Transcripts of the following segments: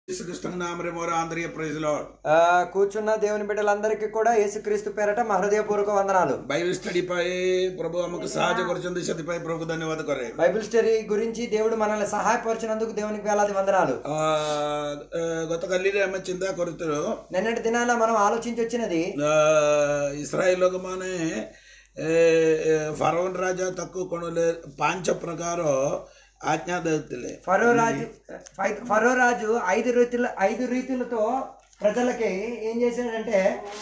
యేసుక్రీస్తు నామరే మోర ఆంధ్రియ praise lord ఆ, కూర్చున్న దేవుని బిడ్డలందరికీ కూడా యేసుక్రీస్తు పేరట మా హృదయపూర్వక వందనాలు బైబిల్ స్టడీ పై ప్రభు ଆମକୁ ସାହାଯ୍ୟ କରିଛନ୍ତି ସେଥିପାଇଁ ପ୍ରଭୁକୁ ଧନ୍ୟବାଦ କରେ బైబిల్ స్టడీ గురించి దేవుడు మనల్ని సహాయపరిచినందుకు దేవునికి వేలాది వందనాలు ଆ, ଆ, ଗତକାଲିରେ ଆମେ ଚିନ୍ତା କରୁଥିଲୁ నిన్నటి దినాన మనం ఆలోచించి వచ్చినది ଆ, ଇସ୍ରାଏଲ ଲୋକମାନେ ଏ, ଏ, ଫାରୋନ୍ ରାଜା ତାକୁ କଣ ଲେ- ପାଞ୍ଚ ପ୍ରକାର ఆజ్ఞା ଦେଉଥିଲେ ఫరో రాజు ఫై- ఫరో రాజు ఐదు రీతుల ఐదు రీతులతో ప్రజలకి ఏం చేశాడంటే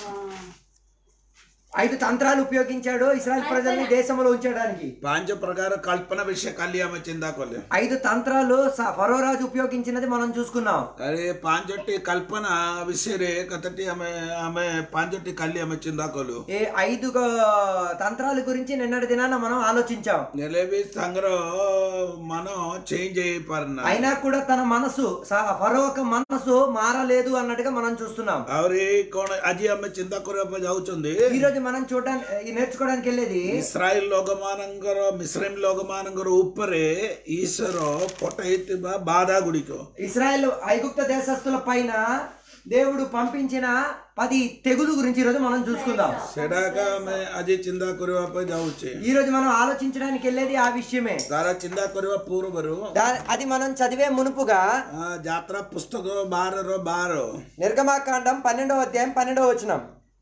ఐదు తంత్రాలు ఉపయోగించాడు ఇస్రాయల్ ప్రజల్ని దేశంలో ఉంచడానికి ପାଞ୍ଚ ପ୍ରକାର କଳ୍ପନା ବିଷୟ କାଲି ଆମେ ଚିନ୍ତା କଲେ ఐదు తంత్రాలు స- ఫరో రాజు ఉపయోగించినది మనం చూసుకున్నాం ଆରେ ପାଞ୍ଚଟି କଳ୍ପନା ବିଷୟରେ କେତେଟି ଆମେ ଆମେ ପାଞ୍ଚଟି କାଲି ଆମେ ଚିନ୍ତା କଲୁ ఈ ఐదు గ- తంత్రాల గురించి నిన్నటి దినాన మనం ఆలోచించాం ହେଲେ ବି ତାଙ୍କର ମନ ଚେଞ୍ଜ ହେଇପାରୁନା అయినా కూడా తన మనసు స- ఫరో ఒక మనసు మారలేదు అన్నట్టుగా మనం చూస్తున్నాం ଆହୁରି କଣ ଆଜି ଆମେ ଚିନ୍ତା କରିବା ପାଇଁ ଯାଉଛନ୍ତି ఈ రోజు మనం చూడడానికి నేర్చుకోవడానికి వెళ్ళేది ଇସ୍ରାଏଲ ଲୋକମାନଙ୍କର ମିଶ୍ରିମ ଲୋକମାନଙ୍କର ଉପରେ ଈଶ୍ୱର ପଠାଇଥିବା ବାଧା ଗୁଡ଼ିକ ఇస్రాయెల్ ఐగుప్త దేశస్తుల పైన దేవుడు పంపించిన పది తెగులు గురించి ఈరోజు మనం చూసుకుందాం ସେଟାକ ଆମେ ଆଜି ଚିନ୍ତା କରିବା ପାଇଁ ଯାଉଛେ ఈ రోజు మనం ఆలోచించడానికి వెళ్ళేది ఆ విషయమే ତାର ଚିନ୍ତା କରିବା ପୂର୍ବରୁ దా- అది మనం చదివే మునుపుగా ఆ, ଯାତ୍ରା ପୁସ୍ତକ ବାରର ବାର నిర్గమాకాండం పన్నెండవ అధ్యాయం పన్నెండవ వచనం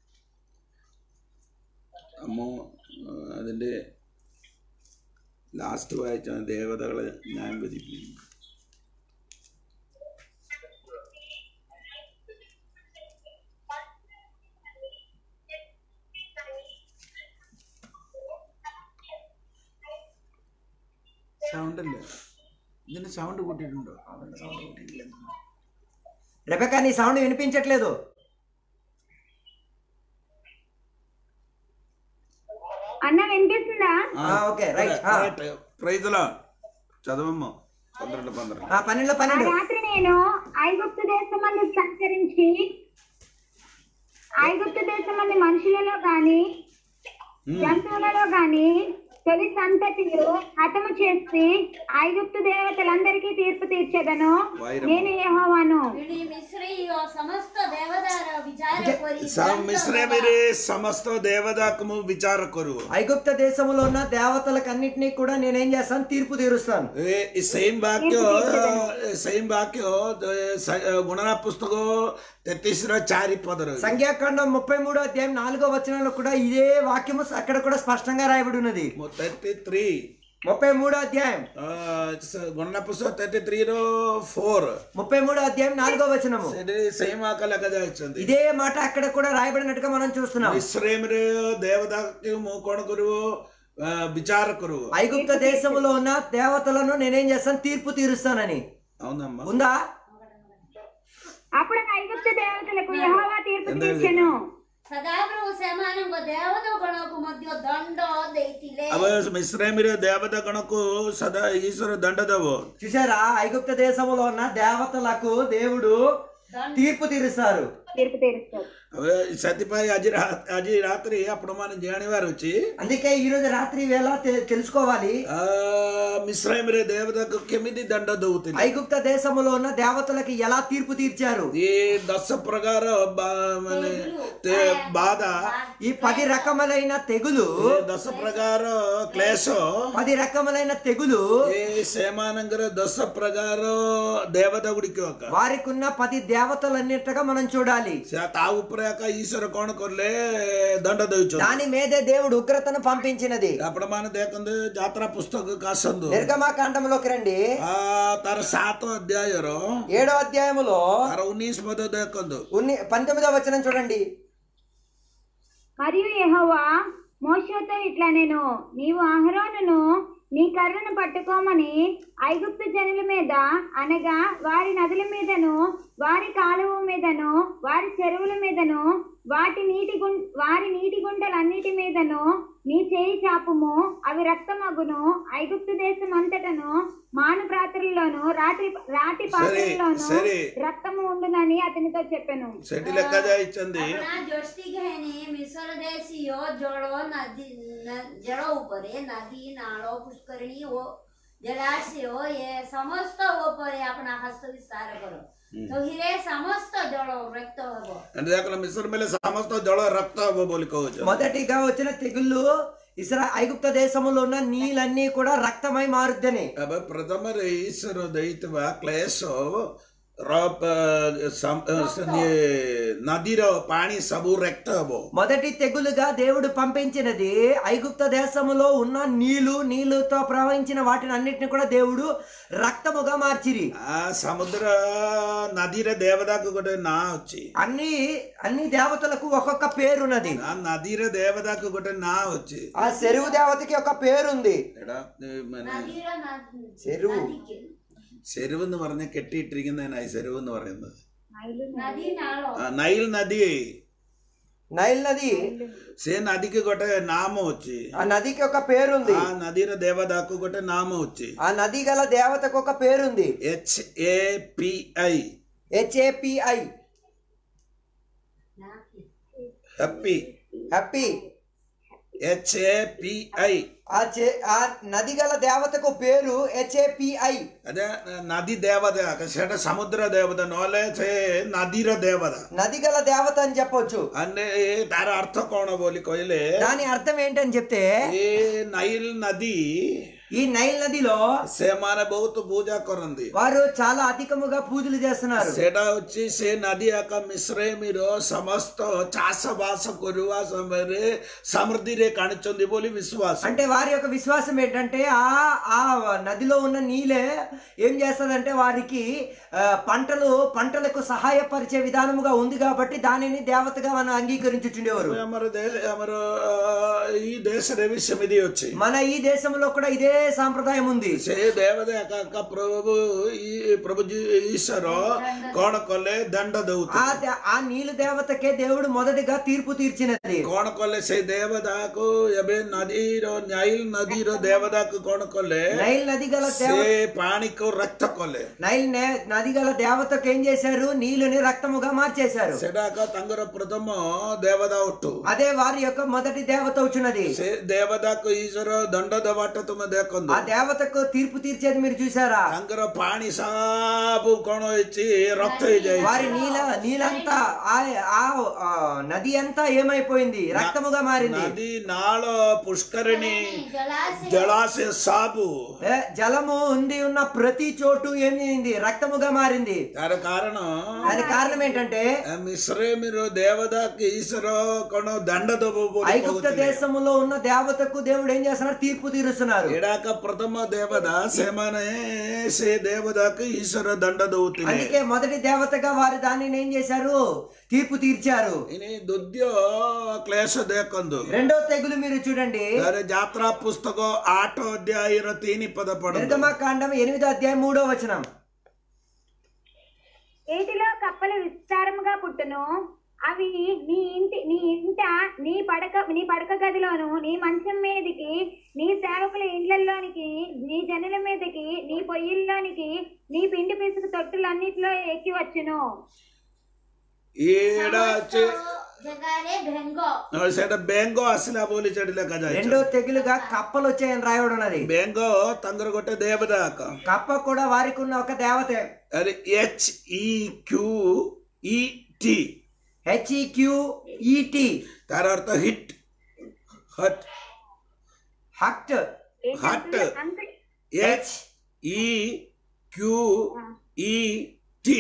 അമ്മ അതിൻ്റെ ലാസ്റ്റ് വായിച്ച ദേവതകളെ ഞാൻ വിധിപ്പിക്കും സൗണ്ട് അല്ലേ ഇതിന് സൗണ്ട് കൂട്ടിയിട്ടുണ്ടോ സൗണ്ട് കൂട്ടിയിട്ടില്ല రెబెకా నీ సౌండ్ వినిపించట్లేదు అన్న వినిపిస్తుందా ఆ, ఓకే రైట్ ఆ. ప్రైజ్లో చదవమ్మ పన్నెండు పన్నెండు ఆ, పన్నెండులో ఆ పన్నెండు రాత్రి నేను ఐగుప్తు దేశమందు సంచరించి ఐగుప్తు దేశమంది మనుషులలో గాని జంతువులలో గాని తొలి సంతతిలు హతము చేసి ఐగుప్తు దేవతలందరికీ తీర్పు తీర్చేదను వైరము. నేను యెహోవాను ಇಡೀ ಮಿಸ್ರಿಯು ಸಮಸ್ತ ದೇವದಾರ ವಿಚಾರ ಕೊರಿ మిశ్రమిరే సమస్త దేవదాకము విచార కొరువు ఐగుప్త దేశంలో ఉన్న దేవతలకన్నిటినీ కూడా నేనేం చేస్తాను తీర్పు తీరుస్తాను ଏ ଏ ସେମ୍ ବାକ୍ୟ ଏ ସେମ୍ ବାକ୍ୟ ଏ ସା- ଗୁଣନା పుస్తକ ତେତିଶର ଚାରି ପଦରେ సంఖ్యాకాండం ముప్పై మూడో అధ్యాయం నాలుగో వచనంలో కూడా ఇదే వాక్యము అక్కడ కూడా స్పష్టంగా రాయబడి ఉన్నది థర్టీ త్రీ ముప్పై మూడో అధ్యాయం గుణన పుస్తକ థర్టీ త్రీର ఫోర్ ముప్పై మూడో అధ్యాయం నాలుగో వచనము ସେଠି ସେମ୍ ଆକା ଲେଖାଯାଇଛନ୍ତି ఇదే మాట అక్కడ కూడా రాయబడినట్టుగా మనం చూస్తున్నాం ଇସ୍ରାଏଲରେ ଦେବତାକୁ ମୁଁ କଣ କରିବ ଆ, ବିଚାର କରିବ ఐగుప్త దేశంలో ఉన్న దేవతలను నేనేం చేస్తాను తీర్పు తీరుస్తానని అవునమ్మా ఉందా అప్పుడు ఐగుప్తు దేవతలకు యెహోవా తీర్పు తీర్చెను ସଦାପ୍ରଭୁ ସେମାନଙ୍କ ଦେବତା ଗଣକୁ ମଧ୍ୟ ଦଣ୍ଡ ଦେଇଥିଲେ अब ଇସ୍ରାଏଲରେ ଦେବତା ଗଣକୁ ସଦା ଈଶ୍ୱର ଦଣ୍ଡ ଦେବ చూసారా ఐగుప్త దేశంలో ఉన్న దేవతలకు దేవుడు తీర్పు తీరుస్తారు తీర్పు తీరుస్తాడు હવે ସେଥିପାଇଁ ଆଜି ରା- ଆଜି ରାତିରେ ଆପଣମାନେ ଜାଣିବାର ଅଛି అందుకే ఈ రోజు రాత్రి వేళ తె- తెలుసుకోవాలి ଆ, ମିଶ୍ରାଇମରେ ଦେବତାକୁ କେମିତି ଦଣ୍ଡ ଦଉଥିଲେ ఐగుప్త దేశంలో ఉన్న దేవతలకి ఎలా తీర్పు తీర్చారు ଏ ଦଶ ପ୍ରକାର ବା- ମାନେ ତେ- ବାଧା ఈ పది రకములైన తెగులు ଏ ଦଶ ପ୍ରକାର କ୍ଲେଶ పది రకములైన తెగులు ଏ ସେମାନଙ୍କର ଦଶ ପ୍ରକାର ଦେବତା ଗୁଡ଼ିକ ଏକା। వారికి ఉన్న పది దేవతలన్నిటిగా మనం చూడాలి ସେ ତା ଉପରେ ଏକା ଈଶ୍ୱର କଣ କଲେ ଦଣ୍ଡ ଦେଉଛନ୍ତି దాని మీదే దేవుడు ఉగ్రతను పంపించినది ଆପଣମାନେ ଦେଖନ୍ତୁ ଯାତ୍ରା పుస్తକକୁ ଆସନ୍ତୁ నిర్గమాకాండంలోకి రండి ଆ, ତାର ସାତ ଅଧ୍ୟାୟର ఏడో అధ్యాయములో ତାର ଉଣେଇଶ ପଦ ଦେଖନ୍ତୁ ఉన్ని పంతొమ్మిదో వచనం చూడండి మరియు యెహోవా మోషేతో ఇట్లా నేను నీవు అహరోనును నీ కర్రను పట్టుకోమని ఐగుప్తు జనుల మీద అనగా వారి నదుల మీదను వారి కాలువ మీదను వారి చెరువుల మీదను వాటి నీటి గుం వారి నీటి గుంటలన్నిటి మీదను నీ చేయి చాపుము అవి రక్తమగును ఐగుప్తు దేశం అంతటను మాను ప్రాతుల్లోను రాత్రి రాతి పాత్రల్లోను సరే. రక్తము ఉండునని అతనితో చెప్పాను ସେଠି ଲେଖାଯାଇଛନ୍ତି આપણા જોષ્ટી ઘેની મિસર દેશીઓ જળો નદી ન- જળો ଉପରେ નદી નાળો પુષ્કરણી ઓ જળાશયો એ સમસ્ત ଉପରେ આપણા હસ્ત વિસ્તાર કરો ତ ହିରେ ସମସ୍ତ ଜଳ ରକ୍ତ ହେବ అంటే ଦେଖ ମିଶ୍ର ବେଲେ ସମସ୍ତ ଜଳ ରକ୍ତ ହବ ବୋଲି କହୁଛ మొదటిగా వచ్చిన తెగుళ్ళు ఇస్రా ఐగుప్త దేశంలో ఉన్న నీళ్ళన్నీ కూడా రక్తమై మారుద్దని ଏବେ ପ୍ରଥମରେ ଈଶ୍ୱର ଦେଇଥିବା କ୍ଲେଶ ର ସମ- ଇଏ ନଦୀର ପାଣି ସବୁ ରକ୍ତ ହବ మొదటి తెగులుగా దేవుడు పంపించినది ఐగుప్త దేశములో ఉన్న నీళ్లు నీళ్లతో ప్రవహించిన వాటిని అన్నిటిని కూడా దేవుడు రక్తముగా మార్చిరి ఆ సముద్ర నదీర దేవతకు ଗୋଟେ ନାଁ ଅଛି అన్ని అన్ని దేవతలకు ఒక్కొక్క పేరున్నది ఆ నదీర దేవతకు ଗୋଟେ ନାଁ ଅଛି ఆ చెరువు దేవతకి ఒక పేరుంది എടാ ഏ, മനെ ନଦୀର ନଦୀ చెరువు ନଦୀ ചെരുവ് എന്ന് പറഞ്ഞ കെട്ടിയിട്ടിരിക്കുന്നതിനായി ചെരുവ് എന്ന് പറയുന്നത് ନଦୀ ନାଳ ആ, നൈൽ നദി నైల్ నది ସେ ନଦୀకి ଗୋଟେ ନାମ ଅଛି ఆ నదికి ఒక పేరుంది ఆ నదీର ଦେବତାକୁ ଗୋଟେ ନାମ ଅଛି ఆ నది గల దేవతకు ఒక పేరుంది H A P I HAPI happy happy H A P I ఆ చే ఆ నది గల దేవతకు పేరు హెచ్ఏపిఐ అదే నది దేవత ସେଟା ସମୁଦ୍ର ଦେବତା ନହେଲେ ସେ ନଦୀର ଦେବତା నది గల దేవత అని చెప్పొచ్చు అంటే ତାର ଅର୍ଥ କଣ ବୋଲି କହିଲେ దాని అర్థం ఏంటని చెప్తే ଏ ନାଇଲ ନଦୀ ఈ నైల్ నదిలో ସେମାନେ ବହୁତ ପୂଜା କରନ୍ତି వారు చాలా అధికముగా పూజలు చేస్తున్నారు ସେଟା ହଉଛି ସେ ନଦୀ ଆକା ମିଶ୍ରମିର ସମସ୍ତ ଚାଷ ବାସ କରିବା ସମୟରେ ସମୃଦ୍ଧିରେ କାଣିଛନ୍ତି ବୋଲି ବିଶ୍ୱାସ అంటే వారి యొక్క విశ్వాసం ఏంటంటే ఆ ఆ నదిలో ఉన్న నీళ్ళే ఏం చేస్తుందంటే వారికి ఆ, పంటలు పంటలకు సహాయపరిచే విధానముగా ఉంది కాబట్టి దానిని దేవతగా మనం అంగీకరించుచుండేవారు ଆମର ଦେଶ ଆମର ଅ, ଏଇ ଦେଶରେ ବି ସେମିତି ଅଛି మన ఈ దేశంలో కూడా ఇదే సాంప్రదాయం ఉంది ସେ ଦେବତା ଏକା ଏକା ପ୍ରଭୁ ଇ- ପ୍ରଭୁ ଜୀ- ଈଶ୍ୱର କଣ କଲେ ଦଣ୍ଡ ఆ ଦଉଥିଲେ దే- ఆ నీళ్ళు దేవతకే దేవుడు మొదటిగా తీర్పు తీర్చినది କଣ କଲେ ସେ ଦେବତାକୁ ଏବେ ନଦୀର ନାଇଲ ନଦୀର ଦେବତାକୁ କଣ କଲେ నైల్ నది గల దేవ ସେ ପାଣିକୁ ରକ୍ତ କଲେ నైల్ నే- నది గల దేవతకు ఏం చేశారు నీళ్ళని రక్తముగా మార్చేశారు ସେଟା ଏକା ତାଙ୍କର ପ୍ରଥମ ଦେବତା ଅଟୁ అదే వారి యొక్క మొదటి దేవత వచ్చినది ସେ ଦେବତାକୁ ଈଶ୍ୱର ଦଣ୍ଡ ଦେବାଟା ତୁମେ ଦେଖନ୍ତୁ ఆ దేవతకు తీర్పు తీర్చేది మీరు చూసారా ତାଙ୍କର ପାଣି ସବୁ କଣ ହେଇଛି ରକ୍ତ ହେଇଯାଇଛି వారి నీల నీలంతా ఆ ఆ- ఆ నది అంతా ఏమైపోయింది రక్తముగా మారింది ନଦୀ నాଳ పుష్కరిణి ଜଳାଶୟ జలాశయ సాబు ఏ, జలము ఉంది ఉన్న ప్రతి చోటు ఏమైంది రక్తముగా మారింది ତାର କାରଣ దానికి కారణం ఏంటంటే ମିଶ୍ରମିର ଦେବତାକୁ ଈଶ୍ୱର କଣ ଦଣ୍ଡ ଦବ ବୋଲି ఐగుప్త କହୁଥିଲେ దేశములో ఉన్న దేవతకు దేవుడు ఏం చేస్తున్నారు తీర్పు తీరుస్తున్నారు ଏଡାକ ପ୍ରଥମ ଦେବତା ସେମାନେ ସେ ଦେବତାକୁ ଈଶ୍ୱର ଦଣ୍ଡ ଦଉଥିଲେ అందుకే మొదటి దేవతగా వారు దానిని ఏం చేశారు తీర్పు తీర్చారు ଇନି ଦ୍ୱିତୀୟ କ୍ଲେଶ ଦେଖନ୍ତୁ రెండో తెగులు మీరు చూడండి ତାର ଯାତ୍ରା ପୁସ୍ତକ ଆଠ ଅଧ୍ୟାୟର ତିନି ପଦ ପଢନ୍ତୁ నిర్గమకాండం ఎనిమిదో అధ్యాయం మూడో వచనం ఏటిలో కప్పలు విస్తారముగా పుట్టును అవి నీ ఇంటి నీ ఇంట నీ పడక నీ పడక గదిలోను నీ మంచం మీదకి నీ సేవకుల ఇండ్లలోనికి నీ జనుల మీదకి నీ పొయ్యిల్లోనికి నీ పిండి పిసుకు తొట్టులన్నిటిలో ఎక్కి వచ్చును ଏଇଟା ଅଛି ଜାଗାରେ ଭେଙ୍ଗ ହଁ, ସେଇଟା ବେଙ୍ଗ ଆସିଲା ବୋଲି ସେଠି ଲେଖାଯାଇଛି రెండో తెగులుగా కప్పలు వచ్చాయని రాయబడి ఉన్నది ବେଙ୍ଗ ତାଙ୍କର ଗୋଟେ ଦେବତା ଏକ కప్ప కూడా వారికి ఉన్న ఒక దేవతే ଆରେ ଏଚ୍ ଇ କ୍ୟୁ ଇ ଟି హెచ్ఈక్యూఈటి ତାର ଅର୍ଥ ହିଟ୍ ହଟ୍ హక్ట్ హట్ అంత H E Q E T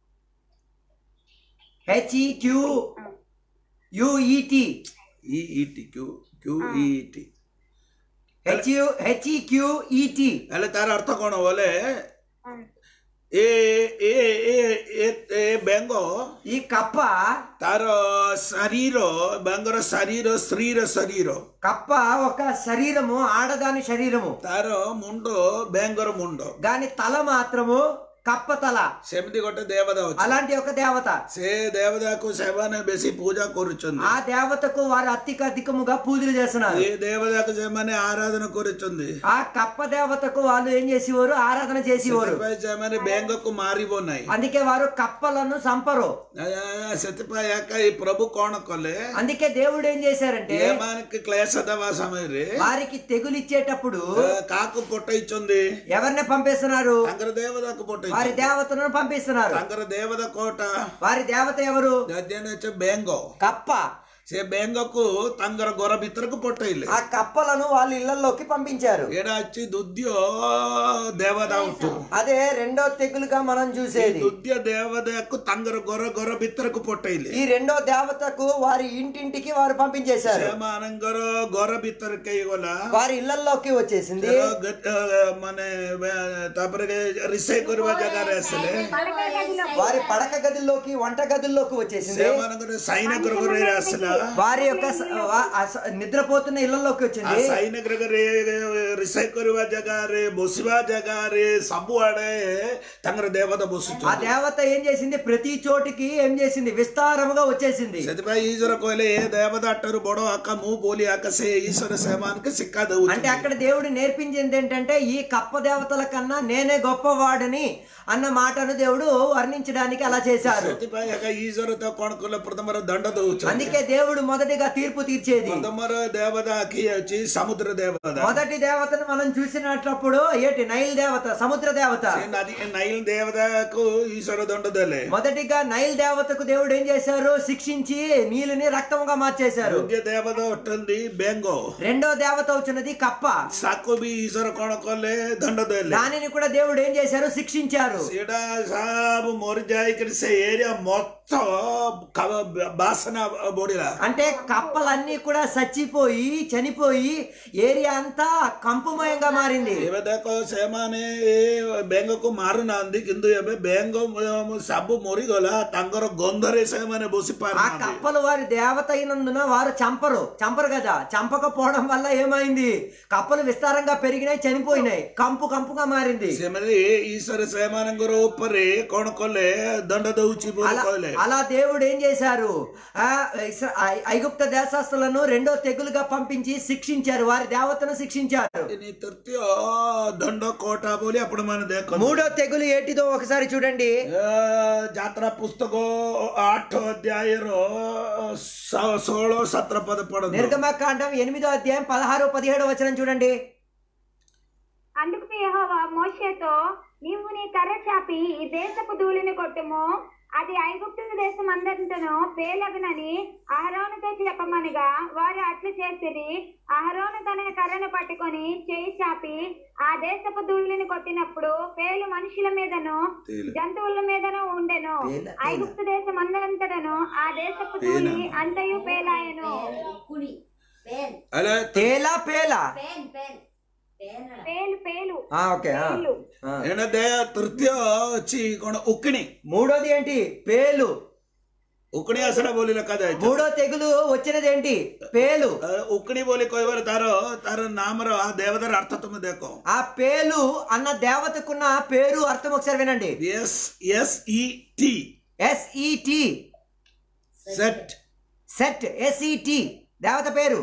HEQ UET E E T Q Q E T HU HEQET ହେଲେ ତାର ଅର୍ଥ କଣ ବୋଲେ ଏ ଏ ଏ ଏ ଏ ବେଙ୍ଗ ఈ కప్ప ତାର ଶରୀର ବେଙ୍ଗର ଶରୀର ସ୍ତ୍ରୀର ଶରୀର కప్ప ఒక శరీరము ఆడదాని శరీరము ତାର ମୁଣ୍ଡ ବେଙ୍ଗର ମୁଣ୍ଡ దాని తల మాత్రము కప్ప తల ସେମିତି ଗୋଟେ ଦେବତା ଅଛି అలాంటి ఒక దేవత ସେ ଦେବତାକୁ ସେମାନେ ବେଶୀ ପୂଜା କରୁଛନ୍ତି ఆ దేవతకు వారు అత్యక అధికముగా పూజలు చేస్తున్నారు ଏ ଦେବତାକୁ ସେମାନେ ଆରାଧନା କରୁଛନ୍ତି ఆ కప్ప దేవతకు వాళ్ళు ఏం చేసేవారు ఆరాధన చేసేవారు ସେଥିପାଇଁ ସେମାନେ ବେଙ୍ଗକୁ ମାରିବ ନାହିଁ అందుకే వారు కప్పలను సంపరు ଆ, ସେଥିପାଇଁ ଏକା ଏଇ ପ୍ରଭୁ କଣ କଲେ అందుకే దేవుడు ఏం చేశారంటే ଏମାନଙ୍କୁ କ୍ଲେଶ ଦେବା ସମୟରେ వారికి తెగులు ఇచ్చేటప్పుడు ଆ, କାହାକୁ ପଠେଇଛନ୍ତି ఎవరిని పంపేస్తున్నారు ତାଙ୍କର ଦେବତାକୁ ପଠେଇଛନ୍ତି వారి దేవతలను పంపిస్తున్నారు ତାଙ୍କର ଦେବത କୋଟ వారి దేవత ఎవరు ଯଦି ଅଛି ବେଙ୍ଗ కప్ప ସେ ବେଙ୍ଗକୁ ତାଙ୍କର ଘର ଭିତରକୁ ପଠେଇଲେ ఆ కప్పలను వాళ్ళ ఇళ్లలోకి పంపించారు ଏଇଟା ଅଛି ଦୁଦ୍ୟ ଦେବତା ଉଠୁ అదే రెండో తెగులుగా మనం చూసేది ଦୁଦ୍ୟ ଦେବତାକୁ ତାଙ୍କର ଘର ଘର ଭିତରକୁ ପଠେଇଲେ ఈ రెండో దేవతకు వారి ఇంటింటికి వారు పంపించేశారు ସେମାନଙ୍କର ଘର ଭିତରକୁ ଗଲା వారి ఇళ్లలోకి వచ్చేసింది ତେର ଗ- ଅ, ମାନେ ଅ, ତାପରେ ରୋଷେଇ କରିବା ଜାଗାରେ ଆସିଲେ వారి పడక గదుల్లోకి వంట గదుల్లోకి వచ్చేసింది ସେମାନଙ୍କର ସାଇନ ଗୃହରେ ଆସିଲା వారి యొక్క స- వా- ఆ స- నిద్రపోతున్న ఇళ్లలోకి ఆ వచ్చింది ସାଇନ ଗୃହରେ ରୋଷେଇ କରିବା ଜାଗାରେ ବସିବା ଜାଗାରେ ସବୁଆଡେ ତାଙ୍କର ଦେବତା ఆ ବସୁଛନ୍ତି దేవత ఏం చేసింది ప్రతి చోటికి ఏం చేసింది విస్తారముగా వచ్చేసింది ସେଥିପାଇଁ ଈଶ୍ୱର କହିଲେ ଏ ଦେବତା ଠାରୁ ବଡ ଆକା ମୁଁ ବୋଲି ଆକା ସେ ଈଶ୍ୱର ସେମାନଙ୍କୁ ଶିକ୍ଷା అంటే ଦଉଛନ୍ତି అక్కడ దేవుడు నేర్పించింది ఏంటంటే ఈ కప్ప దేవతల కన్నా నేనే గొప్పవాడిని అన్న మాటను దేవుడు వర్ణించడానికి అలా చేశారు ସେଥିପାଇଁ ଆକା ଈଶ୍ୱର ତ କଣ କଲେ ପ୍ରଥମର ଦଣ୍ଡ ଦଉଛନ୍ତି అందుకే దేవుడు మొదటిగా తీర్పు తీర్చేది ପ୍ରଥମର ଦେବତା କିଏ ଅଛି ସମୁଦ୍ର ଦେବତା మొదటి దేవతను మనం చూసినట్లప్పుడు ఏటి నైల్ దేవత సముద్ర దేవత ସେ ନଦୀ ନାଇଲ ଦେବତାକୁ ଈଶ୍ୱର ଦଣ୍ଡ ଦେଲେ మొదటిగా నైల్ దేవతకు దేవుడు ఏం చేశారు శిక్షించి నీళ్ళని రక్తముగా మార్చేశారు ଦ୍ୱିତୀୟ ଦେବତା ଅଟନ୍ତି ବେଙ୍ଗ రెండో దేవత వచ్చినది కప్ప ତାକୁ ବି ଈଶ୍ୱର କଣ କଲେ ଦଣ୍ଡ ଦେଲେ దానిని కూడా దేవుడు ఏం చేశారు శిక్షించారు ସେଟା ସବୁ ମରି ଯାଇକରି ସେ ଏରିଆ ମତ క- ବାସନା ବଢିଲା అంటే కప్పలన్నీ కూడా చచ్చిపోయి చనిపోయి ఏరియా అంతా కంపుమయంగా మారింది ଏବେ ଦେଖ ସେମାନେ ଏ ବେଙ୍ଗକୁ ମାରୁନାହାନ୍ତି କିନ୍ତୁ ଏବେ ବେଙ୍ଗ ସବୁ ମରିଗଲା ତାଙ୍କର ଗନ୍ଧରେ ସେମାନେ ବସି ఆ ପାରୁନାହାନ୍ତି కప్పలు వారి దేవత అయినందున వారు చంపరు చంపరు కదా చంపకపోవడం వల్ల ఏమైంది కప్పలు విస్తారంగా పెరిగినాయి చనిపోయినాయి కంపు కంపుగా మారింది ସେମାନେ ଈଶ୍ୱର ସେମାନଙ୍କର ଉପରେ କଣ କଲେ ଦଣ୍ଡ ଦଉଛି ବୋଲି అలా କହିଲେ అలా దేవుడు ఏం చేశారు ఆ ఇస్రా- ఐ- ఐగుప్త దేశస్తులను రెండో తెగులుగా పంపించి శిక్షించారు వారి దేవతను శిక్షించారు ଇନି ତୃତୀୟ ଦଣ୍ଡ କୋଟା ବୋଲି ଆପଣ ମାନେ ଦେଖନ୍ତୁ మూడో తెగులు ఏటిదో ఒకసారి చూడండి ଏ, ଯାତ୍ରା ପୁସ୍ତକ ଆଠ ଅଧ୍ୟାୟର ଷ- ଷୋହଳ ସତର ପଦ ପଢନ୍ତୁ నిర్గమకాండం ఎనిమిదో అధ్యాయం పదహారు పదిహేడు వచనం చూడండి అందుకు యెహోవా మోషేతో నీవు నీ కర్ర చాపి ఈ దేశపు ధూళిని కొట్టుము అది ఐగుప్తు దేశం అందరితోనూ పేలగునని అహరోనుతో చెప్పమనగా వారు అట్లు చేసిరి అహరోను తన కర్రను పట్టుకొని చేయి చాపి ఆ దేశపు ధూళిని కొట్టినప్పుడు పేలు మనుషుల మీదను తేలు. జంతువుల మీదను ఉండెను పేల, పేల. ఐగుప్తు దేశం అందరంతటను ఆ దేశపు ధూళి అంతయు పేలాయను కుడి పెన్ అలా తేలా పేలా పెన్ పెన్ పెన్ పేలు పేలు ఆ, ఓకే ఆ. పేలు ఆ. ଏଣେ ଦେ ତୃତୀୟ ଅଛି କଣ ଉକିଣି మూడోది ఏంటి పేలు ଉକିଣି ଆସିଲା ବୋଲି ଲେଖାଯାଇଛି మూడో తెగులు వచ్చినది ఏంటి పేలు ଆ, ଉକିଣି ବୋଲି କହିବାର ତାର ତାର ନାମର ఆ దేవତାର అర్థ ତୁମେ ଦେଖ ఆ పేలు అన్న దేవతకున్న పేరు అర్థం ఒకసారి వినండి S S E T SET set set SET దేవత పేరు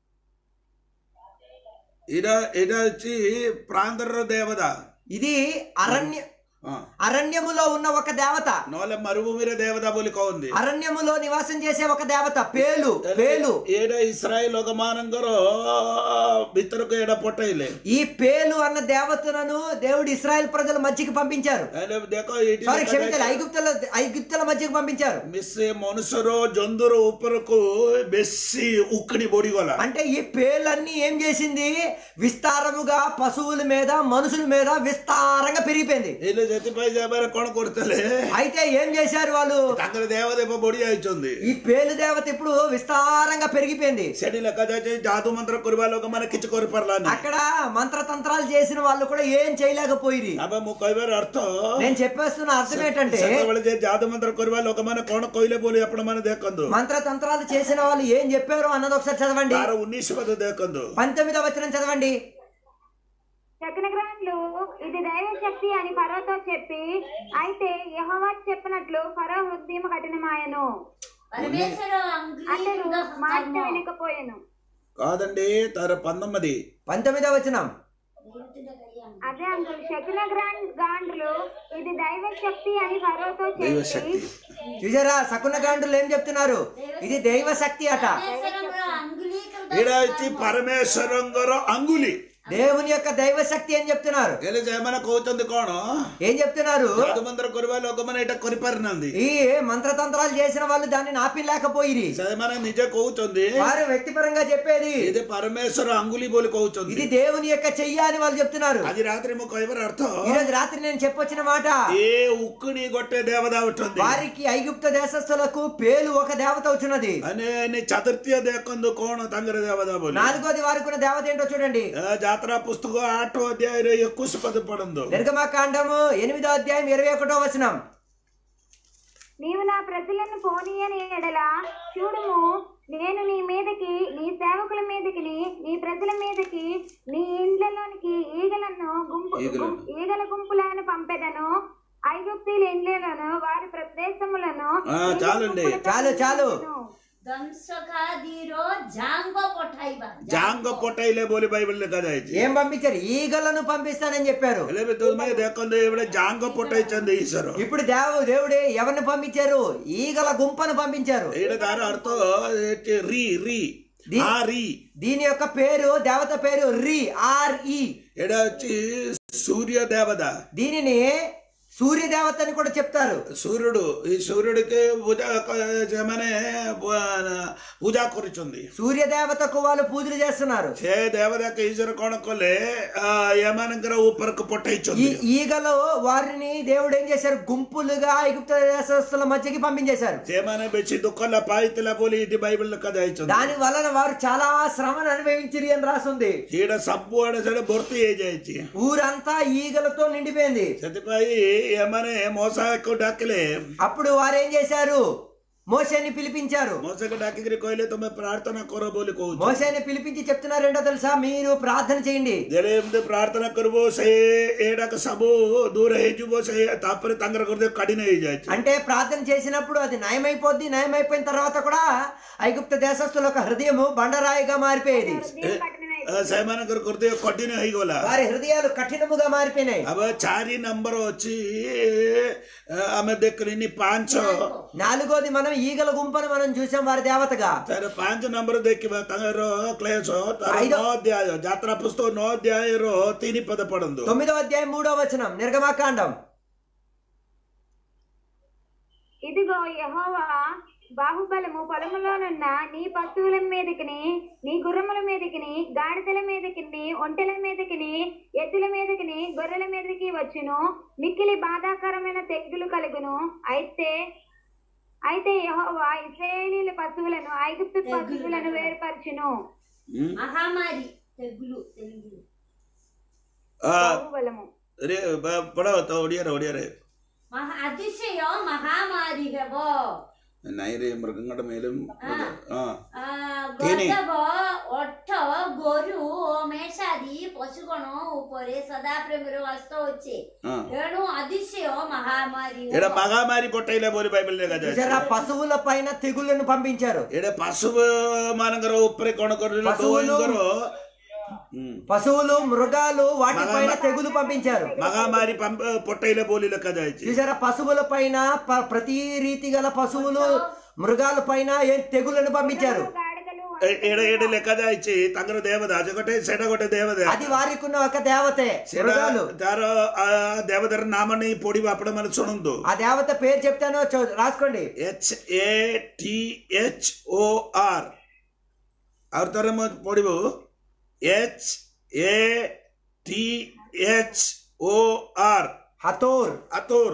ଏଇଟା ଏଇଟା ଅଛି ପ୍ରାନ୍ତରର ଦେବତା ఇది అరణ్య ହଁ అరణ్యములో ఉన్న ఒక దేవత ନହେଲେ ମରୁଭୂମିର ଦେବତା ବୋଲି କହନ୍ତି అరణ్యములో నివాసం చేసే ఒక దేవత పేలు పేలు ଏଇଟା ଇସ୍ରାଏଲ ଲୋକମାନଙ୍କର ଭିତରକୁ ଏଇଟା ପଠେଇଲେ ఈ పేలు అన్న దేవతలను దేవుడు ఇస్రాయెల్ ప్రజల మధ్యకి పంపించారు ହେଲେ ଦେଖ ଏଇଠି సారీ ଲେଖାଯାଇଛି, క్షమించాలి ఐగుప్తుల ఐగుప్తుల మధ్యకి పంపించారు ମିଶେ ମନୁଷ୍ୟର ଜନ୍ତୁର ଉପରକୁ ବେଶୀ ଉକିଣି ବଢିଗଲା అంటే ఈ పేలన్నీ ఏం చేసింది విస్తారముగా పశువుల మీద మనుషుల మీద విస్తారంగా పెరిగిపోయింది ହେଲେ ସେଥିପାଇଁ ସେମାନେ କଣ କରୁଥିଲେ అయితే ఏం చేశారు వాళ్ళు ତାଙ୍କର ଦେବଦେବ ବଢି ଯାଇଛନ୍ତି ఈ పేలు దేవత ఇప్పుడు విస్తారంగా పెరిగిపోయింది ସେଠି ଲେଖାଯାଇଛି ଯାଦୁ ମନ୍ତ୍ର କରିବା ଲୋକମାନେ କିଛି କରିପାରିଲାନି అక్కడ మంత్రతంత్రాలు చేసిన వాళ్ళు కూడా ఏం చేయలేకపోయిరి ଏବେ ମୁଁ କହିବାର ଅର୍ଥ నేను చెప్పేస్తున్న అర్థం ఏంటంటే ସେତେବେଳେ ଯେ ଯାଦୁ ମନ୍ତ୍ର କରିବା ଲୋକମାନେ କଣ କହିଲେ ବୋଲି ଆପଣ ମାନେ ଦେଖନ୍ତୁ మంత్రతంత్రాలు చేసిన వాళ్ళు ఏం చెప్పారు అన్నది ఒకసారి చదవండి ତାର ଉଣେଇଶ ପଦ ଦେଖନ୍ତୁ పంతొమ్మిదవ వచనం చదవండి శకునగ్రహణులు ఇది దైవ శక్తి అని ఫరోతో చెప్పి అయితే యెహోవా చెప్పినట్లు ఫరో హృదయం కఠినమాయను పరమేశ్వర అతడు మాట అంగుళీ వినకపోయాను కాదండి ତାର పంతొమ్మిది పంతొమ్మిదవ వచనం అదే అంకుల్ శకున గ్రాండ్ గాండ్లు ఇది దైవ శక్తి అని ఫరోతో దైవ చెప్పి శక్తి చూసారా సకున గాండ్రులు ఏం చెప్తున్నారు ఇది దైవ శక్తి అట పరమేశ్వరంలో అంగుళీకృత ଏଇଟା ହେଉଛି ପରମେଶ୍ୱରଙ୍କର ଅଙ୍ଗୁଳି దేవుని యొక్క దైవ శక్తి అని చెప్తున్నారు ହେଲେ ସେମାନେ କହୁଛନ୍ତି କଣ ఏం చెప్తున్నారు ଯାଦୁ ମନ୍ତ୍ର କରିବା ଲୋକମାନେ ଏଇଟା କରିପାରିନାହାନ୍ତି ఈ మంత్రతంత్రాలు చేసిన వాళ్ళు దాన్ని నాపిలేకపోయిరి ସେମାନେ ନିଜେ କହୁଛନ୍ତି వారు వ్యక్తిపరంగా చెప్పేది ఇది పరమేశ్వర అంగులి ବୋଲି କହୁଛନ୍ତି ఇది దేవుని యొక్క చెయ్య అని వాళ్ళు చెప్తున్నారు ଆଜି ରାତିରେ ମୁଁ କହିବାର ଅର୍ଥ ఈ రోజు రాత్రి నేను చెప్పొచ్చిన మాట ଏ ଉକୁଣି ଗୋଟେ ଦେବତା ଉଠନ୍ତି వారికి ఐగుప్త దేశస్థులకు పేలు ఒక దేవత వచ్చినది ମାନେ ଚତୁର୍ଥୀୟ ଦେଖନ୍ତୁ କଣ ତାଙ୍କର ଦେବତା ବୋଲି నాలుగోది వారికి ఉన్న దేవత ఏంటో చూడండి ଏ ଯାତ୍ରା ପୁସ୍ତକ ଆଠ ଅଧ୍ୟାୟରେ ଏକୋଇଶ ପଦ ପଢନ୍ତୁ నిర్గమకాండము ఎనిమిదో అధ్యాయం ఇరవై ఒకటో వచనం నీవు నా ప్రజలను పోనీయని ఎడల చూడుము నేను నీ మీదకి నీ సేవకుల మీదకి నీ ప్రజల మీదకి నీ ఇండ్లలోనికి ఈగలను గుంపు ఈగలను. గుం- ఈగల గుంపులను పంపెదను ఐగుప్తీల ఇండ్లను వారి ప్రదేశములను ఆ, ఈగల చాలండి. గుంపులతో చాలు, చాలు. నింపుదును. ଦଂଶକାଦିର ଜାଙ୍ଗ ପଠାଇବା ଜାଙ୍ଗ ପଟାଇଲେ ବୋଲି ବାଇବଲ ଲେଖାଯାଇଛି ఏం పంపించారు ఈగలను పంపిస్తానని చెప్పారు ହେଲେ ବି ତୁମେ ଦେଖନ୍ତୁ ଏଭଳି ଜାଙ୍ଗ ପଟାଇଛନ୍ତି ଈଶ୍ୱର ఇప్పుడు దేవు దేవుడే ఎవరిని పంపించారు ఈగల గుంపను పంపించారు ଏଇଟା ତାର ଅର୍ଥ ଏଠି ରି ରି ଦି- ఆ ରି దీని యొక్క పేరు దేవత పేరు రి ఆర్ ఈ ଏଇଟା ହଉଛି ସୂର୍ଯ୍ୟ ଦେବତା దీనిని సూర్య దేవత అని కూడా చెప్తారు ସୂର୍ଯ୍ୟడు ଏଇ ସୂର୍ଯ୍ୟడిକି ପୂଜା କ- ସେମାନେ ପ- ପୂଜା କରୁଛନ୍ତି సూర్య దేవతకు వాళ్ళు పూజలు చేస్తున్నారు ସେ ଦେବତାକୁ ଈଶ୍ୱର କଣ କଲେ ଆ, ଏମାନଙ୍କର ଉପରକୁ ఈ ପଠେଇଛନ୍ତି ఈగలు వారిని దేవుడు ఏం చేశారు గుంపులుగా ఐగుప్త దేశస్తుల మధ్యకి పంపించేశారు ସେମାନେ ବେଶୀ ଦୁଃଖ ଲା ପାଇଥିଲା ବୋଲି ଏଠି ବାଇବଲ ଲେଖାଯାଇଛନ୍ତି దాని వలన వారు చాలా శ్రమను అనుభవించిరి అని రాసుంది ସେଇଟା ସବୁଆଡେ ସେଟା ଭର୍ତ୍ତି ହେଇଯାଇଛି ఊరంతా ఈగలతో నిండిపోయింది ସେଥିପାଇଁ ଏମାନେ ମଶାକୁ ଡାକିଲେ అప్పుడు వారు ఏం చేశారు మోసేని పిలిపించారు ମଶାକୁ ଡାକିକିରି କହିଲେ ତମେ ପ୍ରାର୍ଥନା କର ବୋଲି କହୁଛ మోసేని పిలిపించి చెప్తున్నారు ఏంటో తెలుసా మీరు ప్రార్థన చేయండి ଯେବେ ଏମିତି ପ୍ରାର୍ଥନା କରିବ ସେ ଏଇଟାକ ସବୁ ଦୂର ହେଇଯିବ ସେ ତାପରେ ତାଙ୍କର ହୃଦୟ କଠିନ ହେଇଯାଇଛି అంటే ప్రార్థన చేసినప్పుడు అది నయమైపోద్ది నయమైపోయిన తర్వాత కూడా ఐగుప్త దేశస్తుల యొక్క హృదయము బండరాయిగా మారిపోయేది హృదయం కఠినమైంది. ଆ, ସେମାନଙ୍କର ହୃଦୟ କଠିନ ହେଇଗଲା వారి హృదయాలు కఠినముగా మారిపోయినాయి अब ଚାରି ନମ୍ବର ଅଛି ଆ, ଆମେ ଦେଖିଲିନି ପାଞ୍ଚ నాలుగోది మనం ఈగల గుంపను మనం చూసాం వారి దేవతగా ତାର ପାଞ୍ଚ ନମ୍ବର ଦେଖିବା ତାଙ୍କର କ୍ଲେଶ ତାର ఐదో- ନଅ ଅଧ୍ୟାୟ ଯାତ୍ରା ପୁସ୍ତକ ନଅ ଅଧ୍ୟାୟର ତିନି ପଦ ପଢନ୍ତୁ తొమ్మిదో అధ్యాయం మూడో వచనం నిర్గమాకాండం ఇదిగో యెహోవా బాహుబలము పొలములోనున్న నీ పశువుల మీదకిని నీ గుర్రముల మీదకిని గాడిదల మీదకిని ఒంటెల మీదకిని ఎద్దుల మీదకిని గొర్రెల మీదకి వచ్చును మిక్కిలి బాధాకరమైన తెగులు కలుగును అయితే అయితే యెహోవా ఇశ్రాయేలీల పశువులను ఐగుప్తు పశువులను వేరుపరచును మహామారి తెగులు తెలుగులో ଆ, బాహుబలము ରେ ବ- ପଢ ତ ଓଡ଼ିଆରେ ଓଡ଼ିଆରେ ମହା ଆଦିଶୟ ମହାମାରୀ ହେବ ନାଇଁ ରେ ମୃଗଙ୍ଗଟ ମେଲୁମ୍ ହଁ ଆ, ତିନି। ଗର୍ଦ୍ଦଭ ଅଠ ଗୋରୁ ଓ ମେଷାଦି ପଶୁଗଣ ଉପରେ ସଦା ପ୍ରେମର ହସ୍ତ ଅଛି ହଁ ତେଣୁ ଅଦିଶୟ ମହାମାରୀ ହେବ। ଏଇଟା ମାଗାମାରି ପଠେଇଲା ବୋଲି ବାଇବଲ ଲେଖାଯାଇଛି చూసారా పశువుల పైన తెగుళ్లను పంపించారు ଏଇଟା ପଶୁ ମାନଙ୍କର ଉପରେ କଣ କରିଲେ ପଶୁవులు- ଦୋଇଙ୍କର ହୁଁ, పశువులు మృగాలు వాటి పైన తెగులు పంపించారు ମାଗାମାରି ପం- ପଠେଇଲେ ବୋଲି ଲେଖାଯାଇଛି చూసారా పశువుల పైన ప- ప్రతి రీతి గల పశువులు మృగాల పైన ఏ తెగులను పంపించారు గాడిదలు ଏ- ଏଇଟା ଏଇଟା ଲେଖାଯାଇଛି ତାଙ୍କର ଦେବତା ସେ ଗୋଟେ ସେଇଟା ଗୋଟେ ଦେବତା అది వారికి ఉన్న ఒక దేవతే ସେଇଟା మృగాలు ତାର ଆ, ଦେବତାର ନାମ ନେଇ ପଢିବ ଆପଣ ମାନେ ଶୁଣନ୍ତୁ ఆ దేవత పేరు చెప్తాను చూ- రాసుకోండి H A T H O ଆର୍ ଆଉ ଥରେ ମୁଁ ପଢିବୁ H A T H O ଆର୍ హతోర్ ଆତୋର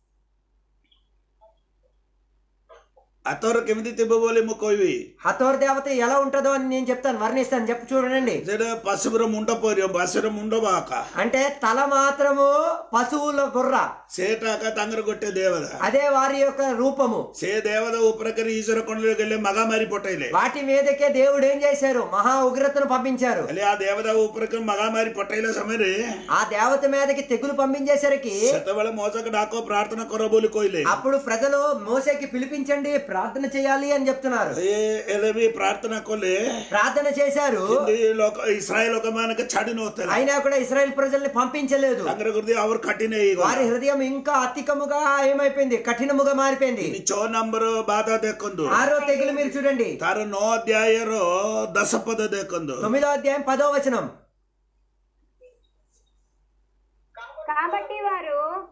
ଆତୋର କେମିତି ଥିବ ବୋଲି ମୁଁ କହିବି హతోర్ దేవత ఎలా ఉంటుందో అని నేను చెప్తాను వర్ణిస్తాను చెప్పు చూడండి ସେଇଟା ପଶୁର ମୁଣ୍ଡ ପରିବ ବାସୁର ମୁଣ୍ଡ ବାକା అంటే తల మాత్రము పశువుల బుర్ర ସେଇଟା ଆକା ତାଙ୍କର ଗୋଟେ ଦେବତା అదే వారి యొక్క రూపము ସେ ଦେବତା ଉପରେ କରି ଈଶ୍ୱର କଣ ଗଲେ ମାଗାମାରି ପଠେଇଲେ వాటి మీదకే దేవుడు ఏం చేశారు మహా ఉగ్రతను పంపించారు ହେଲେ ఆ ଦେବତା ଉପରେ କରି ମାଗାମାରି ପଠେଇଲା ସମୟରେ ఆ దేవత మీదకి తెగులు పంపించేసరికి ସେତେବେଳେ ମోସକୁ ଡାକ ପ୍ରାର୍ଥନା କର ବୋଲି କହିଲେ అప్పుడు ప్రజలు మోసేకి పిలిపించండి ప్రార్థన చేయాలి అని చెప్తున్నారు ଏ ହେଲେ ବି ପ୍ରାର୍ଥନା କଲେ ప్రార్థన చేశారు କିନ୍ତୁ ଏ ଲୋକ ଇସ୍ରାଏଲ ଲୋକମାନଙ୍କୁ ଛାଡି ନଥିଲା అయినా కూడా ఇస్రాయల్ ప్రజల్ని పంపించలేదు ତାଙ୍କର ହୃଦୟ ଆହୁରି కఠిନ ହେଇଗଲା వారి హృదయం ఇంకా అధికముగా ఏమైపోయింది కఠినముగా మారిపోయింది ତିନି ଛଅ ନମ୍ବର ବାଦ ଦେଖନ୍ତୁ ఆరో తెగులు మీరు చూడండి ତାର ନଅ ଅଧ୍ୟାୟର ଦଶ ପଦ ଦେଖନ୍ତୁ తొమ్మిదో అధ్యాయం పదో వచనం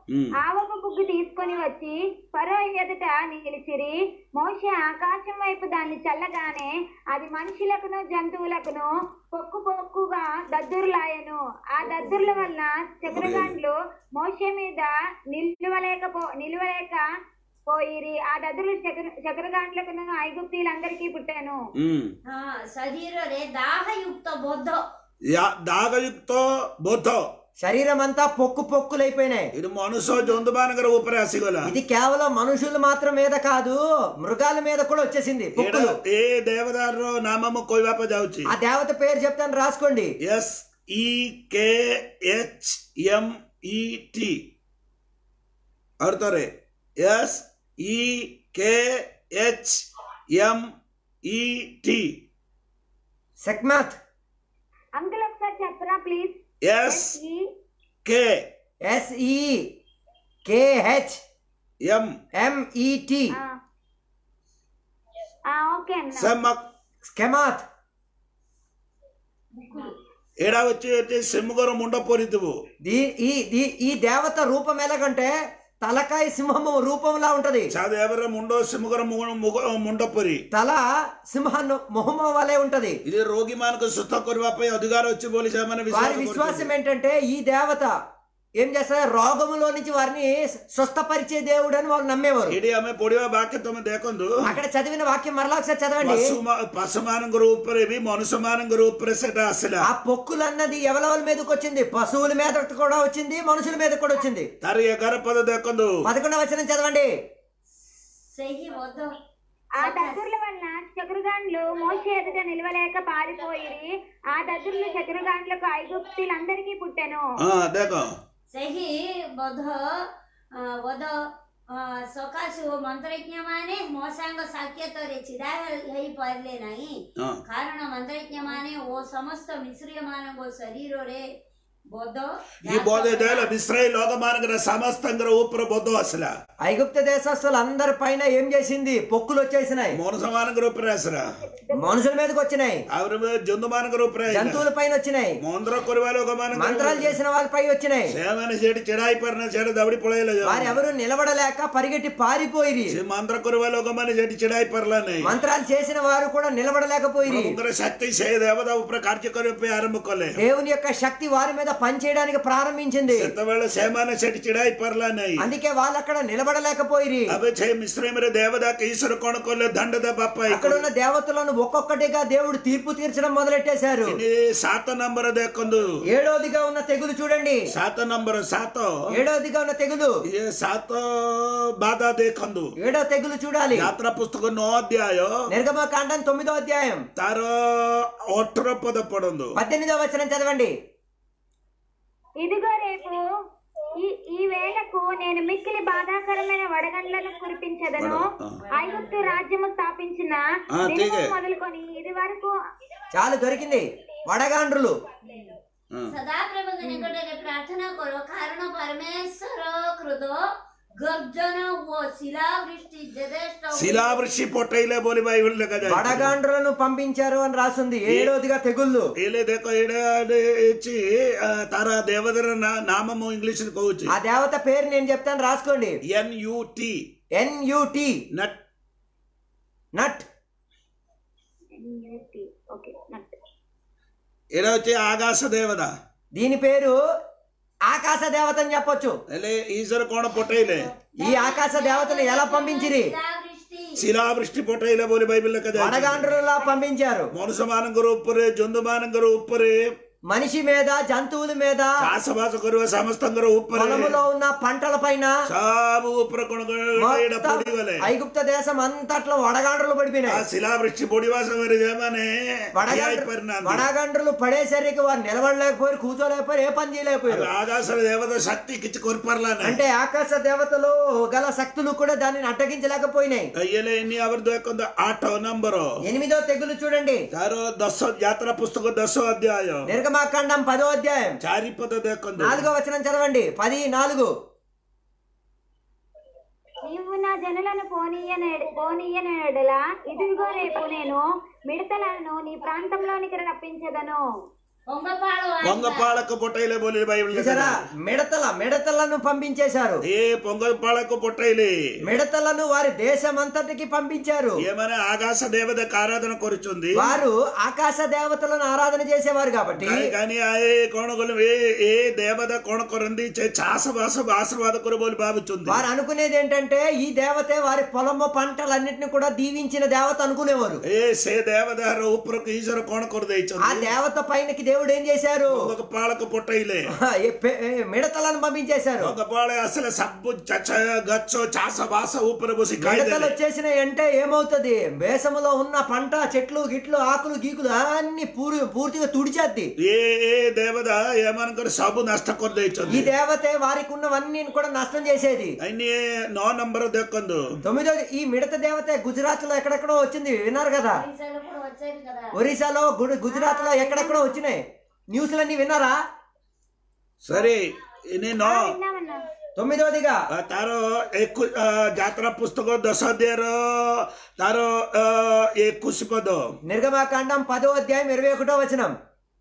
ఉమ్. ఆవపు బుగ్గు తీసుకొని వచ్చి ఫరో ఎదుట నిలిచిరి మోషే ఆకాశం వైపు దాన్ని చల్లగానే అది మనుషులకును జంతువులకును పొక్కు పొక్కుగా దద్దురులాయను ఆ దద్దుర్ల వల్ల చక్రగాండ్లు మోషే మీద నిలువలేకపో నిలువలేక పోయిరి ఆ దద్దులు చక్ర చక్రగాండ్లకును ఐగుప్తీలందరికీ పుట్టాను ఉమ్. ହଁ ଶରୀରରେ ଦାହଯୁକ୍ତ ବୋଧ యా- దాగయుక్త బోధ శరీరం అంతా పొక్కు పొక్కులైపోయినాయి ఇది మనుష్య జంతుమానగర ఊపరే ଆସିଗଲା ఇది కేవలం మనుషులు మాత్రం మీద కాదు మృగాల మీద కూడా వచ్చేసింది ଏଇଟା పొక్కులు ଏ ଦେବଦାରର ନାମ ମୁଁ କହିବାକୁ ଯାଉଛି ఆ దేవత పేరు చెప్తాను రాసుకోండి ఎస్ ఈ କେ ଏଚ୍ ଏମ୍ ଇ ଟି ଅର୍ଥରେ S E K H M E T Sekhmet uncle ఒకసారి చెప్పరా please S K SE KH M MET okay అన్న సెమ్మక్ స్కెమాత్ ଏଇଟା ହଉଛି ଏଠି ସିମୁଗର ମୁଣ୍ଡ ପରିଥିବୁ దీ ఈ దీ- ఈ దేవత రూపం ఎలాగంటే తలకాయ సింహము రూపంలా ఉంటది ଦେବର ମୁଣ୍ଡ ସିମୁଗର ମୁ- ମୁଗ- ମୁଣ୍ଡ ପରି తల సింహాన్ని మొహము వలె ఉంటది ఇది ରୋଗୀ ମାନଙ୍କୁ ସୁସ୍ଥ କରିବା ପାଇଁ ଅଧିକାର ଅଛି ବୋଲି ସେମାନେ వారి ବିଶ୍ୱାସ విశ్వాసం କରୁଛନ୍ତି ఏంటంటే ఈ దేవత ఏం చేస్తారు రోగములో నుంచి వారిని స్వస్థపరిచే దేవుడు అని వాళ్ళు నమ్మేవారు ଏଠି ଆମେ ପଢିବା ବାକ୍ୟ ତମେ ଦେଖନ୍ତୁ అక్కడ చదివిన వాక్యం మరలా ఒకసారి చదవండి ପଶୁ ପଶୁ ମାନଙ୍କର ଉପରେ ବି ମନୁଷ୍ୟ ମାନଙ୍କର ଉପରେ ସେଟା ଆସିଲା ఆ పొక్కులు అన్నది ఎవరెవరి మీదకి వచ్చింది పశువుల మీద కూడా వచ్చింది మనుషుల మీద కూడా వచ్చింది ତାର ଏଗାର పଦ ଦେଖନ୍ତୁ పదకొండవ వచనం చదవండి ସେହି ବୋଧ ఆ దద్దుర్ల వల్ల చక్రగాండ్లు మోసే ఎదుట నిలవలేక పారిపోయిరి ఆ దద్దుర్లు చక్రగాండ్లకు ఐగుప్తులందరికీ పుట్టెను ହଁ ଦେଖ ସେହି ବୋଧ ଅ, ବୋଧ ଅ, ସକାଶୁ ମନ୍ତ୍ରଜ୍ଞମାନେ ମୋ ସାଙ୍ଗ ସାକ୍ଷାତରେ ଛିଡ଼ା ହେ- ହେଇପାରିଲେ ନାହିଁ ହଁ କାରଣ ମନ୍ତ୍ରଜ୍ଞମାନେ ଓ ସମସ୍ତ ମିଶ୍ରୀୟମାନଙ୍କ ଶରୀରରେ ବୋଧ ఈ బోధ దేల ఇస్రాయేల్ లోక ମାନଙ୍କର ସମସ୍ତଙ୍କର ଉପରେ ବୋଧ ଆସିଲା ఐగుప్త దేశస్తులు అందరి పైన ఏం చేసింది పొక్కులు వచ్చేసినాయి ମନୁଷ୍ୟ ମାନଙ୍କର ଉପରେ ଆସିଲା మనుషుల మీదకి వచ్చినాయి ଆହୁରି ବି ଜନ୍ତୁ ମାନଙ୍କର ଉପରେ ଆସିଲା జంతువుల పైన వచ్చినాయి ମନ୍ଦିର କରିବା ଲୋକମାନଙ୍କ మంత్రాలు చేసిన వాళ్ళపై వచ్చినాయి ସେମାନେ ସେଠି ଛିଡା ହେଇପାରିନା ସେଠି ଦୌଡ଼ି ପଳେଇଲେ వారు ఎవరు నిలబడలేక పరిగెట్టి పారిపోయిరి ସେ ମନ୍ଦିର କରିବା ଲୋକମାନେ ସେଠି ଛିଡା ହେଇପାରିଲା ନାହିଁ మంత్రాలు చేసిన వారు కూడా నిలబడలేకపోయిరి ପ୍ରଭୁଙ୍କର ଶକ୍ତି ସେ ଦେବତା ଉପରେ କାର୍ଯ୍ୟ କରିବା ପାଇଁ ଆରମ୍ଭ କଲେ దేవుని యొక్క శక్తి వారి మీద పనిచేయడానికి ప్రారంభించింది ସେତେବେଳେ ସେମାନେ ସେଠି ଛିଡା ହେଇପାରିଲା ନାହିଁ అందుకే వాళ్ళు అక్కడ నిలబడలేకపోయిరి ଏବେ ସେ ମିଶ୍ରମରେ ଦେବତା ଈଶ୍ୱର କଣ କଲେ ଦଣ୍ଡ ଦେବା ପାଇଁ అక్కడ ఉన్న దేవతలను ఒక్కొక్కటిగా దేవుడు తీర్పు తీర్చడం మొదలెట్టేశారు ଇନି ସାତ ନମ୍ବର ଦେଖନ୍ତୁ ఏడోదిగా ఉన్న తెగులు చూడండి ସାତ ନମ୍ବର ସାତ ఏడోదిగా ఉన్న తెగులు ଇଏ ସାତ ବାଧା ଦେଖନ୍ତୁ ఏడో తెగులు చూడాలి ଯାତ୍ରା ପୁସ୍ତକ ନଅ ଅଧ୍ୟାୟ నిర్గమకాండం తొమ్మిదో అధ్యాయం ତାର ଅଠର పଦ ପଢନ୍ତୁ పద్దెనిమిదో వచనం చదవండి ఇదిగో రేపు ఈ ఈ వేళకు నేను మిక్కిలి బాధాకరమైన వడగండ్లను కురిపించదను ఐగుప్తు రాజ్యము స్థాపించిన ఆ, దినము తీగే. మొదలుకొని ఇది వరకు చాలు దొరికింది వడగాండ్రులు ହଁ। ସଦାପ୍ରଭୁଙ୍କ ନିକଟରେ ପ୍ରାର୍ଥନା କର କାରଣ ପରମେଶ୍ୱର କ୍ରୋଧ ଗର୍ଜନ ଓ ଶିଳାବୃଷ୍ଟି ଯଥେଷ୍ଟ ଶିଳାବୃଷ୍ଟି ପଠେଇଲେ ବୋଲି ବାଇବଲ ଲେଖାଯାଇଛି వడగాండ్రులను పంపించారు అని రాసుంది ఏడోదిగా తెగుళ్ళు ହେଲେ ଦେଖ ଏଇଟା ହେଇଛି ଆ, ତାର ଦେବତାର ନା- ନାମ ମୁଁ ଇଂଲିଶରେ କହୁଛି ఆ దేవత పేరు నేను చెప్తాను రాసుకోండి ଏନ୍ యୁ ଟି ఎన్యుటి నట్ నట్ ఓకే నట్టు. ଏଇଟା ହଉଛି ଆକାଶ ଦେବତା దీని పేరు ఆకాశ దేవత అని చెప్పొచ్చు ହେଲେ ଈଶ୍ୱର କଣ ପଠେଇଲେ ఈ ఆకాశ దేవతను ఎలా పంపించిరి ଶିଳାବୃଷ୍ଟି ଶିଳାବୃଷ୍ଟି ପଠେଇଲେ ବୋଲି ବାଇବଲ ଲେଖାଯାଇଛି వడగాండ్రులా పంపించారు ମନୁଷ୍ୟ ମାନଙ୍କର ଉପରେ ଜନ୍ତୁ ମାନଙ୍କର ଉପରେ మనిషి మీద జంతువుల మీద ଚାଷ ବାସ କରିବା ସମସ୍ତଙ୍କର ଉପରେ పొలములో ఉన్న పంటల పైన ସବୁ ଉପରେ କଣ କଣ ଏଇଟା ପଡିଗଲେ ఐగుప్త దేశం అంతట్లో వడగాండ్రులు ఆ పడిపోయినాయి ଶିଳାବୃଷ୍ଟି ପଡିବା ସମୟରେ ସେମାନେ ଠିଆ వడగాండ్రు ହେଇପାରିନାହାନ୍ତି వడగాండ్రులు పడేసరికి వారు నిలబడలేకపోయారు కూర్చోలేకపోయారు ఏ పని చేయలేకపోయారు ఆకాశର దేవత శక్తి କିଛି କରିପାରିଲା ନାହିଁ అంటే ఆకాశ దేవతలు గల శక్తులు కూడా దానిని అడ్డగించలేకపోయినాయి ଇଏଲେ ଏନି ଆବର ଦେଖନ୍ତୁ ଆଠ ନମ୍ବର ఎనిమిదో తెగులు చూడండి ତାର ଦଶ ଯାତ୍ରା పుస్తକ ଦଶ ଅଧ୍ୟାୟ నిర్గమాకాండం పదో అధ్యాయం ଚାରିପଦ ଦେଖନ୍ତୁ నాలుగో వచనం చదవండి పది నాలుగు నీవు నా జనులను పోనీయన పోనీయనడలా ఇదిగో రేపు నేను మిడతలను నీ ప్రాంతంలోనికి రప్పించదను పొంగపాడు పొంగపాళకు పొట్టైలే బోలి బైబిల్ చూసారా మిడతల మిడతలను పంపించేశారు ఏ పొంగపాళకు పొట్టైలే మిడతలను వారి దేశమంతటికి పంపించారు ఏమైనా ఆకాశ దేవతకు ఆరాధన కొరుచుంది వారు ఆకాశ దేవతలను ఆరాధన చేసేవారు కాబట్టి కానీ కానీ ఆ ఏ కోణకులు ఏ ఏ దేవత కోణకొరంది చాస వాస ఆశీర్వాద కొరబోలు భావించుంది వారు అనుకునేది ఏంటంటే ఈ దేవతే వారి పొలము పంటలన్నిటిని కూడా దీవించిన దేవత అనుకునేవారు ఏ సే దేవదార ఉప్పురకు ఈశ్వర కోణ ఆ కొరదైచుంది దేవత పైనకి దేవుడు ఏం చేశారు ఒక పాలకు పొట్టయిలే ఏ పె- ఏ మిడతలను పంపించేశారు ఒక పాల అసలు సబ్బు చచ్చ గచ్చో చాస వాస ఊపిరి పోసి మిడతలు కాయదలే వచ్చేసినాయి అంటే ఏమవుతుంది వేసములో ఉన్న పంట చెట్లు గిట్లు ఆకులు గీకులు అన్ని పూరి పూర్తిగా తుడిచేద్ది ఏ ఏ దేవత ఏమనుకోరు సబ్బు నష్ట ఈ కొరదైచుంది దేవతే వారికి ఉన్నవన్నీ కూడా నష్టం చేసేది అన్ని నో నంబర్ దక్కందు తొమ్మిదో ఈ మిడత దేవతే గుజరాత్ లో ఎక్కడెక్కడో వచ్చింది విన్నారు కదా పైసలు కూడా వచ్చారు కదా ఒరిస్సాలో గుజరాత్ లో ఎక్కడెక్కడో వచ్చినాయి న్యూస్లన్నీ విన్నారా సరే నేను విన్నామన్నా తొమ్మిదోదిగా તારો એક જાત્રા પુસ્તકો દસ અધ્યાય તારો એকুશ પદો నిర్గమాకాండం పదో అధ్యాయం ఇరవై ఒకటో వచనం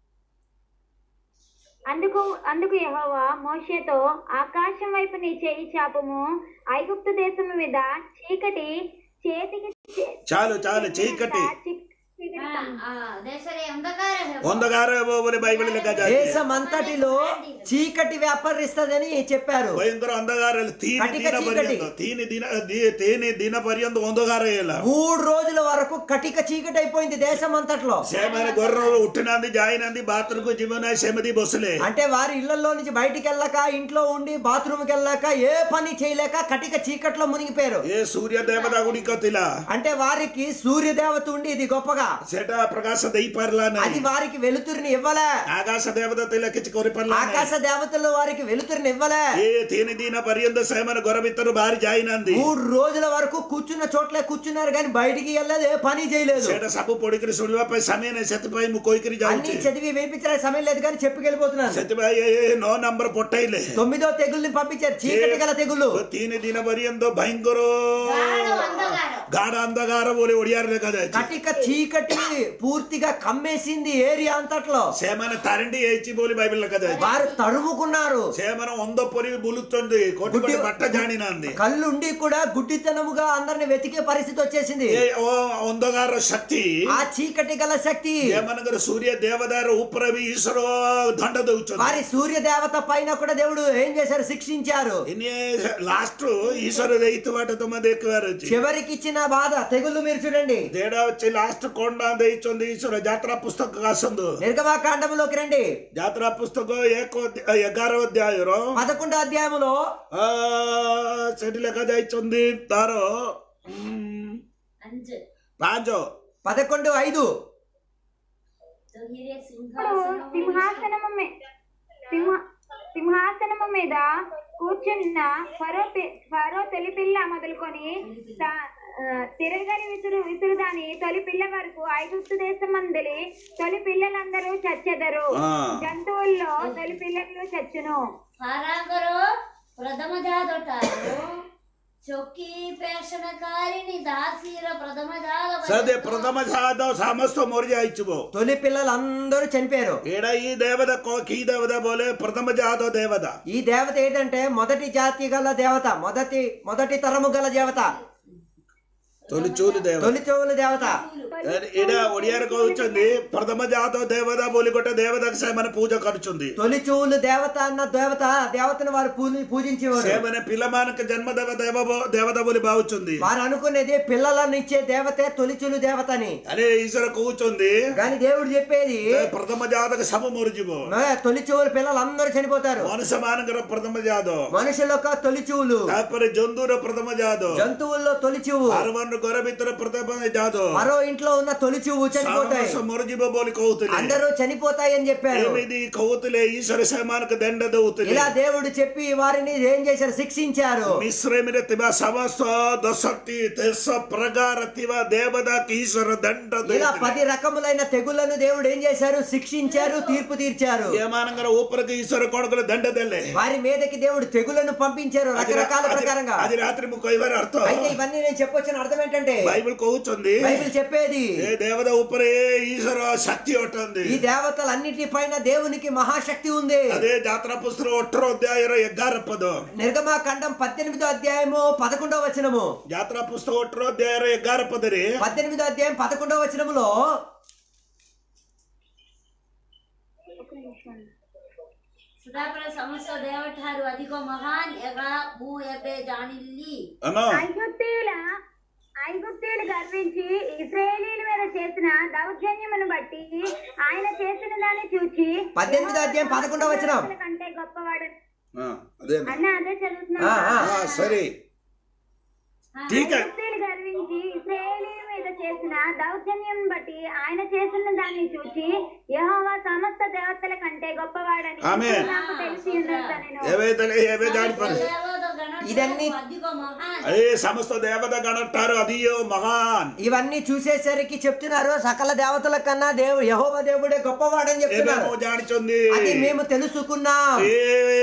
అందుకు అందుకు యెహోవా మోషేతో ఆకాశం వైపు నీ చేయి చాపము ఐగుప్తు దేశము మీద చీకటి చేతికి చే- చాలు చాలు చీకటి చిక్- చీకటి ఆ, ఆ, దేశరే అంధకార వందగారు బోబుని బైబిల్ లెక్క జాతి దేశం అంతటిలో చీకటి వ్యాపారిస్తదని చెప్పారు భయంకర అంధకార తీని కటిక దిన చీకటి. పర్యంత తీని దిన ది- తేని దిన పర్యంత వందగార ఇలా మూడు రోజుల వరకు కటిక చీకటి అయిపోయింది దేశం అంతట్లో సేమైన గొర్రెలు ఉట్టినంది జాయినంది బాత్రూమ్ జీవన సెమది బొసలే అంటే వారి ఇళ్లలో నుంచి బయటికి వెళ్ళాక ఇంట్లో ఉండి బాత్రూమ్ కి వెళ్ళాక ఏ పని చేయలేక కటిక చీకట్లో మునిగిపోయారు ఏ సూర్య దేవత గుడిక తిలా అంటే వారికి సూర్య దేవత ఉండి ఇది గొప్పగా సెట ప్రకాశ దై పర్లా అది వారికి వెలుతురిని ఇవ్వలే ఆకాశ దేవత తిలకిచ్చి కొరి పర్లా ఆకాశ దేవతలు వారికి వెలుతురిని ఇవ్వలే ఏ తేని దిన పర్యంత సేమైన గొర్రె భారీ జాయినంది మూడు రోజుల వరకు కూర్చున్న చోట్లే కూర్చున్నారు కానీ బయటికి వెళ్ళలేదు ఏ పని చేయలేదు ସେଟା ସବୁ ପଢିକିରି ଶୁଣିବା ପାଇଁ ସମୟ ନାହିଁ ସେଥିପାଇଁ ମୁଁ କହିକିରି అన్ని ଯାଉଛି చదివి వినిపించడానికి సమయం లేదు కానీ చెప్పుకెళ్ళిపోతున్నాను ସେଥିପାଇଁ ଏ ଏ ନଅ ନମ୍ବର ପଠେଇଲେ తొమ్మిదో తెగుల్ని పంపించారు చీకటి గల తెగుళ్ళు ତିନି ଦିନ ପର୍ଯ୍ୟନ୍ତ ଭୟଙ୍କର గాఢ అంధకారం ଗାಢ ଅନ୍ଧକାର ବୋଲି ଓଡିଆରେ ଲେଖାଯାଇଛି కటిక చీకటి పూర్తిగా కమ్మేసింది ఏరియా అంతట్లో ସେମାନେ ତାରିଣ୍ଡି ହେଇଛି ବୋଲି ବାଇବେଲ ଲେଖାଯାଇଛି వారు తరుముకున్నారు ସେମାନେ ଅନ୍ଧ ପରି ବୁଲୁଛନ୍ତି କୋଟି କୋଟି ବାଟ ଜାଣିନାହାନ୍ତି కళ్ళుండి కూడా గుడ్డితనముగా అందరిని వెతికే పరిస్థితి వచ్చేసింది ଏ ଓ ଅନ୍ଧକାରର ଶକ୍ତି ఆ చీకటి గల శక్తి ଏମାନଙ୍କର ସୂର୍ଯ୍ୟ ଦେବଦାର ଉପରେ ବି ଈଶ୍ୱର ଦଣ୍ଡ ଦଉଛନ୍ତି వారి సూర్య దేవత పైన కూడా దేవుడు ఏం చేశారు శిక్షించారు ଇନି ଲାଷ୍ଟ ଈଶ୍ୱର ଦେଇଥିବାଟା ତମେ ଦେଖିବାର ଅଛି చివరికి ఇచ్చిన బాధ తెగుళ్ళు మీరు చూడండి తేడా వచ్చి లాస్ట్ కొండ ଦେଇଛନ୍ତି ଈଶ୍ୱର ଯାତ୍ରା ପୁସ୍ତକ ଆସନ୍ତୁ నిర్గమాకాండంలోకి రండి ଯାତ୍ରା ପୁସ୍ତକ ଏକ ଏଗାର ଅଧ୍ୟାୟର పదకొండో అధ్యాయములో ଆ, ସେଠି ଲେଖା ଯାଇଛନ୍ତି ତାର ଉମ୍, అంజు ପାଞ୍ଚ పదకొండు ఐదు తొమ్మిది ఇప్పుడు సింహాసనం సింహాసనము మీ- సింహ సింహాసనము మీద కూర్చున్న ఫరో పి- ఫరో తొలి పిల్ల మొదలుకొని తా- ఆ, తిరగని విసురు విసురు దాని తొలి పిల్ల వరకు ఐగుప్తు దేశం మందలి తొలి పిల్లలందరూ చచ్చెదరు ఆ. జంతువుల్లో తొలి పిల్లలు చచ్చును ఫరాగର ପ୍ରଥମ ଜାତଟାରୁ ଚକି ପେଷଣକାରିଣୀ ଦାସୀର ପ୍ରଥମ ଜାତ సదే ప్రథమ జాత సమస్త మరిଯାଇଥିବ తొలి పిల్లలందరూ చనిపోయారు ଏଇଟା ఈ దేవత కో- కీ దేవత బోలే ప్రథమ జాత దేవత ఈ దేవత ఏంటంటే మొదటి జాతి గల దేవత మొదటి మొదటి తరము గల దేవత తొలి చూలు దేవత తొలి చెవుల దేవత ଏଇଟା ଓଡିଆରେ କହୁଛନ୍ତି ପ୍ରଥମ ଜାତ ଦେବତା ବୋଲି ଗୋଟେ ଦେବତାକୁ ସେମାନେ ପୂଜା କରୁଛନ୍ତି తొలి చెవులు దేవత అన్న దేవత దేవతను వారు పూజ- పూజించేవారు ସେମାନେ పిల్లମାନଙ୍କୁ జన్మ దేవ దేవ దేవత ବୋଲି ଭାବୁଛନ୍ତି వారు అనుకునేది పిల్లలను ఇచ్చే దేవతే తొలి చెవులు దేవత అని అరే ఈశ్వర କହୁଛନ୍ତି కానీ దేవుడు చెప్పేది ଏ ପ୍ରଥମ ଜାତକ ସବୁ ମରିଯିବ "ఏ, తొలి చెవులు పిల్లలందరూ చనిపోతారు ମଣିଷ ମାନଙ୍କର ପ୍ରଥମ ଜାତ మనుషుల యొక్క తొలి చెవులు ତାପରେ ଜନ୍ତୁର ପ୍ରଥମ ଜାତ జంతువుల్లో తొలి చెవు ଆରମାନ ଘର ଭିତରେ ପ୍ରଥମ ଜାତ మరో ఇంట్లో ఉన్న తొలి చెవు చనిపోతాయి ସମସ୍ତ ମରିଯିବ ବୋଲି କହୁଥିଲେ అందరూ చనిపోతాయి అని చెప్పారు ଏମିତି କହୁଥିଲେ ఈశ్వର ସେମାନଙ୍କୁ ଦଣ୍ଡ ଦଉଥିଲେ ఇలా దేవుడు చెప్పి వారిని ఏం చేశారు శిక్షించారు ମିଶ୍ରମରେ ଥିବା ସମସ୍ତ ଦଶଟି ଦେଶ ପ୍ରକାର ଥିବା ଦେବତାକୁ ఈశ్వର ଦଣ୍ଡ ఇలా ଦେଇଥିଲେ పది రకములైన తెగుళ్లను దేవుడు ఏం చేశారు శిక్షించారు తీర్పు తీర్చారు ଏମାନଙ୍କର ଉପରକୁ ఈశ్వର କଣ କଲେ ଦଣ୍ଡ ଦେଲେ వారి మీదకి దేవుడు తెగులను పంపించారు ଆଜି రకరకాల ଆଜି- ప్రకారంగా ଆଜି ରାତିରେ ମୁଁ କହିବାର ଅର୍ଥ అయితే ఇవన్నీ నేను చెప్పొచ్చిన అర్థం ఏమిటంటే బైబిల్ కହୁతుంది బైబిల్ చెప్పేది ఏ దేవత ఉపరే ఈశ్వర శక్తి ఉంటుంది ఈ దేవతలన్నిటి పైన దేవునికి మహాశక్తి ఉంది అదే జాతర పుస్తకం ఒట్టరో అధ్యాయం ఎగ్గారప్పదు నిర్గమాకాండం పద్దెనిమిదో అధ్యాయము పదకొండవ వచనము జాతర పుస్తకం ఒట్టరో అధ్యాయం ఎగ్గారప్పదరి పద్దెనిమిదో అధ్యాయం పదకొండవ వచనములో ସଦାବେଳେ ସମସ୍ତ ଦେହ ଠାରୁ ଅଧିକ ମହାନ ଏଗା ମୁଁ ଏବେ ଜାଣିଲି అన్నా ఐగుప్తీయుల ఐగుప్తీయులు గర్వించి ఇస్రాయేలీల మీద చేసిన దౌర్జన్యమును బట్టి ఆయన చేసిన దాన్ని చూచి పద్దెనిమిదో అధ్యాయం పదకొండవ వచనం దేవతల కంటే గొప్పవాడు ఆ, అదే అన్న అదే ఆ, చదువుతున్నా ఆ. ఆ, సరే ఠీక్ హై. ఐగుప్తీయులు గర్వించి ఇస్రాయేలీల మీద చేసిన దౌర్జన్యం బట్టి ఆయన చేసిన దాన్ని చూచి యెహోవా సమస్త దేవతల కంటే గొప్పవాడని ఆమేన్. నాకు తెలిసి ఉన్నది నేను ఏవైతే ఏవే దాడిపడి ଦେବତା ଗଣ ఇదన్నీ- ଅଧିକ మహాన్ అదే సమస్త దేవత గణట్టారు అదియో మహాన్ ఇవన్నీ చూసేసరికి చెప్తున్నారు సకల దేవతల కన్నా దేవు యహోవ దేవుడే గొప్పవాడని చెప్తున్నారు ఏమేమో జానిచుంది అది మేము తెలుసుకున్నాం ఏ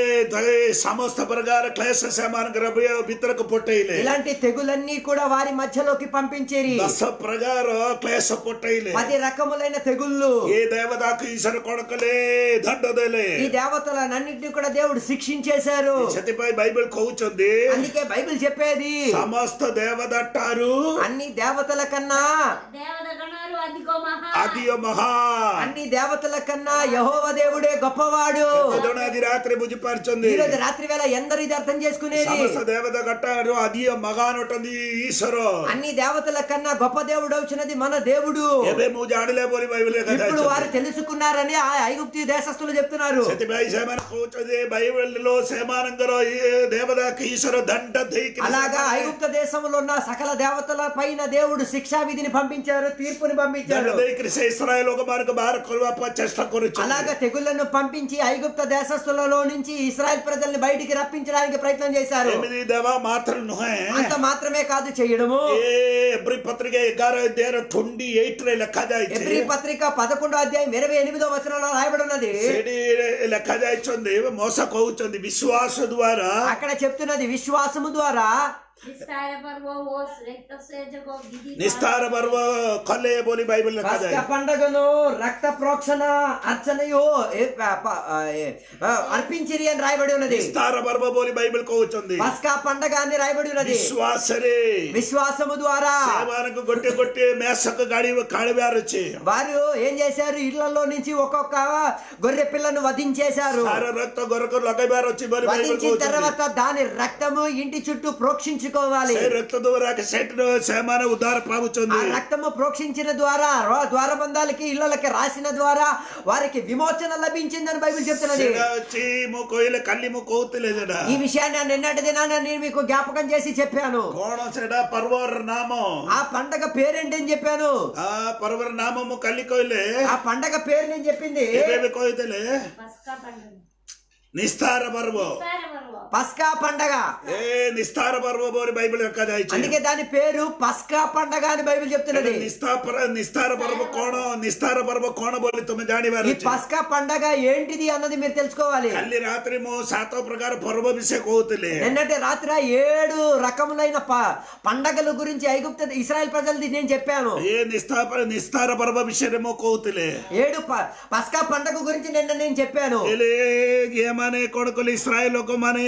ద- సమస్త ప్రకార క్లేశ సమాన గ్రభ్య బిత్తరకు పొట్టయిలే ఇలాంటి తెగులన్నీ కూడా వారి మధ్యలోకి పంపించేరి దశ ప్రకార క్లేశ పొట్టయిలే పది రకములైన తెగుళ్ళు ఏ దేవతకు ఈశ్వర కొడకలే దండదలే ఈ దేవతలన్నింటినీ కూడా దేవుడు శిక్షించేశారు సతిపై బైబిల్ కవుచుంది అందుకే బైబిల్ చెప్పేది సమస్త దేవదట్టారు అన్ని దేవతల కన్నా ଦେବତା ଗଣରୁ ଅଧିକ ମହାନ అదియో మహాన్ అన్ని దేవతల కన్నా యహోవ దేవుడే గొప్పవాడు అది రాత్రి బుజ్జిపరచుంది ఈ రోజు రాత్రి వేళ ఎందరు ఇది అర్థం చేసుకునేది సమస్త దేవత కట్టారు అదియో మగాన్ ఉంటుంది ఈశ్వరు అన్ని దేవతల కన్నా గొప్ప దేవుడు వచ్చినది మన దేవుడు ఏమే నువ్వు జాడలే పోలి బైబిల్ ఇప్పుడు వారు తెలుసుకున్నారని ఆ ఐగుప్తి దేశస్తులు చెప్తున్నారు సతిపై సేమన కూర్చొని బైబిల్లో సేమానంగరో ఈ దేవతకి ఈశ్వర దండ దైకి అలాగా ఐగుప్త దేశంలో ఉన్న సకల దేవతల పైన దేవుడు శిక్షా విధిని పంపించారు తీర్పుని దండ పంపించారు దైకి ఇస్రాయల్ ఒక మార్గ బార కొలువప్ప చేష్ట కొరుచు అలాగా తెగుళ్లను పంపించి ఐగుప్త దేశస్తులలో నుంచి ఇస్రాయల్ ప్రజల్ని బయటికి రప్పించడానికి ప్రయత్నం చేశారు ఎనిమిది దేవ మాత్రం నుహే అంత మాత్రమే కాదు చేయడము ఏ ఎబ్రి పత్రిక ఎగారో దేర ట్వంటీ ఎయిట్ రే లెక్క ఎబ్రి జాయిచి పత్రిక పదకొండో అధ్యాయం ఇరవై ఎనిమిదో వచనంలో రాయబడి ఉన్నది ସେଠି ଲେଖା ଯାଇଛନ୍ତି ମଶା କହୁଛନ୍ତି ବିଶ୍ୱାସ ଦ୍ଵାରା అక్కడ చెప్తున్నది విశ్వాసము ద్వారా ନିସ୍ତାର ପର୍ବ ଓ ରକ୍ତସେଚକ ବିଧି ନିସ୍ତାର ପର୍ବ କଲେ ବୋଲି ବାଇବଲ ଲେଖାଯାଏ పస్క పండగను రక్త ప్రోక్షణ అర్చనయో ఏ, ప, ప, ఆ, ఏ, ఆ, అర్పించిరి అని రాయబడి ఉన్నది ନିସ୍ତାର ପର୍ବ ବୋଲି ବାଇବଲ କହୁଛନ୍ତି పస్కా పండగ అని రాయబడి ఉన్నది ବିଶ୍ୱାସରେ విశ్వాసము ద్వారా ସେମାନଙ୍କୁ ଗୋଟିଏ ଗୋଟିଏ ମେଷକ ଗାଡି କାଢିବାର ଅଛି వారు ఏం చేశారు ఇళ్లలో నుంచి ఒక్కొక్క గొర్రె పిల్లను వధించేశారు ତାର ରକ୍ତ ଘରକୁ ଲଗେଇବାର ଅଛି ବୋଲି ବାଇବଲ వధించిన କହୁଛନ୍ତି తర్వాత దాని రక్తము ఇంటి చుట్టూ ప్రోక్షించుకోవాలి ସେ ରକ୍ତ ଦ୍ଵାରା ସେଠି ସେମାନେ ଉଦ୍ଧାର ఆ ପାଉଛନ୍ତି రక్తము ప్రోక్షించిన ద్వారా ర- ద్వారబంధాలకి ఇళ్ళకి రాసిన ద్వారా వారికి విమోచన లభించిందని బైబిల్ చెప్తున్నది ସେଟା ଅଛି ମୁଁ କହିଲେ କାଲି ମୁଁ କହୁଥିଲି ସେଟା ఈ విషయాన్ని నిన్నటి దినాన నేను మీకు జ్ఞాపకం చేసి చెప్పాను କଣ ସେଟା ପର୍ବର ନାମ ఆ పండగ పేరేంటని చెప్పాను ఆ ପର୍ବର ନାମ ମୁଁ କାଲି କହିଲେ ఆ పండగ పేరు నేను చెప్పింది ଏବେ ବି କହିଥିଲେ ପସ୍କା ପାଣ୍ଡବ ନିସ୍ତାର ପର୍ବ ନିସ୍ତାର ପର୍ବ పస్కా పండగ ଏ ନିସ୍ତାର ପର୍ବ ବୋଲି ବାଇବଲ ଲେଖାଯାଇଛି అందుకే దాని పేరు పస్కా పండగ అని బైబిల్ చెప్తున్నది ନିସ୍ତାର ନିସ୍ତାର ପର୍ବ କଣ ନିସ୍ତାର ପର୍ବ କଣ ବୋଲି ତୁମେ ଜାଣିବାର ఈ ଅଛି పస్కా పండగ ఏంటిది అన్నది మీరు తెలుసుకోవాలి କାଲି ରାତିରେ ମୁଁ ସାତ ପ୍ରକାର ପର୍ବ ବିଷୟ କହୁଥିଲି నిన్నటి రాత్రి ఏడు రకములైన ప- పండగల గురించి ఐగుప్త ఇస్రాయల్ ప్రజలది నేను చెప్పాను ଏ ନିସ୍ତାର ନିସ୍ତାର ପର୍ବ ବିଷୟରେ ମୁଁ କହୁଥିଲି ఏడు ప- పస్కా పండగ గురించి నిన్న నేను చెప్పాను ହେଲେ ଏମାନେ କଣ କଲେ ଇସ୍ରାଏଲ ଲୋକମାନେ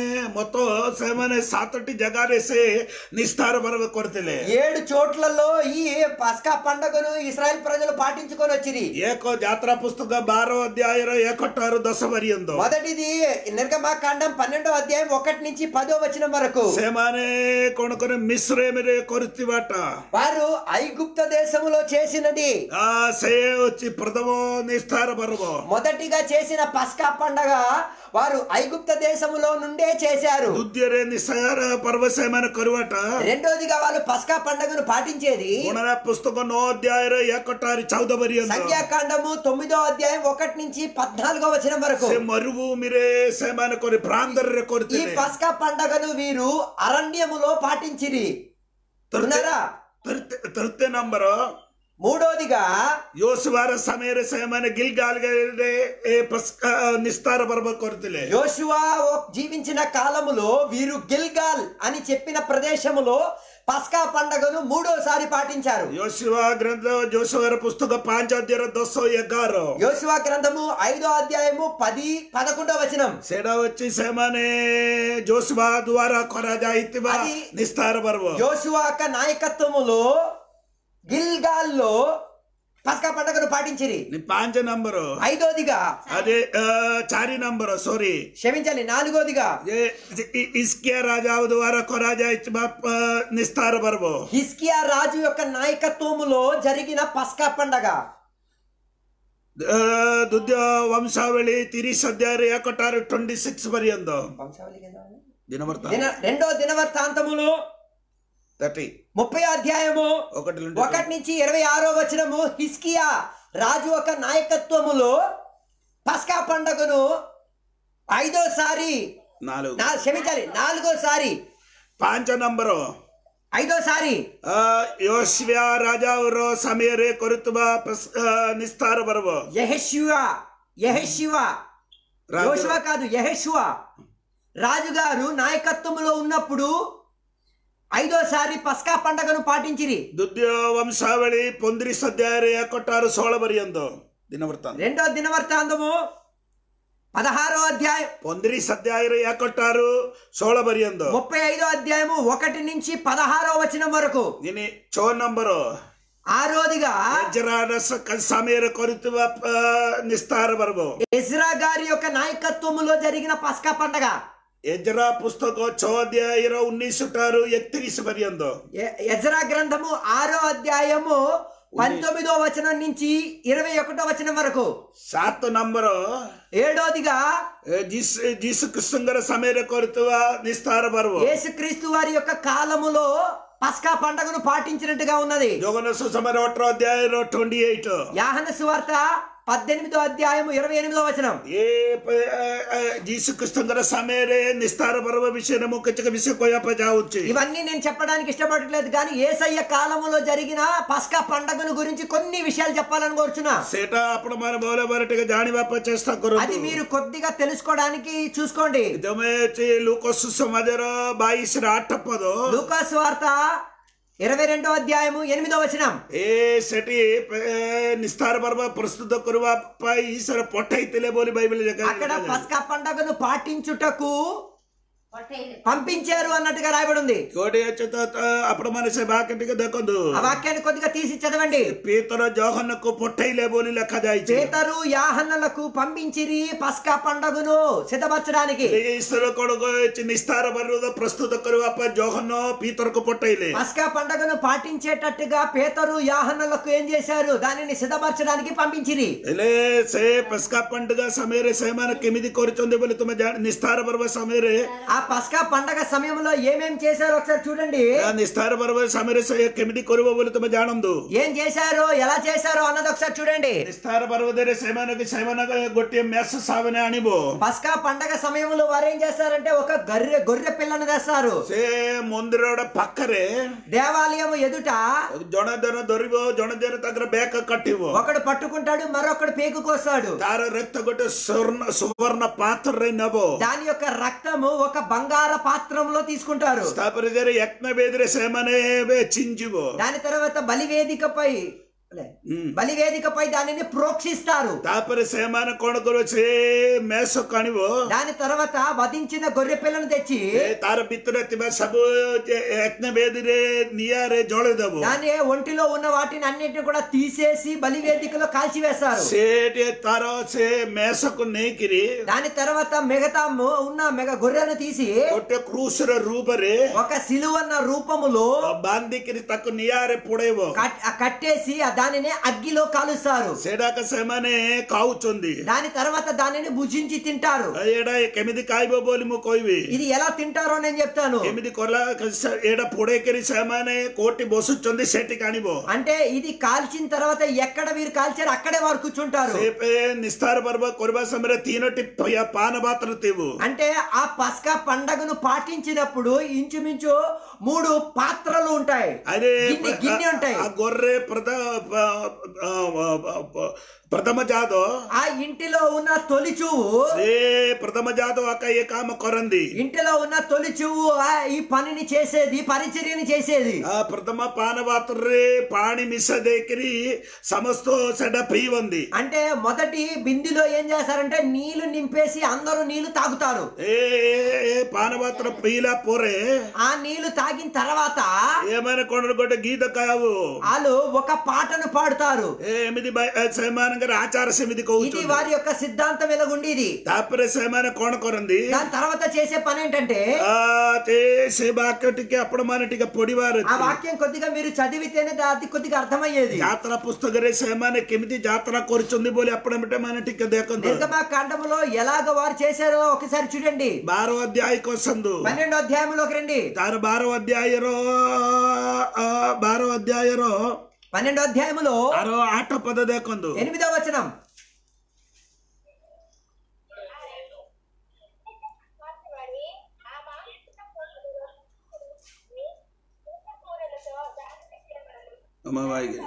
ମତ ସେମାନେ ସାତଟି ଜାଗାରେ ସେ ନିସ୍ତାର ପର୍ବ କରିଥିଲେ ఏడు చోట్లలో ఈ పస్కా పండగను ఇస్రాయల్ ప్రజలు పాటించుకొని వచ్చిరి ଏକ ଯାତ୍ରା పుస్తକ ବାର ଅଧ୍ୟାୟର ଏକଟାରୁ ଦଶ ପର୍ଯ୍ୟନ୍ତ మొదటిది నిర్గమాకాండం పన్నెండో అధ్యాయం ఒకటి నుంచి పదో వచనం వరకు ସେମାନେ କଣ କରେ ମିଶ୍ରେମରେ କରୁଥିବାଟା వారు ఐగుప్త దేశములో చేసినది ఆ ସେ ହଉଛି ପ୍ରଥମ ନିସ୍ତାର ପର୍ବ మొదటిగా చేసిన పస్కా పండగ వారు ఐగుప్త దేశములో నుండే చేశారు ଦ୍ୱିତୀୟରେ ନିସାର ପର୍ବ ସେମାନେ କରିବାଟା రెండోదిగా వాళ్ళు పస్కా పండగను పాటించేది ଗଣନା పుస్తକ ନଅ ଅଧ୍ୟାୟର ଏକଟାରୁ ଚଉଦ ପର୍ଯ୍ୟନ୍ତ సంఖ్యాకాండము తొమ్మిదో అధ్యాయం ఒకటి నుంచి పద్నాలుగో వచనం వరకు ସେ ମରୁଭୂମିରେ ସେମାନେ କରି ପ୍ରାନ୍ତରରେ ఈ କରିଥିଲେ పస్కా పండగను వీరు అరణ్యములో పాటించిరి ఉన్నారా ତୃତୀୟ ତୃତୀୟ ନମ୍ବର మూడోదిగా యోసువాର ସମୟରେ ସେମାନେ గిల్గాల్ରେ ଏ ପସ୍କା ନିସ୍ତାର ପର୍ବ କରିଥିଲେ యోషువా జీవించిన కాలములో వీరు గిల్గాల్ అని చెప్పిన ప్రదేశములో పస్కా పండగను మూడోసారి పాటించారు ಯೋಶುವ ಗ್ರಂಥ ಜೋಶುವರ ಪುಸ್ತಕ ಪಾಂಚ ಅಧ್ಯಾಯ ದೊಸ್ಸೋ ಎಗಾರು యోశువ గ్రంథము ఐదో అధ్యాయము పది పదకొండో వచనం ସେଟା వచ్చి ସେମାନେ ଜୋଶୁଆ ଦ୍ୱାରା କରାଯାଇଥିବା ଆଜି- ନିସ୍ତାର ପର୍ବ యోశువ యొక్క నాయకత్వములో గిల్గాల్లో పస్కా పండగను పాటించిరి ପାଞ୍ଚ ନମ୍ବର ఐదోదిగా అదే ఆ, ଚାରି ନମ୍ବର ସରି క్షమించాలి నాలుగోదిగా ଯେ ଇ- ଇସ୍କିଆ ରାଜା ଦ୍ୱାରା କରାଯାଇଥିବା ପ, ନିସ୍ତାର ପର୍ବ హిస్కియా రాజు యొక్క నాయకత్వములో జరిగిన పస్కా పండగ ಆ, ದುದ್ಯ ವಂಶಾವಳಿ ತಿರಿಸ್ ಅಧ್ಯಾಯ ಏಕಟಾರು ಟ್ವೆಂಟಿ ಸಿಕ್ಸ್ ಪರ್ಯಂತ ದಿನವರ್ತ దిన రెండో దినవర్తాంతములో ತರ್ಟಿ ముప్పై అధ్యాయము ఒకటి నుండి ఒకటి నుంచి ఇరవై ఆరో వచనము హిస్కియా రాజు యొక్క నాయకత్వములో పస్కా పండగను ఐదోసారి నాలుగు నా క్షమించాలి నాలుగోసారి ପାଞ୍ଚ ନମ୍ବର ఐదోసారి ಆ, ಯೋಶ್ವ್ಯ ರಾಜ ಅವರ ಸಮୟରେ ಕೊರುತ್ತುವ ಪಸ್- ಆ, ನಿಸ್ತಾರ ಪರ್ವ యెహెషువ యెహెషువ రాజు- యోషువ కాదు యెహెషువ రాజుగారు నాయకత్వములో ఉన్నప్పుడు ఐదోసారి పస్కా పండగను పాటించిరి ದುದ್ಯ ವಂಶಾವಳಿ ಪೊಂದ್ರಿಸ್ ಅಧ್ಯಾಯ ಏಕಟಾರು ಸೋಳ ಪರ್ಯಂತ ದಿನವೃತ್ತ రెండో దినవర్తాంతము పదహారో అధ్యాయం ಪೊಂದ್ರಿಸ್ ಅಧ್ಯಾಯ ಏಕಟಾರು ಸೋಳ ಪರ್ಯಂತ ముప్పై ఐదో అధ్యాయము ఒకటి నుంచి పదహారో వచనం వరకు ಇನಿ ಚೋ ನಂಬರು ఆరోదిగా ಯಜ್ರಾನ ಸಮୟରେ ಕೊರುತ್ತುವ ಆ, ನಿಸ್ತಾರ ಪರ್ವ ఎజ్రా గారి యొక్క నాయకత్వములో జరిగిన పస్కా పండగ ಎಜ್ರಾ ಪುಸ್ತಕ ಚೋ ಅಧ್ಯಾಯ ಉನ್ನಿಸ್ ಟಾರು ಎಕ್ತಿರಿಸ್ ಪರ್ಯಂತ ఎ- ఎజ్రా గ్రంథము ఆరో అధ్యాయము పంతొమ్మిదో వచనం నుంచి ఇరవై ఒకటో వచనం వరకు ಸಾತ್ ನಂಬರ್ ఏడోదిగా ಜೀಸ್ ಜೀಸು ಕೃಷ್ಣಂಗರ ಸಮୟରେ ಕೊರುತ್ತುವ ನಿಸ್ತಾರ ಪರ್ವ యేసుక్రీస్తు వారి యొక్క కాలములో పస్కా పండగను పాటించినట్టుగా ఉన్నది ಜೋಗನ ಸುಸಮರ ಒಟ್ಟರ ಅಧ್ಯಾಯ ಟ್ವೆಂಟಿ ಏಟ್ యాహన సువార్త పద్దెనిమిదో అధ్యాయము ఇరవై ఎనిమిదో వచనం ಏ ಪ- ಆ, ಆ, ಜೀಸು ಕೃಷ್ಣಂಗರ ಸಮୟରେ ನಿಸ್ತಾರ ಪರ್ವ ವಿಷಯ ಮುಖ್ಯ ವಿಷಯ ಕೊಯ್ಯಪ್ಪ ಜಾವುಚ್ಚಿ ఇవన్నీ నేను చెప్పడానికి ఇష్టపడట్లేదు కానీ ఏసయ్య కాలములో జరిగిన పస్కా పండగను గురించి కొన్ని విషయాలు చెప్పాలని కోరుచున్నా ಸೇಟಾ ಅಪ್ಪಣ ಮಾರ ಬೋಲೆ ಬರಟಿಗೆ ಜಾಣಿವಾಪ ಚೇಷ್ಟ ಕರು అది మీరు కొద్దిగా తెలుసుకోవడానికి చూసుకోండి ಇದೊಮ್ಮೆ ಲೂಕೋಸ್ ಸಮಾಜರ ಬಾಯಿಸಿರ ಆಟಪ್ಪದು లూకాస్ వార్త ఇరవై రెండో అధ్యాయము ఎనిమిదో వచనం ಏ ಸೆಟಿ ಪ- ನಿಸ್ತಾರ ಪರ್ವ ಪ್ರಸ್ತುತ ಕೊರುವ ಅಪ್ಪ ಈಶ್ವರ ಪೊಟ್ಟ ಐತಿಲೆ ಬೋಲಿ ಬೈಬಲ್ అక్కడ పస్కా పండగను పాటించుటకు ପଠେଇଲେ పంపించారు అన్నట్టుగా రాయబడి ఉంది ಕೋಟಿ ಹಚ್ಚತ ಅಪ್ಪಣ ಮನಸ್ಸೆ ಬಾಕಟಿಗೆ ದಕ್ಕೊಂದು ఆ వాక్యాన్ని కొద్దిగా తీసి చదవండి ಪೀತರ ಜೋಹನ್ನಕ್ಕೂ ಪೊಟ್ಟೈಲೆ ಬೋಲಿ ಲೆಕ್ಕ ಜಾಯ್ತು పేతరు యాహన్నలకు పంపించిరి పస్కా పండగను సిద్ధపరచడానికి ಈಶ್ವರ ಕೊಡುಗು ಹೆಚ್ಚು ನಿಸ್ತಾರ ಬರುವುದು ಪ್ರಸ್ತುತ ಕೊರುವ ಅಪ್ಪ ಜೋಹನ್ನು ಪೀತರಕ್ಕೂ ಪೊಟ್ಟೈಲೆ పస్కా పండగను పాటించేటట్టుగా పేతరు యాహన్నలకు ఏం చేశారు దానిని సిద్ధపరచడానికి పంపించిరి ಎಲೆ ಸೇ ಪಸ್ಕಾ ಪಂಡಗ ಸಮୟରେ ಸೇಮಾನ ಕೆಮಿದಿ ಕೋರಿಚೊಂದೆ ಬೋಲಿ ತುಮ ಜಾಣ ನಿಸ್ತಾರ ಬರುವ ಸಮୟରେ ఆ పస్కా పండగ సమయంలో ఏమేం చేశారు ఒకసారి చూడండి ಆ ನಿಸ್ತಾರ ಬರುವ ಸಮୟରେ ಸೇ ಕೆಮಿದಿ ಕೊರುವ ಬೋಲಿ ತುಮ ಜಾಣಂದು ఏం చేశారో ఎలా చేశారో అన్నది ఒకసారి చూడండి ನಿಸ್ತಾರ ಬರುವುದರೆ ಸೇಮಾನಗೆ ಸೇಮಾನಗ ಗೊಟ್ಟಿಯ ಮೆಸ್ ಸಾವನೆ ಅಣಿಬು పస్కా పండగ సమయంలో వారు ఏం చేస్తారంటే ఒక గొర్రె గొర్రె పిల్లను తెస్తారు ಸೇ ಮುಂದಿರೋಡ ಪಕ್ಕರೆ దేవాలయం ఎదుట ಜೊಣ ಜನ ದೊರಿಬು ಜೊಣ ಜನ ತಗ್ರ ಬೇಕ ಕಟ್ಟಿವು ఒకడు పట్టుకుంటాడు మరొకడు పేకుకొస్తాడు ತಾರ ರಕ್ತ ಗೊಟ್ಟು ಸುವರ್ಣ ಸುವರ್ಣ ಪಾತ್ರ ನಬು దాని యొక్క రక్తము ఒక బంగార పాత్రంలో తీసుకుంటారు ಸ್ಥಾಪರಿದರೆ ಯತ್ನ ಬೇದ್ರೆ ಸೇಮನೆ ಬೇ ಚಿಂಜುವು దాని తర్వాత బలివేదికపై లే, ಹ್ಮ್ బలివేదికపై దానిని ప్రోక్షిస్తారు ತಾಪರೆ ಸೇಮಾನ ಕೊಣಕರು ಸೇ ಮೇಸು ಕಾಣಿವು దాని తర్వాత వధించిన గొర్రె పిల్లను తెచ్చి ಏ ತಾರ ಬಿತ್ತನೆ ತಿಮ್ಮ ಸಬು ಯತ್ನ ಬೇದಿರೆ ನಿಯಾರೆ ಜೋಳದವು దాని ఒంటిలో ఉన్న వాటిని అన్నిటిని కూడా తీసేసి బలివేదికలో కాల్చివేస్తారు ಸೇಟೆ ತಾರ ಸೇ ಮೇಸಕು ನೇಕಿರಿ దాని తర్వాత మిగతా ము- ఉన్న మెగ గొర్రెను తీసి ಕೊಟ್ಟೆ ಕ್ರೂಸರ ರೂಪರೆ ఒక సిలువన్న రూపములో ಬಾಂಧಿಕಿರಿ ತಕ್ಕ ನಿಯಾರೆ ಪುಡೆವು కట్- ఆ కట్టేసి ఆ దానిని అగ్గిలో కాలుస్తారు ಸೇಡಾಕ ಸೇಮನೆ ಕಾವುಚೊಂದಿ దాని తర్వాత దానిని భుజించి తింటారు ఏడ కెమిది కాయిబో బోలి ము కోయివి ఇది ఎలా తింటారో నేను చెప్తాను ఎమిది కొల ఏడ పొడేకెరి సామానే కోటి బొసుచుంది సెట్టి కానిబో అంటే ఇది కాల్చిన తర్వాత ఎక్కడ వీరు కాల్చారు అక్కడే వారు కూర్చుంటారు సేపే నిస్తార పర్వ కొరబా సమర తీనటి ప- పాన పాత్ర తీవు అంటే ఆ పస్కా పండగను పాటించినప్పుడు ఇంచుమించు మూడు పాత్రలు ఉంటాయి అదే గిన్నె గిన్నె ఉంటాయి ఆ గొర్రె ప్రద ప- ఆ, ఆ, ప- ప్రథమ జాతో ఆ ఇంటిలో ఉన్న తొలి చూవు సే ప్రథమ జాతో అక్క ఏ కామ కొరంది ఇంటిలో ఉన్న తొలి చూవు ఆ ఈ పనిని చేసేది పరిచర్యని చేసేది ಆ ಪ್ರಥಮ ಪಾನಪಾತ್ರೆ ಪಾಣಿ ಮಿಸ ದೇಕಿರಿ ಸಮಸ್ತ ಸೆಡ ಪೀವಂದಿ అంటే మొదటి బిందులో ఏం చేస్తారంటే నీళ్లు నింపేసి అందరూ నీళ్లు తాగుతారు ఏ ఏ పానపాత్ర పీలా పోరే ఆ నీళ్లు తాగిన తర్వాత ఏమైనా కొండలు కొట్టే గీత కావు వాళ్ళు ఒక పాటను పాడుతారు ఏమిది సైమాన్ గారి ఆచార సమితి ఇది కవుచు వారి యొక్క సిద్ధాంతం ఎలాగుండేది తాపరే సైమాన కోణ కొరంది దాని తర్వాత చేసే పని ఏంటంటే ఆ తే సే బాకటికి అప్పుడు మనటిగా పొడివారు ఆ వాక్యం కొద్దిగా మీరు చదివితేనే అది కొద్దిగా అర్థమయ్యేది జాతర పుస్తకరే సైమాన కెమిది జాతర కొరుచుంది బోలి అప్పుడమిటే మనటికి దేకందు నిర్గమా కాండములో ఎలాగ వారు చేశారో ఒకసారి చూడండి బారో అధ్యాయ కోసందు పన్నెండో అధ్యాయంలోకి రండి ತಾರ ಬಾರೋ ಅಧ್ಯಾಯರೋ ಆ, ಬಾರೋ ಅಧ್ಯಾಯರೋ పన్నెండో అధ్యాయములో ಆರೋ ಆಟ ಪದ ದೇಕೊಂದು ఎనిమిదో వచనం వారి ఆ మాంస కూరలతో దాని పెట్టేవారు ಅಮ್ಮವಾಯಿಗೆ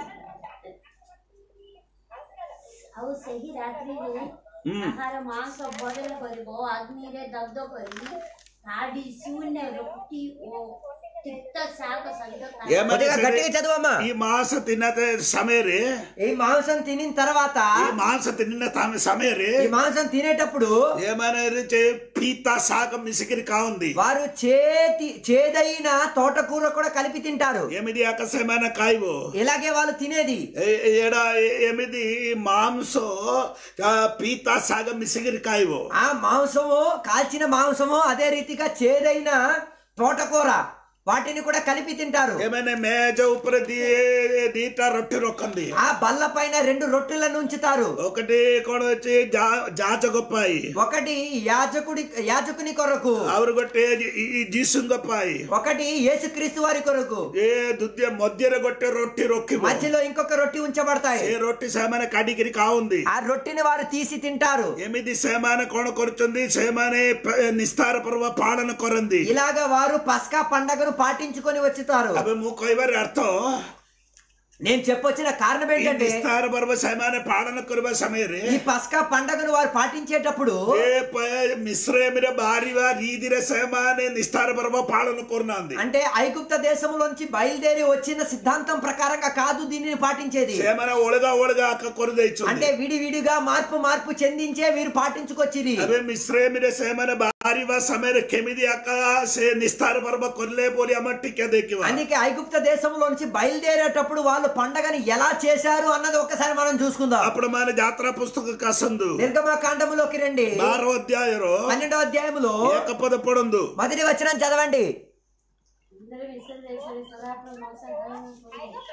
ଆଉ ସେହି ରାତ୍ରିରେ ହୁଁ। ତାହାର ମାଂସ ବଦଳ କରିବ ଅଗ୍ନିରେ ଦଗ୍ଧ କରି ତାଡ଼ି ଶୂନ୍ୟ ରୁଟି ଓ ତିକ୍ତ ଶାଗ ସହିତ ଖାଇବ। ఏమని కొద్దిగా గట్టిగా చదువమ్మా ఈ మాంಸ తిన్న సమయరే ఈ మాంసం తినిన తర్వాత ఈ మాంಸ తిన్న తమ సమయరే ఈ మాంసం తినేటప్పుడు ఏమైనా పీత శాఖ మిసికిరి కావుంది వారు చేతి చేదైన తోటకూర కూడా కలిపి తింటారు ఏమిది అకస్యమైన కాయవు ఇలాగే వాళ్ళు తినేది ఏ- ఏడ ఏ- ఏమిది మాంసం ఆ, పీత శాఖ మిసికిరి కాయవు ఆ మాంసము కాల్చిన మాంసము అదే రీతిగా చేదైన తోటకూర వాటిని కూడా కలిపి తింటారు ఏమైనా మేజ ఉపర దీట రొట్టె రొక్కంది ఆ బల్ల పైన రెండు రొట్టెలను ఉంచుతారు ఒకటి కూడా వచ్చి జా జాచ గొప్పాయి ఒకటి యాజకుడి యాజకుని కొరకు ಅವ್ರು ಗೊಟ್ಟೆ ಈ ಜೀಸುಂಗಪ್ಪಾಯಿ ఒకటి యేసుక్రీస్తు వారి కొరకు ఏ దుద్య మధ్యర గొట్టె రొట్టి రొక్కి మధ్యలో ఇంకొక రొట్టి ఉంచబడతాయి ఏ రొట్టి సేమాన కాడికిరి కావుంది ఆ రొట్టిని వారు తీసి తింటారు ఎమిది సేమాన కొన కొరుచుంది సేమానే ప- నిస్తార పర్వ పాలన కొరంది ఇలాగ వారు పస్కా పండగను పాటించుకొని వచ్చుతారు అవి మూకొయ్యవారి అర్థం నేను చెప్పొచ్చిన కారణం ఈ ఏంటంటే నిస్తార పర్వ సేమాన పాలన కొరువ సమయరే ఈ పస్కా పండగను వారు పాటించేటప్పుడు ఏ ప- మిశ్రమిర బారివ రీదిర సేమానే నిస్తార పర్వ పాలన కొరనాంది అంటే ఐగుప్త దేశంలోంచి బయలుదేరి వచ్చిన సిద్ధాంతం ప్రకారంగా కాదు దీనిని పాటించేది సేమన ఒಳగా ఒಳగా అక్క కొరదైచు అంటే విడివిడిగా మార్పు మార్పు చెందించే వీరు పాటించుకొచ్చిది అవే మిశ్రమిర సేమన బారివ సమయర కెమిది అక్క సే నిస్తార పర్వ కొరలే పోలి అమ్మటికే దెక్కివ అందుకే ఐగుప్త దేశంలోంచి బయలుదేరేటప్పుడు వాళ్ళు పండగని ఎలా చేశారు అన్నది ఒకసారి మనం చూసుకుందాం అప్పుడు మన జాతర పుస్తక కసందు నిర్గమ కాండములోకి రండి బారో అధ్యాయరు పన్నెండో అధ్యాయములో ఏకపద పొడందు మొదటి వచనం చదవండి అందరూ ఇస్రాయేలు దేశంలో సదాప్రభు మోసే భయం పొంది.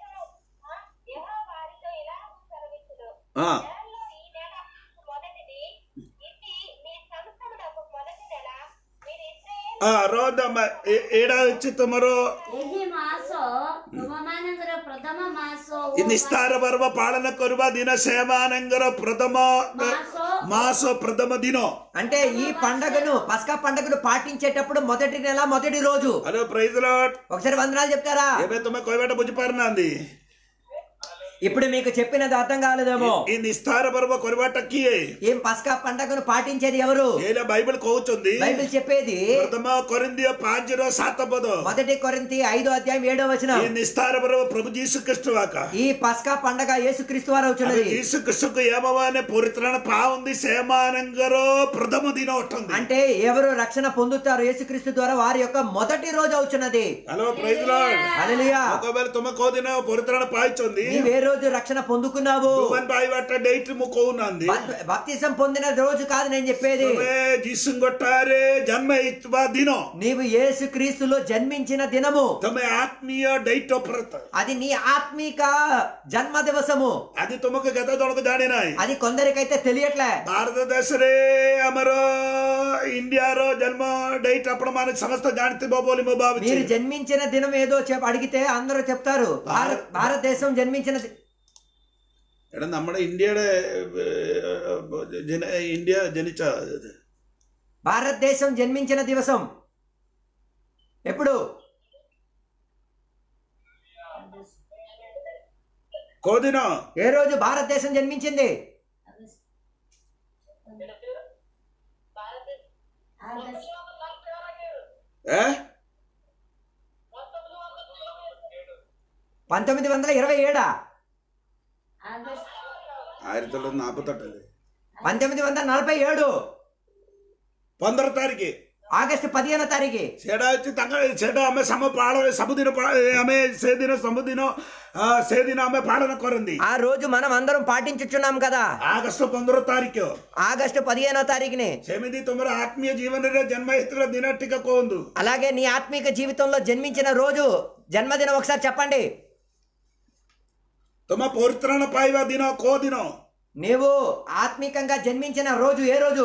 యెహోవా వారితో ఇలా సెలవిచ్చును ఆ, నెలలో ఈ నెల మొదటిది ఇది మీ సంవత్సరమునకు మొదటి నెల మీరు ఇశ్రాయేలు ఆ, రోదమ్మ ఏ- ఏడా వచ్చి తుమరు ଏହି ମାସ ତୁମମାନଙ୍କର ପ୍ରଥମ ମାସ ଓ ఈ నిస్తార పర్వ పాలన కొరువ దిన సేమానంగర ప్రథమ ମାସ మాస ప్రథమ దినో అంటే ఈ పండగను పస్కా పండగను పాటించేటప్పుడు మొదటి నెల మొదటి రోజు హలో ప్రైజ్ లాట్ ఒకసారి వందనాలు చెప్తారా ఏమే తుమ్మ కొయ్యబెట్ట బుజ్జిపారినాంది ఇప్పుడు మీకు చెప్పినది అర్థం కాలేదేమో ఈ నిస్తార పర్వ కొరబాటకి ఏం పస్కా పండగను పాటించేది ఎవరు ఏలా బైబిల్ కోవుచుంది బైబిల్ చెప్పేది ప్రథమ కొరిందియ పాంజరో సాతపదో మొదటి కొరింతి ఐదో అధ్యాయం ఏడో ఈ వచనం నిస్తార పర్వ ప్రభు జీసు కృష్ణ వాక ఈ పస్కా పండగ యేసుక్రీస్తు వారు అది అవుతున్నది జీసు కృష్ణకు ఏమవానే పొరిత్రణ పావుంది సేమానంగరో ప్రథమ దినం ఉంటుంది అంటే ఎవరు రక్షణ పొందుతారు యేసుక్రీస్తు ద్వారా వారి యొక్క మొదటి రోజు అవుతున్నది హలో ప్రైజ్ లాడ్ హల్లెలూయా ఒకవేళ తుమ్మ కోదిన పొరిత్రణ పాయిచుంది నీవు ఏ రోజు రక్షణ పొందుకున్నావు తుమ్మన్ పాయి పట్ట డేట్ ముకోవునంది బ- బాప్తిజం పొందిన రోజు కాదు నేను చెప్పేది తుమ్మే జీసు కొట్టారే జన్మ ఇత్వ దినం నీవు యేసు క్రీస్తులో జన్మించిన దినము తమ ఆత్మీయ డైట్ ప్రత అది నీ ఆత్మీక జన్మ దివసము అది తుమకు గత దొడకు జాడినాయి అది కొందరికైతే తెలియట్లే భారతదేశరే అమర ఇండియారో జన్మ డైట్ అప్పుడు మన సంస్థ జాడితే బోబోలి మో భావించి మీరు జన్మించిన దినం ఏదో చెప్ అడిగితే అందరూ చెప్తారు భారత్ భారతదేశం జన్మించిన ది- എടാ നമ്മുടെ ഇന്ത്യയുടെ ഏർ, ജന ഇന്ത്യ ജനിച്ച భారతదేశం జన్మించిన దివసం ఎప్పుడు కోదిన ఏ రోజు భారతదేశం జన్మించింది ఆగస్ట్ ఏ పంతొమ్మిది వందల ఇరవై ఏడా ఆగస్ట్ ఆయిరത്തി తొమ్మిది నాపతొట్టది పంతొమ్మిది వందల నలభై ఏడు పంద్ర తారీఖు ఆగస్టు పదిహేనో తారీఖు ସେଟା ହେଉଛି ତାଙ୍କ ସେଟା ଆମେ ସମ ପାଳନ ସବୁଦିନ ପା- ଆମେ ସେଦିନ ସବୁଦିନ ଆ, ସେଦିନ ଆମେ ପାଳନ କରନ୍ତି ఆ రోజు మనం అందరం పాటించుచున్నాం కదా ଆଗଷ୍ଟ ପନ୍ଦର ତାରିଖ ఆగస్టు పదిహేనో తారీఖుని ସେମିତି ତୁମର ଆତ୍ମୀୟ ଜୀବନରେ ଜନ୍ମ ହେଇଥିବା ଦିନ ଟିକେ କୁହନ୍ତୁ అలాగే నీ ఆత్మిక జీవితంలో జన్మించిన రోజు జన్మదినం ఒకసారి చెప్పండి ତୁମ ପରିତ୍ରାଣ ପାଇବା ଦିନ କୋଉ ଦିନ నీవు ఆత్మికంగా జన్మించిన రోజు ఏ రోజు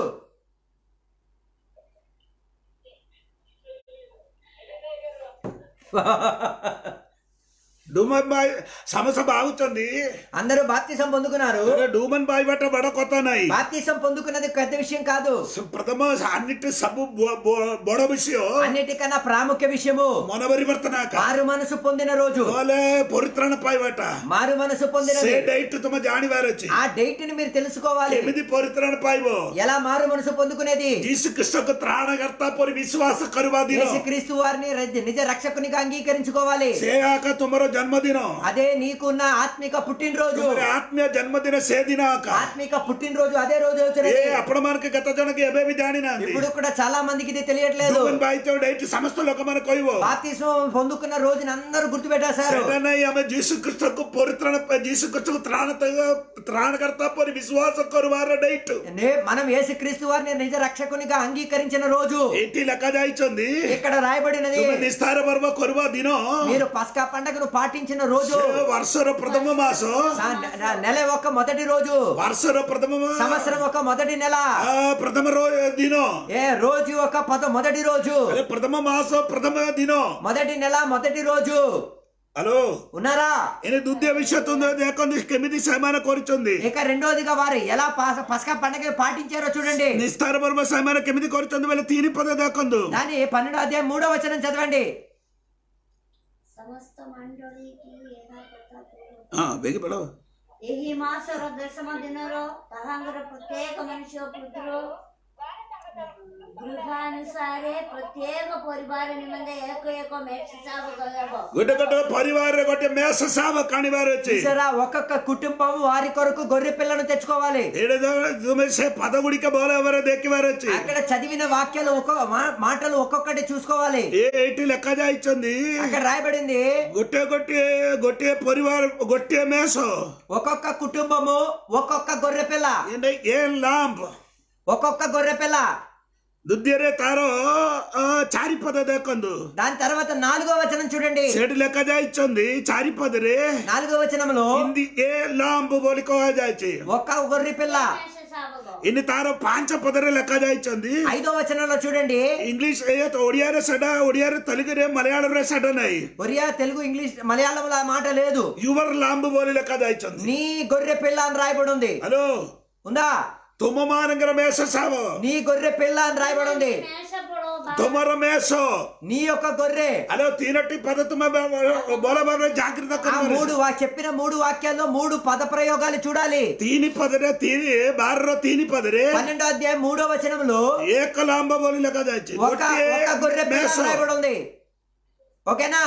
ଡୁମନ ଭାଇ ସମସ୍ତେ ଭାବୁଛନ୍ତି అందరూ బాప్తిసం పొందుకున్నారు ଆରେ ଡୁମନ ପାଇବାଟା ବଡ କଥା ନାହିଁ బాప్తిసం పొందుకున్నది పెద్ద విషయం కాదు ପ୍ରଥମ అన్నిటి ସବୁ ବ- ବ- ବଡ విషୟ అన్నిటికన్నా ప్రాముఖ్య విషయము ମନ ପରିବର୍ତ୍ତନ ଆକା మారు మనసు పొందిన రోజు ନହେଲେ ପରିତ୍ରାଣ ପାଇବାଟା మారు మనసు పొందిన ସେ ଡେଟ୍ ତୁମେ ଜାଣିବାର ଅଛି ఆ డేట్ ని మీరు తెలుసుకోవాలి କେମିତି ପରିତ୍ରାଣ ପାଇବ ఎలా మారు మనసు పొందుకునేది ଯୀଶୁ ଖ୍ରୀଷ୍ଟକୁ ତ୍ରାଣକର୍ତ୍ତା ପରି ବିଶ୍ୱାସ କରିବା ଦିନ యేసు క్రీస్తు వారిని ర- నిజ రక్షకునిగా అంగీకరించుకోవాలి ସେ ଆକା ତୁମର ଜନ୍ମଦିନ అదే నీకున్న ఆత్మిక పుట్టినరోజు ତୁମର ଆତ୍ମୀୟ ଜନ୍ମଦିନ ସେ ଦିନ ଆକା ఆత్మిక పుట్టినరోజు అదే రోజు ଏ అవుతున్నది ଆପଣମାନଙ୍କୁ କେତେ ଜଣକି ଏବେ ବି ଜାଣିନାହାନ୍ତି ఇప్పుడు కూడా చాలా మందికి ఇది తెలియట్లేదు ଡୁମନ ବାଇଚ ଡେଟ୍ ସମସ୍ତ ଲୋକମାନେ କହିବ బాప్తిసం పొందుకున్న రోజుని అందరూ గుర్తుపెట్టేశారు ସେଟା ନାହିଁ ଆମେ ଯୀଶୁ ଖ୍ରୀଷ୍ଟକୁ ପରିତ୍ରାଣ ଯୀଶୁ ଖ୍ରୀଷ୍ଟକୁ ତ୍ରାଣ ତ୍ରାଣକର୍ତ୍ତା ପରି ବିଶ୍ୱାସ କରିବାର ଡେଟ୍ నే- మనం యేసు క్రీస్తు వారిని నిజ రక్షకునిగా అంగీకరించిన రోజు ଏଇଠି ଲେଖା ଯାଇଛନ୍ତି ఇక్కడ రాయబడినది ତୁମେ ନିସ୍ତାର ପର୍ବ କରିବା ଦିନ మీరు పస్కా పండగను పాటించిన రోజు ସେ ବର୍ଷର ପ୍ରଥମ ମାସ సా- నె- నెల ఒక మొదటి రోజు ବର୍ଷର ପ୍ରଥମ ମା- సంవత్సరం ఒక మొదటి నెల ఆ, ప్రథమ రో- దిన ఏ రోజు ఒక పద మొదటి రోజు అదే ప్రథమ మాస ప్రథమ దిన మొదటి నెల మొదటి రోజు హలో ఉన్నారా ଏନେ ଦ୍ୱିତୀୟ ବିଷୟ ତୁମେ ଦେଖନ୍ତୁ କେମିତି ସେମାନେ କରିଛନ୍ତି ఇక రెండోదిగా వారు ఎలా పస- పస్కా పండగ పాటించారో చూడండి ନିସ୍ତାର ପର୍ବ ସେମାନେ କେମିତି କରିଛନ୍ତି ବୋଲେ ତିନି ପଦ ଦେଖନ୍ତୁ దాని పన్నెండో అధ్యాయం మూడో వచనం చదవండి ସମସ୍ତ ମଣ୍ଡଳୀକି ଏହା କଥା କୁହ। ହଁ ବେଗି ପଢ ଏହି ମାସର ଦଶମ ଦିନର ତାହାଙ୍କର ପ୍ରତ୍ୟେକ ମନୁଷ୍ୟ ପୁତ୍ର ଗୃହାନୁସାରେ ପ୍ରତ୍ୟେକ ପରିବାର ନିମନ୍ତେ ଏକ ଏକ ମେଷ ଶାବକ ହେବ ଗୋଟେ ଗୋଟେ ପରିବାରରେ ଗୋଟେ ମେଷ ସାବ କାଣିବାର ଅଛି చూసారా ఒక్కొక్క కుటుంబం వారి కొరకు గొర్రె పిల్లను తెచ్చుకోవాలి ଏଇଟା ତ- ତୁମେ ସେ ପଦ ଗୁଡିକ ଭଲ ଭାବରେ ଦେଖିବାର ଅଛି అక్కడ చదివిన వాక్యాలు ఒక్కొక్క మా- మాటలు ఒక్కొక్కటి చూసుకోవాలి ଏ ଏଇଠି ଲେଖା ଯାଇଛନ୍ତି అక్కడ రాయబడింది ଗୋଟେ ଗୋଟିଏ ଗୋଟିଏ ପରିବାର ଗୋଟିଏ ମେଷ ఒక్కొక్క కుటుంబము ఒక్కొక్క గొర్రె పిల్ల ଏନେ ଏ ଲାମ୍ପ ఒక్కొక్క గొర్రె పిల్ల ଦ୍ୱିତୀୟରେ ତାର ଅ, ଚାରିପଦ ଦେଖନ୍ତୁ దాని తర్వాత నాలుగో వచనం చూడండి ସେଠି ଲେଖା ଯାଇଛନ୍ତି ଚାରିପଦରେ నాలుగో వచనంలో ହିନ୍ଦୀ ଏ ଲାମ୍ପ ବୋଲି କୁହାଯାଇଛି ఒక్క గొర్రె పిల్ల ମେଷ ଶାବକ ଇନି ତାର ପାଞ୍ଚ ପଦରେ ଲେଖା ଯାଇଛନ୍ତି ఐదో వచనంలో చూడండి ଇଂଲିଶ ଏ ତ ଓଡିଆରେ ସେଟା ଓଡିଆରେ ତେଲୁଗୁରେ ମଲୟାଳମରେ ସେଟା ନାହିଁ ఒరియా తెలుగు ఇంగ్లీష్ మలయాళంలో ఆ మాట లేదు యువర్ ଲାମ୍ପ ବୋଲି ଲେଖା ଯାଇଛନ୍ତି నీ గొర్రె పిల్ల అని రాయబడి ఉంది ହ୍ୟାଲୋ ఉందా ତୁମ ମାନଙ୍କର ମେଷ ସାବ నీ గొర్రె పిల్ల అని రాయబడి ఉంది ମେଷ ପଡ଼ୋ ବା- ତୁମର ମେଷ నీ యొక్క గొర్రె ହ୍ୟାଲୋ ତିନୋଟି ପଦ ତୁମେ ବ- ବ- ଭଲ ଭାବରେ ଜାଗ୍ରତ ఆ କରିବ మూడు వా- చెప్పిన మూడు వాక్యాల్లో మూడు పద ప్రయోగాలు చూడాలి ତିନି ପଦରେ ତିନି ବାରର ତିନି ପଦରେ పన్నెండో అధ్యాయం మూడో వచనంలో ଏକ ଲାମ୍ବ ବୋଲି ଲେଖା ଯାଇଛି ఒక ఒక గొర్రె ଗୋଟିଏ పిల్ల ମେଷ అని రాయబడి ఉంది ఓకేనా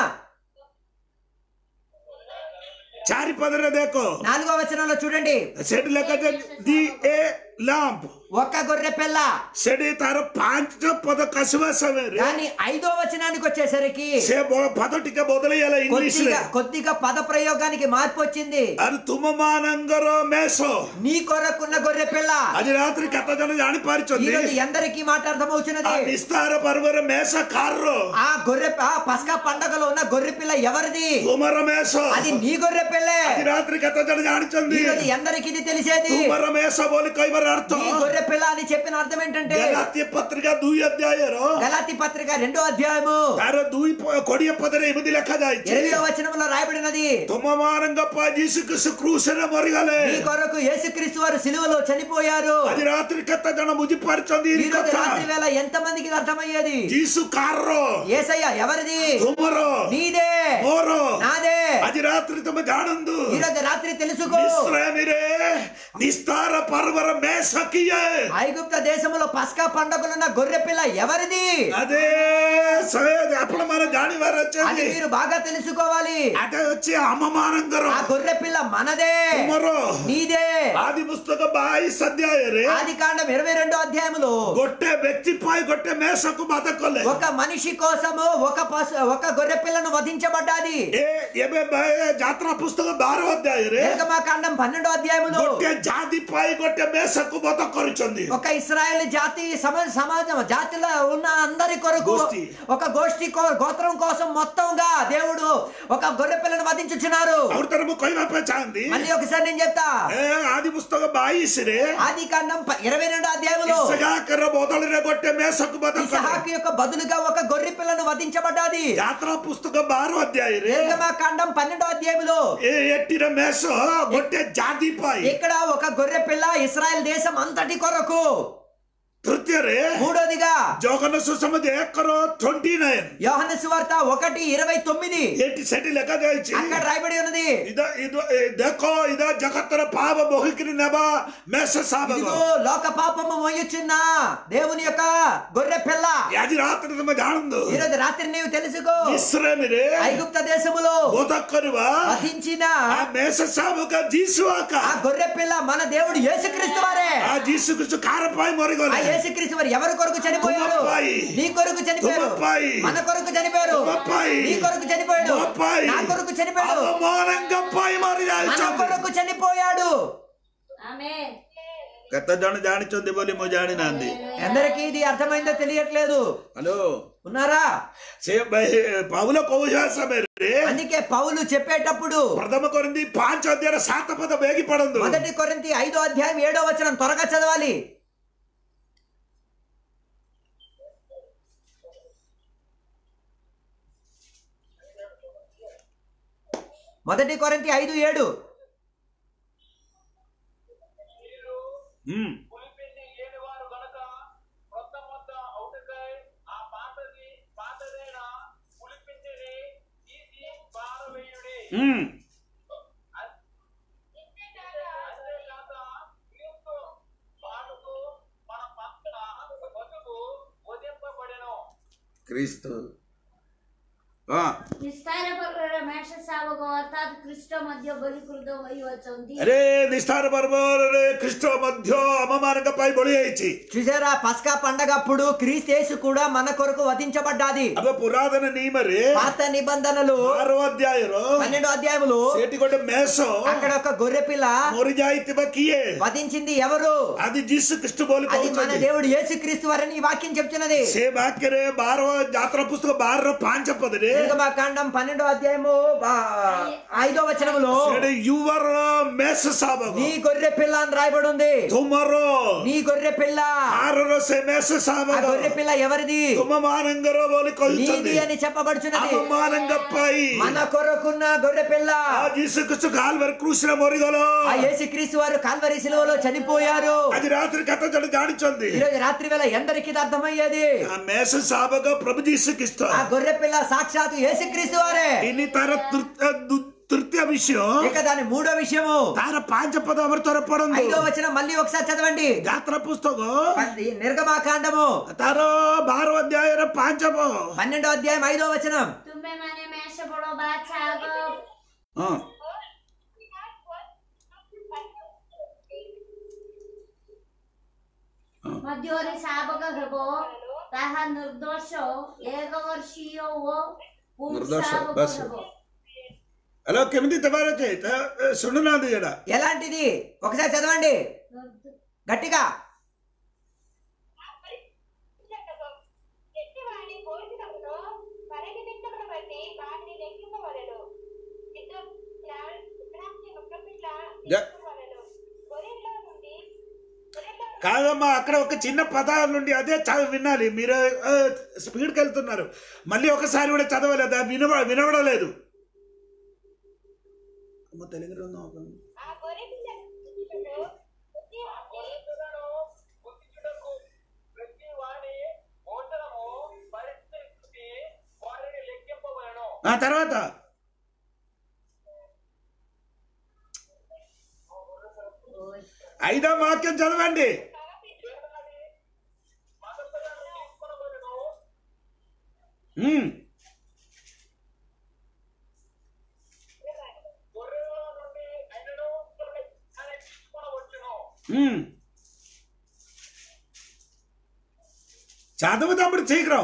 ଚାରି ପଦରେ ଦେଖ నాలుగో వచనంలో చూడండి ସେଠି ଲେଖା ଯାଇଛି ଦି ଏ ଲାମ୍ପ ఒక్క గొర్రె పిల్ల ସେଠି ତାର ପାଞ୍ଚ ପଦ କସିବା ସମୟରେ కానీ ఐదో వచనానికి వచ్చేసరికి ସେ ବ- ପଦ ଟିକେ ବଦଳିଗଲା ଇଂଲିଶରେ కొద్దిగా కొద్దిగా పద ప్రయోగానికి మార్పు వచ్చింది ଆରେ ତୁମ ମାନଙ୍କର ମେଷ నీ కొరకున్న గొర్రె పిల్ల ଆଜି ରାତିରେ କେତେ ଜଣ ఈ ଜାଣିପାରିଛନ୍ତି రోజు ఎందరికీ మాట ఆ అర్థమవుతున్నది ନିସ୍ତାର ପର୍ବରେ ମେଷ କାରର ఆ గొర్రె ఆ పస్కా పండగలో ఉన్న గొర్రె పిల్ల ఎవరిది ତୁମର ମେଷ అది నీ గొర్రె పిల్లే ଆଜି ରାତିରେ କେତେ ଜଣ ଜାଣିଛନ୍ତି ఈ రోజు ఎందరికి ఇది తెలిసేది ତୁମର ମେଷ ବୋଲି କହିବାର ଅର୍ଥ నీ గొర్రె పిల్ల అని చెప్పిన అర్థం ఏంటంటే ଗଲାତୀୟ ପତ୍ରିକା ଦୁଇ ଅଧ୍ୟାୟର గలాతి పత్రిక రెండో అధ్యాయము ତାର ଦୁଇ ପ- କୋଡିଏ ପଦରେ ଏମିତି ଲେଖାଯାଇଛି ఎనిమిదో వచనంలో రాయబడినది ତୁମ ମାନଙ୍କ ପାଇଁ ଯୀଶୁ ଖ୍ରୀଷ୍ଟ କ୍ରୁଶରେ ମରିଗଲେ నీ కొరకు యేసుక్రీస్తు వారు సిలువలో చనిపోయారు ଆଜି ରାତିରେ କେତେ ଜଣ ବୁଝିପାରୁଛନ୍ତି ఈ ఈ రోజు କଥା రాత్రి వేళ ఎంత మందికి ఇది అర్థమయ్యేది ଯୀଶୁ କାରର ఏసయ్య ఎవరిది ତୁମର నీదే ମୋର నాదే ଆଜି ରାତି ರಾತ್ರಿ ತಮ್ಮ ಜಾಣಂದು ఈ రోజు రాత్రి తెలుసుకో మిశ్రమిరే నిస్తార పర్వర మేసకియే ఐగుప్త దేశంలో పస్కా పండగలున్న గొర్రె పిల్ల ఎవరిది అదే సరే అప్పుడు మనం జానివారు అది వచ్చేది మీరు బాగా తెలుసుకోవాలి అదే వచ్చి అమ్మమానంగరం ఆ గొర్రె పిల్ల మనదే కుమరో నీదే ఆది పుస్తక బాయి సద్యాయరే ఆది కాండం ఇరవై రెండో అధ్యాయములో గొట్టె వ్యక్తి పై గొట్టె మేసకు బతకొల్లే ఒక మనిషి కోసము ఒక పశు ఒక గొర్రె పిల్లను వధించబడ్డాది ఏ ఏమే బా- జాతర పుస్తక బారో అధ్యాయరే నిర్గమాకాండం పన్నెండో అధ్యాయములో గొట్టె జాతి పై గొట్టె మేసకు బతకొరుచుంది ఒక ఇస్రాయేల్ జాతి సమ సమాజం జాతిలో ఉన్న అందరి కొరకు గోష్ఠి. ఒక గోష్ఠి కో- గోత్రం కోసం మొత్తంగా దేవుడు ఒక గొర్రె పిల్లను వధించుచున్నారు ಅವ್ರ ತರಮ ಕೊಯ್ವಾಪ ಚಾಂದಿ మళ్ళీ ఒకసారి నేను చెప్తా ಏ ಆದಿ ಪುಸ್ತಕ ಬಾಯಿಸಿರಿ ఆది కాండం ప- ఇరవై రెండో అధ్యాయంలో ಇಸಗಾಕರ ಮೊದಲನೇ ಗೊಟ್ಟೆ ಮೇಸಕು ಬದಕ ఇసహాకు యొక్క బదులుగా ఒక గొర్రె పిల్లను వధించబడ్డాది ಯಾತ್ರಾ ಪುಸ್ತಕ ಬಾರೋ ಅಧ್ಯಾಯ ರೀ నిర్గమాకాండం పన్నెండో అధ్యాయంలో ಏ ಎಟ್ಟಿನ ಮೇಸ ಗೊಟ್ಟೆ ಜಾತಿ ಪಾಯಿ ఇక్కడ ఒక గొర్రె పిల్ల ఇస్రాయెల్ దేశం అంతటి కొరకు ತೃತೀಯ ರೀ మూడోదిగా ಜೋಗನ ಸುಸಮದ ಏಕರೋ ಟ್ವೆಂಟಿ ನೈನ್ యోహన సువార్త ఒకటి ఇరవై తొమ్మిది ಏಟಿ ಸೆಟಿ ಲೆಕ್ಕ ದಾಯಿಸಿ అక్కడ రాయబడి ఉన్నది ಇದ ಇದು ಏ, ದೇಖೋ ಇದ ಜಗತ್ತರ ಪಾಪ ಬಹುಕಿರಿ ನೆಬ ಮೇಸ ಸಾಬಗ ఇదిగో లోక పాపము మోయుచున్న దేవుని యొక్క గొర్రె పిల్ల ಯಾದಿ ರಾತ್ರಿ ನಮ್ಮ ಜಾಣಂದು ఈ రోజు రాత్రి నీవు తెలుసుకో ಇಸ್ರೇಮಿರಿ ఐగుప్త దేశములో ಓದಕ್ಕರಿವ వధించిన ಆ ಮೇಸ ಸಾಬಕ ಜೀಸುವಾಕ ఆ గొర్రె పిల్ల మన దేవుడు యేసుక్రీస్తు వారే ಆ ಜೀಸು ಕ್ರಿಸ್ತು ಕಾರಪಾಯಿ ఆ ಮೊರಿಗೋಲೆ యేసుక్రీస్తు వారు ఎవరి కొరకు చనిపోయారు తుమ్మపాయి. నీ కొరకు చనిపోయారు తుమ్మపాయి. మన కొరకు చనిపోయారు తుమ్మపాయి. నీ కొరకు చనిపోయాడు తుమ్మపాయి. నా కొరకు చనిపోయాడు అవమానంగపాయి మరి మన కొరకు చనిపోయాడు ఆమె గత జన జానిచొంది బోలి మో జానినాంది ఎందరికీ ఇది అర్థమైందో తెలియట్లేదు హలో ఉన్నారా సే పౌల కౌశాస మేరే అందుకే పౌలు చెప్పేటప్పుడు ప్రథమ కొరింది పాంచ అధ్యాయ సాత పద వేగి పడందు మొదటి కొరింతి ఐదో అధ్యాయం ఏడో వచనం త్వరగా చదవాలి మొదటి కొరింతి ఐదు ఏడు హ్మ్. పులిపిండి ఏడువారు గనక క్రొత్త మొత్త అవుటకై ఆ పాతది పాతదైన పులిపిండిని తీసి పారవేయుడి హ్మ్. అంతేకాక క్రీస్తు పాటుకు మన పక్కన బతుకు వదింపబడెను క్రీస్తు ఆ. ନିସ୍ତାର ପର୍ବର ମେଷ ଶାବକ ଅର୍ଥାତ୍ ଖ୍ରୀଷ୍ଟ ମଧ୍ୟ ବଲିକୃତ ହୋଇଅଛନ୍ତି అరే నిష్ఠాన పర్వరే కృష్ణ మధ్య అమ్మమానంగపాయి బొడి అయించి చూసారా పస్కా పండగప్పుడు క్రీస్తేసు కూడా మన కొరకు వధించబడ్డాది అవ పురాతన నియమరే పాత నిబంధనలు ఆరో అధ్యాయరు పన్నెండో అధ్యాయములు సేటికొండ మేసం అక్కడ ఒక గొర్రె పిల్ల మొరిజాయితీ కియే వధించింది ఎవరు అది జీసు కృష్ణ బోలి అది మన కହୁଛନ୍ତି దేవుడు యేసుక్రీస్తు వారని ఈ వాక్యం చెప్తున్నది ସେ ବାକ୍ୟରେ ବାର ଯାତ୍ରା ପୁସ୍ତକ ବାରର ପାଞ୍ଚ ପଦରେ నిర్గమాకాండం పన్నెండో అధ్యాయము ఆ, ఐదో వచనములో ସେଠି ୟୁବର ମେଷ ଶାବକ నీ గొర్రె పిల్ల అని రాయబడి ఉంది ତୁମର నీ గొర్రె పిల్ల ଆରର ସେ ମେଷ ఆ ଶାବକ గొర్రె పిల్ల ఎవరిది ତୁମ ମାନଙ୍କର ବୋଲି నీది କହିଛନ୍ତି అని చెప్పబడుచున్నది ଆମ ମାନଙ୍କ ପାଇଁ మన కొరకున్న గొర్రె పిల్ల ఆ ଯୀଶୁ ଖ୍ରୀଷ୍ଟ କାଲଭାରୀ କୃଷ୍ଣ ମରିଗଲ ఆ యేసుక్రీస్తు వారు కాల్వరి శిలువలో చనిపోయారు ଆଜି ରାତିରେ କେତେ ଜଣ ଜାଣିଛନ୍ତି ఈ రోజు రాత్రి వేళ ఎందరికి ఇది అర్థమయ్యేది ఆ ମେଷ ଶାବକ ପ୍ରଭୁ ଯୀଶୁ ଖ୍ରୀଷ୍ଟ ఆ గొర్రె పిల్ల సాక్షాత్ యేసుక్రీస్తు వారే ଇନି ତାର ତୃ- ଦୁ- ତୃତୀୟ ବିଷୟ ఇక దాని మూడో విషయము ତାର ପାଞ୍ଚ పଦ ଆମର ଥରେ ପଢନ୍ତୁ ఐదో వచనం మళ్ళీ ఒకసారి చదవండి ଯାତ୍ରା ପୁସ୍ତକ పది- నిర్గమాకాండము ତାର ବାର ଅଧ୍ୟାୟର ପାଞ୍ଚ ପ- పన్నెండో అధ్యాయం ఐదో వచనం ତୁମେମାନେ ମେଷ ବଡ଼ ବାଛା ଆଗ ହଁ ମଧ୍ୟରେ ଶାବକ ହେବ ତାହା ନିର୍ଦ୍ଦୋଷ ଏକ ବର୍ଷୀୟ ଓ ନିର୍ଦ୍ଦୋଷ, ପୁରୁଷାବକ ବାସ୍। ହେବ హలో କେମିତି ଦେବାର ଅଛି ତା- ଏ, ଶୁଣୁନାହାନ୍ତି ଏଇଟା ఎలాంటిది ఒకసారి చదవండి గట్టిగా ఎట్టివాడి పోషణమును పరిగణించబడి బట్టి వాటిని లెక్కింపవలెను ఇద్దరు ద్రాక్ష ఒక్కపిల్ల జ- తీసుకోవలెను గొర్రెల్లో నుండి గొర్రెల్లో కాదమ్మా అక్కడ ఒక చిన్న పదాల నుండి అదే చదువు వినాలి మీరు ఆ, స్పీడ్కి వెళ్తున్నారు మళ్ళీ ఒకసారి కూడా చదవలేదు అది వినవ వినవడలేదు అమ్మ తెలుగులో ఉందా ఒక? ఆ గొర్రె పిల్ల బుద్ధి గొర్రెలను గుర్తించుటకు ప్రతి వాడి భోజనము పరిస్థితి వారిని లెక్కింపబడను ఆ తర్వాత ఐదో వాక్యం చదవండి చేతనని మగపిల్లను తీసుకొనబడును ఉమ్, గొర్రెల నుండి అయినను ఆయన తీసుకొనవచ్చును ఉమ్. చదువు తప్పుడు శీఘ్రం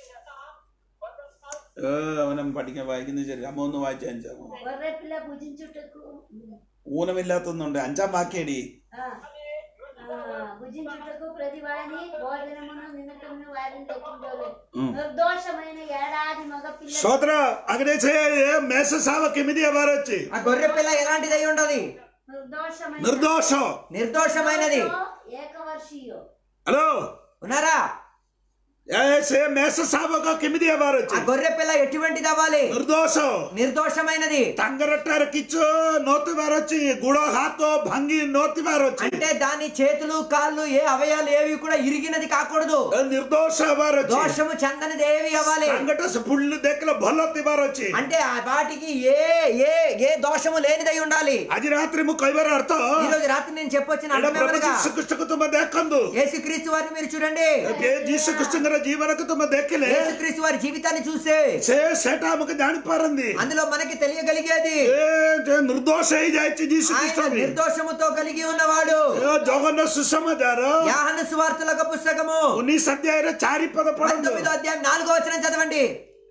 ఓ, మనం పట్టిక వాయికింది సరి అమ్మ ഒന്ന് വായിച്ച അഞ്ചാമോ గొర్రె పిల్ల భుజించుటకు ഊനമില്ലാത്തൊന്നുണ്ട് അഞ്ചാം വാക്കേടി ఆ, ఆ, భుజించుటకు ప్రతి వాడిని భోజనమును నిమిత్తమును వారిని తెచ్చుకోలేదు ఉం. నిర్దోషమైన ఏడాది మగ పిల్ల స్తోత్ర అగ్నేసే మేస సావ కిమిది ఎవరొచ్చి ఆ గొర్రె పిల్ల ఎలాంటిదై ఉంటది నిర్దోషమైన నిర్దోషం నిర్దోషమైనది ఏకవర్షీయో హలో ఉన్నారా ఏసే మేస సావక కిమిది ఆ ఎవరొచ్చి గొర్రె పిల్ల ఎటువంటిది అవ్వాలి నిర్దోషం నిర్దోషమైనది ತಂಗರಟ್ಟಾರ ಕಿಚ್ಚು ನೋತಿ ಬಾರೊಚ್ಚಿ ಗುಡ ಹಾತೋ ಭಂಗಿ ನೋತಿ ಬಾರೊಚ್ಚಿ అంటే దాని చేతులు కాళ్ళు ఏ అవయాలు ఏవి కూడా ఇరిగినది కాకూడదు ನಿರ್ದೋಷ ಬಾರೊಚ್ಚಿ దోషము చెందనిది ఏవి అవ్వాలి సంఘట పుల్లు దెక్కల భొల్లొత్తి బారొచ్చి అంటే ఆ వాటికి ఏ ఏ ఏ దోషము లేనిదై ఉండాలి అజి రాత్రి ము కైవర అర్థ ఈ రోజు రాత్రి నేను చెప్పొచ్చిన ఎడ అర్థం ప్రభు ఏమనగా జీసు కృష్ణకు తుమ్మ దేకందు యేసుక్రీస్తు వారిని మీరు చూడండి ఏ జీసు కృష్ణంగర జీవనకు తుమ్మ దేక్కలే యేసుక్రీస్తు వారి జీవితాన్ని చూస్తే సే సేట అమ్మకు జానిపారంది అందులో మనకి తెలియగలిగేది ఏ ఏ నిర్దోష అయి జాయిచి జీసు ఆయన కృష్ణ నిర్దోషముతో కలిగి ఉన్నవాడు జగన్న సుసమాచార యాహన సువార్తలకు పుస్తకము ఉన్నీస్ అధ్యాయ చారి పద పడందు పంతొమ్మిదో అధ్యాయం నాలుగో వచనం చదవండి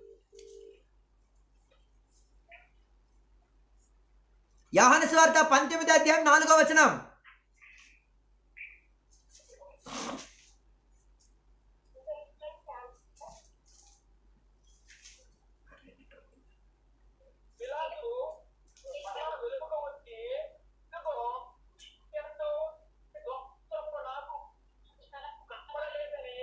యాహన సువార్త పంతొమ్మిదో అధ్యాయం నాలుగో వచనం పిలాతు మన వెలుగులో వచ్చి ఇదిగో ఎంతో దొంగ నాకు కనబడలేదని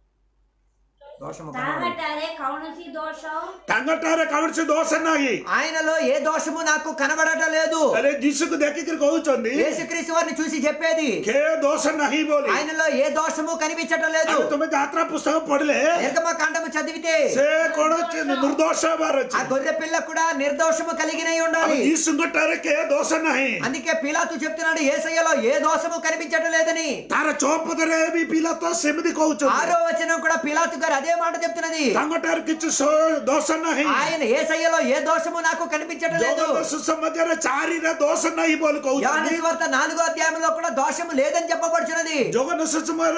దోషము కనబడదు. తాగటారే కౌనసి దోషం ತಂಗಟ್ಟಾರ ಕವರ್ಸಿ దోషన్నాయి ఆయనలో ఏ దోషము నాకు కనబడటం లేదు అరే జీసుకు దగ్గరికి కହୁచుంది యేసుక్రీస్తు వారిని చూసి చెప్పేది కే దోష నహి బోలి ఆయనలో ఏ దోషము కనిపించటం లేదు అది తుమ్మె యాత్రా పుస్తకం పడలే నిర్గమ కాండము చదివితే సే కొడొచ్చి నిర్దోష బారొచ్చి ఆ గొర్రె పిల్ల కూడా నిర్దోషము కలిగినై ఉండాలి జీసుకుంటారే కే దోష నహి అందుకే పిలాతు చెప్తున్నాడు ఏసయ్యలో ఏ దోషము కనిపించటం లేదని తార చోపదరే మీ పిల్లతో సెమిది కହୁచుంది ఆరో వచనం కూడా పిలాతు గారు అదే మాట చెప్తున్నది ತಂಗಟಾರ ಕಿಚ್ಚು ಸೊ ದೋಷ ನಹಿ ఆయన ఏసయ్యలో ఏ దోషము నాకు కనిపించటం లేదు ಜೋಗದ ಸುಸಮಾಚಾರ ಚಾರಿನ ದೋಷ ನಹಿ ಬೋಲಿ యోహాను ಕହୁచుంది సువార్త నాలుగో అధ్యాయంలో కూడా దోషము లేదని చెప్పబడుచున్నది ಜೋಗನ ಸುಸಮಾರ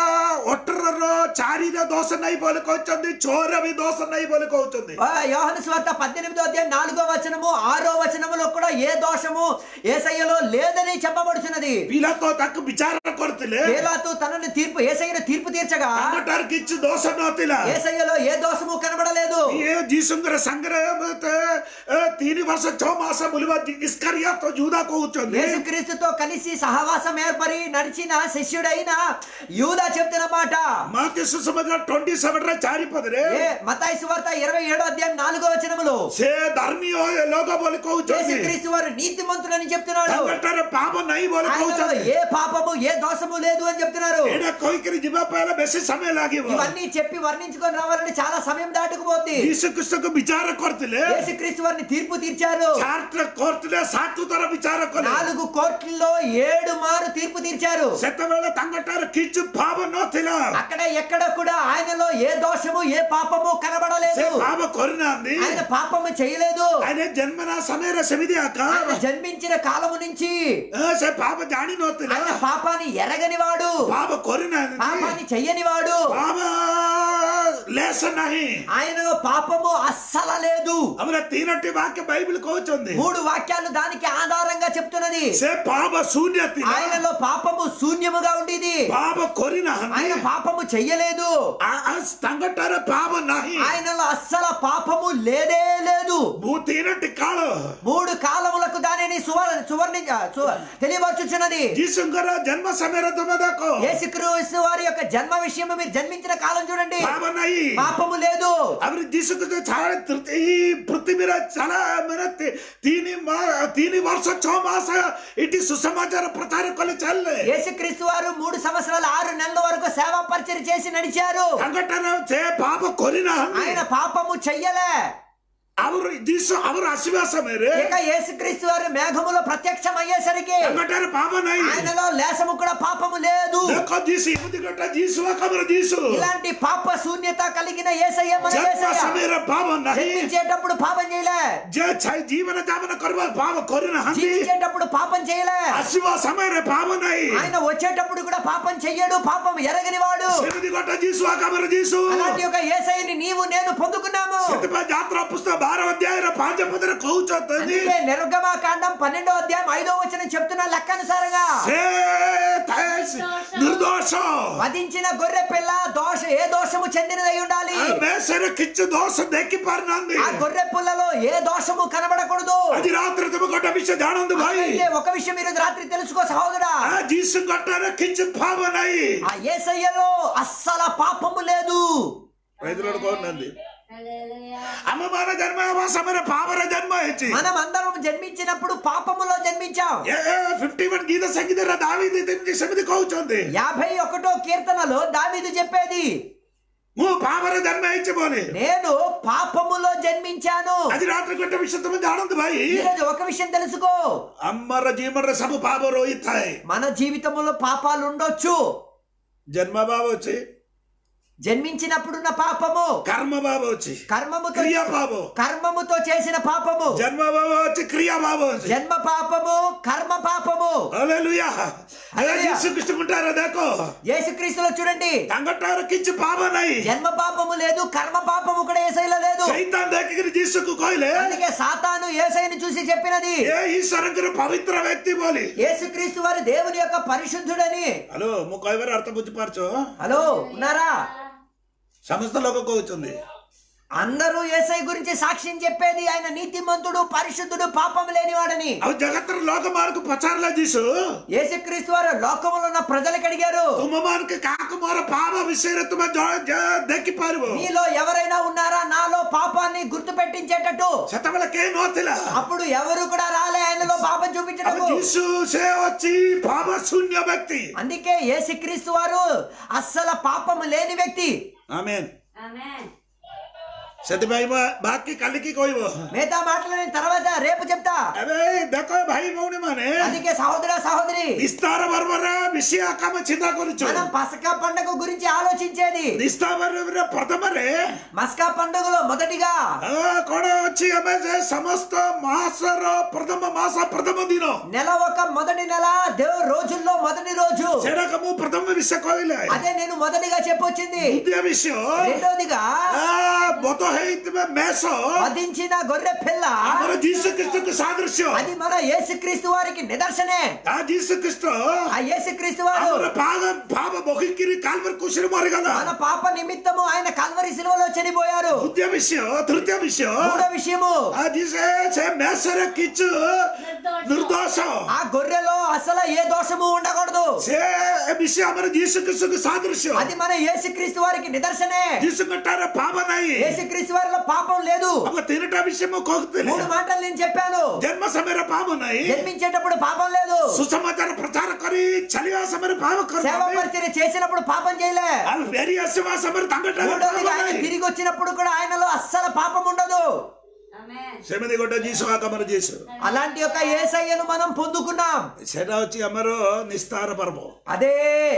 ಒಟ್ಟರರ ಚಾರಿನ ದೋಷ ನಹಿ ಬೋಲಿ ಕହୁచుంది ಚೋರವಿ ದೋಷ ನಹಿ ಬೋಲಿ ಕହୁచుంది ఆ యోహాను సువార్త పద్దెనిమిదో అధ్యాయం నాలుగో వచనము ఆరో వచనములో కూడా ఏ దోషము ఏసయ్యలో లేదని చెప్పబడుచున్నది పిల్లతో తక్కువ విచారణ కొడుతులే పిలాతు తనని తీర్పు ఏసయ్యను తీర్పు తీర్చగా ತಂಗಟಾರ ಕಿಚ್ಚು ದೋಷ ನೋತಿಲ್ಲ ఏసయ్యలో ఏ దోషము కనబడలేదు ये जीसुंदर संग्रह में ते तीन वर्ष छह मास बुलवा इस्करिया तो जूदा को उच्चंदी యేసుక్రీస్తుతో కలిసి సహవాసం ఏర్పరి నడిచిన శిష్యుడైన యూదా చెప్తున్న మాట माते सुसमाचार 27 रे चारि पद रे ఏ మతాయి సువార్త ఇరవై ఏడో అధ్యాయం నాలుగో వచనములో से धर्मी हो लोग बोले को उच्चंदी యేసుక్రీస్తు వారు నీతిమంతులని చెప్తున్నాడు संगठन पाप नहीं बोले को ఆయనలో उच्चंदी ఏ పాపము ఏ దోషము లేదు అని చెప్తున్నారు एडा कोई करी जिबा पहले बेसी समय लागी वो ఇవన్నీ చెప్పి వర్ణించుకొని రావాలని చాలా సమయం దాటుకుపోద్ది यीशु क्रिस्त को विचार करतिले యేసుక్రీస్తు వారిని తీర్పు తీర్చారు चार कोर्टले सात तरह विचार कले నాలుగు కోర్టుల్లో ఏడు మారు తీర్పు తీర్చారు सेतवेले तंगटार किच्छु पाप नथिला అక్కడ ఎక్కడ కూడా ఆయనలో ఏ దోషము ఏ పాపము से కనబడలేదు पाप करनांदी ఆయన పాపము చేయలేదు ఆయన జన్మన సమయ సమిది అక్క ఆయన జన్మించిన కాలము నుంచి సే పాప జాని నోతిల ఆయన పాపాన్ని ఎరగని వాడు పాప కొరిన పాపాన్ని చెయ్యని వాడు పాప లేస నహి ఆయనలో పాపము అస్సల లేదు అవర తీనట్టి వాక్య బైబిల్ కోచుంది మూడు వాక్యాలు దానికి ఆధారంగా చెప్తున్నది సే పాప శూన్యతి ఆయనలో పాపము శూన్యముగా ఉండేది పాప కొరిన ఆయన పాపము చెయ్యలేదు తంగటార పాప నహి ఆయనలో అస్సల పాపము లేదే లేదు భూ తీనట్టి కాಳು మూడు కాలములకు దానిని సువర్ సువర్ణ సు- తెలియవచ్చుచున్నది జీసుంగర జన్మ సమయ తుమదకు యేసుక్రీస్తు వారి యొక్క జన్మ విషయము మీరు జన్మించిన కాలం చూడండి పాప నహి పాపము లేదు ಅವ್ರು ದಿವಸಕ್ಕೆ చాలా ತೃ- ಈ ಪೃಥ್ವಿರ చాలా మన ತಿ- ତିନି ମା- ତିନି ବର୍ଷ ଛଅ ମାସ ଏଠି ସୁସମାଚାର ପ୍ରଚାର କଲେ ଚାଲିଲେ యేసుక్రీస్తు వారు మూడు సంవత్సరాలు ఆరు నెలల వరకు సేవా పరిచయం చేసి నడిచారు ତାଙ୍କଠାରୁ ସେ ପାପ କରିନାହାନ୍ତି ఆయన పాపము చెయ్యలే ಅವರು ದಿವಸ ಅವರು ಹಸಿವಾಸ ಮೇರೆ ఇక యేసుక్రీస్తు వారు మేఘములో ప్రత్యక్షం అయ్యేసరికి ಎಂಗಟಾರೆ ಪಾಪ ನಾಯಿ ఆయనలో లేసము కూడా పాపము లేదు देखो जीसु इमति गट्टा जीसु कमर जीसु ఇలాంటి పాప శూన్యత కలిగిన ఏసయ్య మన जन्म యేసయ్య समय पाप नहीं జన్మించేటప్పుడు పాపం చేయలే जे छाय जीवन जामन करवा पाप करिन हंदी జీవించేటప్పుడు పాపం చేయలే हसिवा समय रे पाप नहीं ఆయన వచ్చేటప్పుడు కూడా పాపం చెయ్యడు పాపం ఎరగని వాడు इमति गट्टा जीसु कमर जीसु అలాంటి ఒక ఏసైని నీవు నేను పొందుకున్నాము ସେଥିପାଇଁ ଯାତ୍ରା ପୁସ୍ତକ ବାର ଅଧ୍ୟାୟର ପାଞ୍ଚ ପଦରେ କହୁଛନ୍ତି అందుకే నిర్గమ కాండం పన్నెండో అధ్యాయం ఐదో వచనం చెప్తున్న లెక్కనుసారంగా ସେ ଥାଏ ନିର୍ଦ୍ଦୋଷ వధించిన గొర్రె పిల్ల దోష ఏ దోషము చెందినదై ఉండాలి ମେଷରେ କିଛି ଦୋଷ ଦେଖି ପାରୁନାହାନ୍ତି ఆ గొర్రె పుల్లలో ఏ దోషము కనబడకూడదు ଆଜି ରାତିରେ ତୁମେ ଗୋଟେ ବିଷୟ ଜାଣନ୍ତୁ ଭାଇ అయితే ఒక విషయం ఈరోజు రాత్రి తెలుసుకో సహోదరా ଆ ଯୀଶୁଙ୍କଠାରେ କିଛି ପାପ ନାହିଁ ఆ ఏసయ్యలో అస్సల పాపము లేదు వైద్యులు କହୁନାହାନ୍ତି హల్లెలూయా ଆମ ମାନେ ଜନ୍ମ ହେବା ସମୟରେ ପାପରେ ଜନ୍ମ ହେଇଛି మనం అందరం జన్మించినప్పుడు పాపములో జన్మించాం ଏ ଫିଫ୍ଟି ୱାନ୍ ଗୀତ ସଙ୍ଗୀତରେ ଦାବିଦ ଯେମିତି ସେମିତି କହୁଛନ୍ତି యాభై ఒకటో కీర్తనలో దావీదు చెప్పేది ମୁଁ ପାପରେ ଜନ୍ମ ହେଇଛି ବୋଲି నేను పాపములో జన్మించాను ଆଜି ରାତିରେ ଗୋଟେ ବିଷୟ ତୁମେ ଜାଣନ୍ତୁ ଭାଇ ఈరోజు ఒక విషయం తెలుసుకో ଆମର ଜୀବନରେ ସବୁ ପାପ ରହିଥାଏ మన జీవితంలో పాపాలు ఉండొచ్చు ଜନ୍ମ ପାପ ଅଛି జన్మించినప్పుడున్న పాపము କର୍ମ ପାପ ଅଛି కర్మముతో କ୍ରିୟା ପାପ కర్మముతో చేసిన పాపము ଜନ୍ମ ପାପ ଅଛି କ୍ରିୟା ପାପ ଅଛି జన్మ పాపము కర్మ పాపము ହାଲେଲୁୟା ହାଲେଲୁୟା। ଯୀଶୁ ଖ୍ରୀଷ୍ଟଙ୍କଠାରେ ଦେଖ యేసుక్రీస్తులో చూడండి ତାଙ୍କଠାରେ କିଛି ପାପ ନାହିଁ జన్మ పాపము లేదు కర్మ పాపము కూడా ఏసైలో లేదు ସୈତାନ ଦେଖିକିରି ଯୀଶୁକୁ କହିଲେ అందుకే సాతాను ఏసైని చూసి చెప్పినది ଏ ଈଶ୍ୱରଙ୍କର ପବିତ୍ର ବ୍ୟକ୍ତି ବୋଲି యేసుక్రీస్తు వారి దేవుని యొక్క పరిశుద్ధుడని ହ୍ୟାଲୋ ମୁଁ କହିବାର ଅର୍ଥ ବୁଝିପାରୁଛ హలో ఉన్నారా ସମସ୍ତ ଲୋକ କହୁଛନ୍ତି అందరూ ఏసై గురించి సాక్ష్యం చెప్పేది ఆయన నీతిమంతుడు పరిశుద్ధుడు పాపం లేనివాడని ଆଉ ଜଗତର ଲୋକମାନଙ୍କୁ ପଚାରିଲା ଯୀଶୁ యేసుక్రీస్తు వారు లోకంలో ఉన్న ప్రజలకు అడిగారు ତୁମମାନଙ୍କୁ କାହାକୁ ମୋର ପାପ ବିଷୟରେ ତୁମେ ଜ- ଜ- ଦେଖିପାରିବ మీలో ఎవరైనా ఉన్నారా నాలో పాపాన్ని గుర్తు పెట్టించేటట్టు ସେତେବେଳେ କେହି ନଥିଲା అప్పుడు ఎవరు కూడా రాలే ఆయనలో పాపం ଆଉ చూపించటకు ଯୀଶୁ ସେ ଅଛି ପାପ ଶୂନ୍ୟ ବ୍ୟକ୍ତି అందుకే యేసుక్రీస్తు వారు అస్సలు పాపము లేని వ్యక్తి ଆମେନ୍ ఆమేన్ ସେଥିପାଇଁ ବା- ବାକି କାଲିକି କହିବ మిగతా మాటలు నేను తర్వాత రేపు చెప్తా ଏବେ ଦେଖ ଭାଇ ଭଉଣୀ ମାନେ అందుకే సహోదర సహోదరి ନିସ୍ତାର ପର୍ବରେ ବିଷୟ କାମ ଚିନ୍ତା କରୁଛୁ మనం పసకా పండుగ గురించి ఆలోచించేది ନିସ୍ତାର ପର୍ବରେ ପ୍ରଥମରେ మస్కా పండుగలో మొదటిగా ଆ, କଣ ଅଛି ଆମେ ଯେ ସମସ୍ତ ମାସର ପ୍ରଥମ ମାସ ପ୍ରଥମ ଦିନ నెల ఒక మొదటి నెల దేవు రోజుల్లో మొదటి రోజు ସେଟାକ ମୁଁ ପ୍ରଥମ ବିଷୟ କହିଲେ అదే నేను మొదటిగా చెప్పొచ్చింది ଦ୍ୱିତୀୟ ବିଷୟ రెండోదిగా ଆ, ବଧ ହେଇଥିବା ମେଷ వధించిన గొర్రె పిల్ల ଆମର ଯୀଶୁ ଖ୍ରୀଷ୍ଟକୁ ସାଦୃଶ୍ୟ అది మన యేసుక్రీస్తు వారికి నిదర్శనే ଆ ଯୀଶୁ ଖ୍ରୀଷ୍ଟ ఆ యేసుక్రీస్తు వారు ଆମର ପାପ ପାପ ବହିକିରି କାଲବର କୁଶରେ ମରିଗଲା మన పాప నిమిత్తము ఆయన కల్వరి సిలువలో చనిపోయారు ଦ୍ୱିତୀୟ ବିଷୟ ତୃତୀୟ ବିଷୟ మూడో విషయము ଆଜି ସେ ସେ ମେଷରେ କିଛି ନିର୍ଦ୍ଦୋଷ ఆ గొర్రెలో అసలు ఏ దోషము ఉండకూడదు ସେ ଏ ବିଷୟ ଆମର ଯୀଶୁ ଖ୍ରୀଷ୍ଟକୁ ସାଦୃଶ୍ୟ అది మన యేసుక్రీస్తు వారికి నిదర్శనే ଯୀଶୁଙ୍କ ଠାରେ ପାପ ନାହିଁ యేసుక్రీస్తు వారిలో పాపం లేదు ଆମ ତିନିଟା ବିଷୟ ମୁଁ କହୁଥିଲି మూడు మాటలు నేను చెప్పాను ଜନ୍ମ ସମୟରେ ପାପ ନାହିଁ జన్మించేటప్పుడు పాపం లేదు ସୁସମାଚାର ପ୍ରଚାର କରି ଚାଲିବା ସମୟରେ ପାପ సేవ କରିବେ పరిచర్య చేసినప్పుడు పాపం చేయలే ଆଉ ଫେରି ଆସିବା ସମୟରେ ତାଙ୍କ ଠାରେ ପାପ మూడోదిగా ఆయన ନାହିଁ తిరిగి వచ్చినప్పుడు కూడా ఆయనలో అస్సలు పాపం ఉండదు ఆమేన్ ସେମିତି ଗୋଟେ ଯୀଶୁ ଆଗମନ ଯୀଶୁ అలాంటి యొక్క ఏసయ్యను మనం పొందుకున్నాం ସେଟା ହଉଛି ଆମର ନିସ୍ତାର ପର୍ବ అదే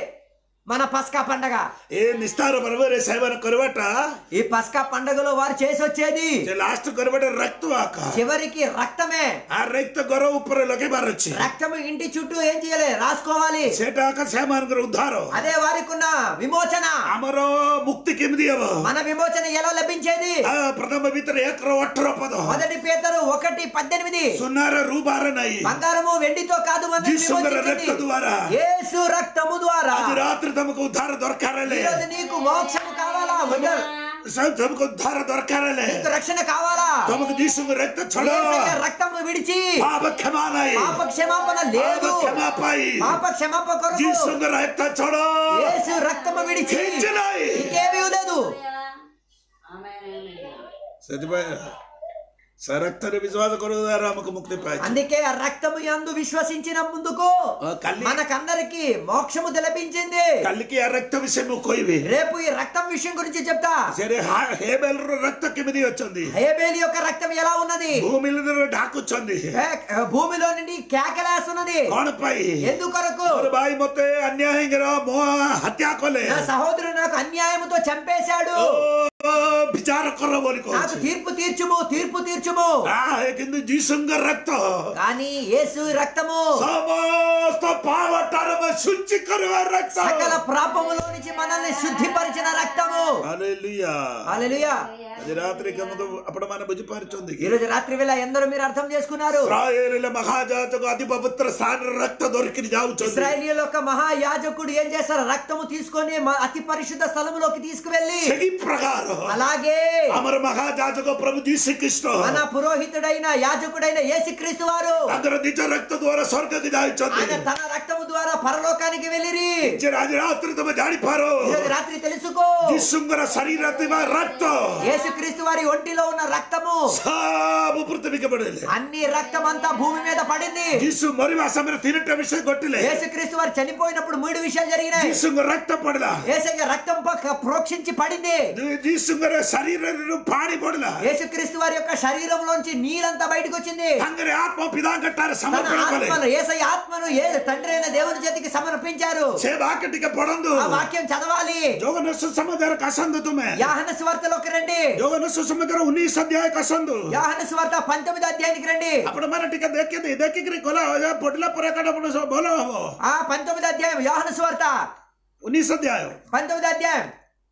మన పస్కా పండగ ଏ ନିସ୍ତାର ପର୍ବରେ ସେବନ କରିବାଟା ఈ పస్కా పండగలో వారు చేసి వచ్చేది ସେ ଲାଷ୍ଟ କରିବାଟା ରକ୍ତ ଆକା చివరికి రక్తమే ఆ రక్ତ గొర ଉପରେ ଲଗେଇବାର ଅଛି రక్తం ఇంటి చుట్టూ ఏం చేయాలి రాసుకోవాలి ସେଟା ଆକା ସେମାନଙ୍କର ଉଦ୍ଧାର అదే వారికి ఉన్న విమోచన ଆମର ମୁକ୍ତି କେମିତି ହବ మన విమోచన ఎలా లభించేది ఆ, ପ୍ରଥମ ଭିତରେ ଏକର ଅଠର ପଦ మొదటి పేతరు ఒకటి పద్దెనిమిది ସୁନାର ରୂପାର ନାହିଁ బంగారము వెండితో కాదు మనం ଯୀଶୁଙ୍କର ରକ୍ତ ଦ୍ୱାରା యేసు రక్తము ద్వారా ଆଜି ରାତିରେ ତମକୁ ଉଦ୍ଧାର ଦରକାର ହେଲେ ఈరోజు నీకు మోక్షము కావాలా వద్దు. ସେ- ତମକୁ ଉଦ୍ଧାର ଦରକାର ହେଲେ నీకు రక్షణ కావాలా ତମକୁ ଯୀଶୁଙ୍କ ରକ୍ତ ଛଡ యేసయ్య రక్తము విడిచి ପାପ କ୍ଷମା ନାହିଁ పాప క్షమాపణ ପାପ లేదు କ୍ଷମା ପାଇ పాప క్షమాపణ కొరకు ଯୀଶୁଙ୍କ ରକ୍ତ ଛଡ యేసు రక్తము విడిచి କିଛି ନାହିଁ ఇంకేమీ లేదు ఆమేన్ ఆమేన్ ସେଥିପାଇଁ ସେ ରକ୍ତରେ ବିଶ୍ୱାସ କରିବା ଦ୍ୱାରା ଆମକୁ ମୁକ୍ତି ପାଇଛି అందుకే ఆ రక్తము యందు విశ్వసించిన ముందుకు ఆ, కల్లి- మనకందరికి మోక్షము లభించింది କାଲିକି ଏ ରକ୍ତ ବିଷୟ ମୁଁ କହିବି రేపు ఈ రక్తం విషయం గురించి చెప్తా ସେରେ ହେବେଲର ରକ୍ତ କେମିତି ଅଛନ୍ତି హేబేలి యొక్క రక్తం ఎలా ఉన్నది ଭୂମିରେ ଢାକୁଛନ୍ତି ఏ- భూమిలో నుండి కేకలేస్తున్నది କଣ ପାଇଁ ఎందుకొరకు ମୋର ଭାଇ ମତେ ଅନ୍ୟାୟର ମୋ ହତ୍ୟା କଲେ నా సహోదరుడు నాకు అన్యాయముతో చంపేశాడు ଓ, ବିଚାର କର ବୋଲି నాకు କହୁଛି తీర్పు తీర్చుము తీర్పు తీర్చుము ଆ, କିନ୍ତୁ ଯୀଶୁଙ୍କ ରକ୍ତ కానీ యేసు రక్తము ସମସ୍ତ ପାପ ଠାରୁ ଶୁଚି କରିବା ରକ୍ତ సకల పాపములో నుంచి మనల్ని శుద్ధిపరిచిన రక్తము ହାଲେଲୁୟା హల్లెలూయా ଆଜି ରାତିରେ କେମିତି ଆପଣମାନେ ବୁଝିପାରୁଛନ୍ତି ఈ రోజు రాత్రి వేళ ఎందరూ మీరు అర్థం చేసుకున్నారు ଇସ୍ରାଏଲ ମହାଜାତକ ଅତି ପବିତ୍ର ସ୍ଥାନରେ రక్ତ దొరికి ଯାଉଛନ୍ତି ఇస్రాయేలీయుల యొక్క మహాయాజకుడు ఏం చేస్తారు రక్తము తీసుకొని మ- అతి పరిశుద్ధ స్థలములోకి తీసుకువెళ్ళి ସେହି ପ୍ରକାର అలాగే ଆମର ମହାଯାଜକ ପ୍ରଭୁ ଯୀଶୁ ଖ୍ରୀଷ୍ଟ మన పురోహితుడైన యాజకుడైన యేసుక్రీస్తు వారు ତାଙ୍କର ନିଜ ରକ୍ତ ଦ୍ୱାରା ସ୍ୱର୍ଗକୁ ଯାଇଛନ୍ତି ఆయన తన రక్తము ద్వారా పరలోకానికి వెళ్ళిరి ଯେ ଆଜି ରାତିରେ ତମେ ଜାଣିପାର ఈ రోజు రాత్రి తెలుసుకో ଯୀଶୁଙ୍କର ଶରୀର ଥିବା ରକ୍ତ యేసుక్రీస్తు వారి ఒంటిలో ఉన్న రక్తము ସବୁ ପୃଥିବୀకి ପଡିଲେ అన్ని రక్తం అంతా భూమి మీద పడింది ଯୀଶୁ ମରିବା ସମୟରେ ତିନିଟା ବିଷୟ ଘଟିଲେ యేసుక్రీస్తు వారు చనిపోయినప్పుడు మూడు విషయాలు జరిగినాయి ଯୀଶୁଙ୍କ ରକ୍ତ ପଡିଲା ఏసయ్య రక్తం పక్క ప్రోక్షించి పడింది ଯୀଶୁଙ୍କର ଶରୀରରୁ ପାଣି ପଡିଲା యేసుక్రీస్తు వారి యొక్క శరీరంలోంచి నీరంతా బయటకు వచ్చింది ତାଙ୍କରେ ଆତ୍ମ ପିତାଙ୍କ ଠାରେ తన ସମର୍ପଣ କଲେ ఆత్మను ఏసయ్య ఆత్మను ఏ తండ్రి అయిన దేవుని చేతికి సమర్పించారు ସେ ବାକ୍ୟ ଟିକେ ପଢନ୍ତୁ ఆ వాక్యం చదవాలి ଜଗନ୍ନାଥ ସୁସମାଚାର କାଶନ୍ତୁ ତୁମେ యాహన సువార్తలోకి రండి ଜଗନ୍ନାଥ ସୁସମାଚାର ଉଣେଇଶ ଅଧ୍ୟାୟ କାଶନ୍ତୁ యాహన సువార్త పంతొమ్మిది అధ్యాయానికి రండి ଆପଣ ମାନେ ଟିକେ ଦେଖିକି ଦେଖିକିରି ଗଲା ପଢିଲା ପରେ କାଟ ଆପଣ ସବୁ ଭଲ ହବ ఆ పంతొమ్మిది అధ్యాయం యాహన సువార్త ଉଣେଇଶ ଅଧ୍ୟାୟ పంతొమ్మిది అధ్యాయం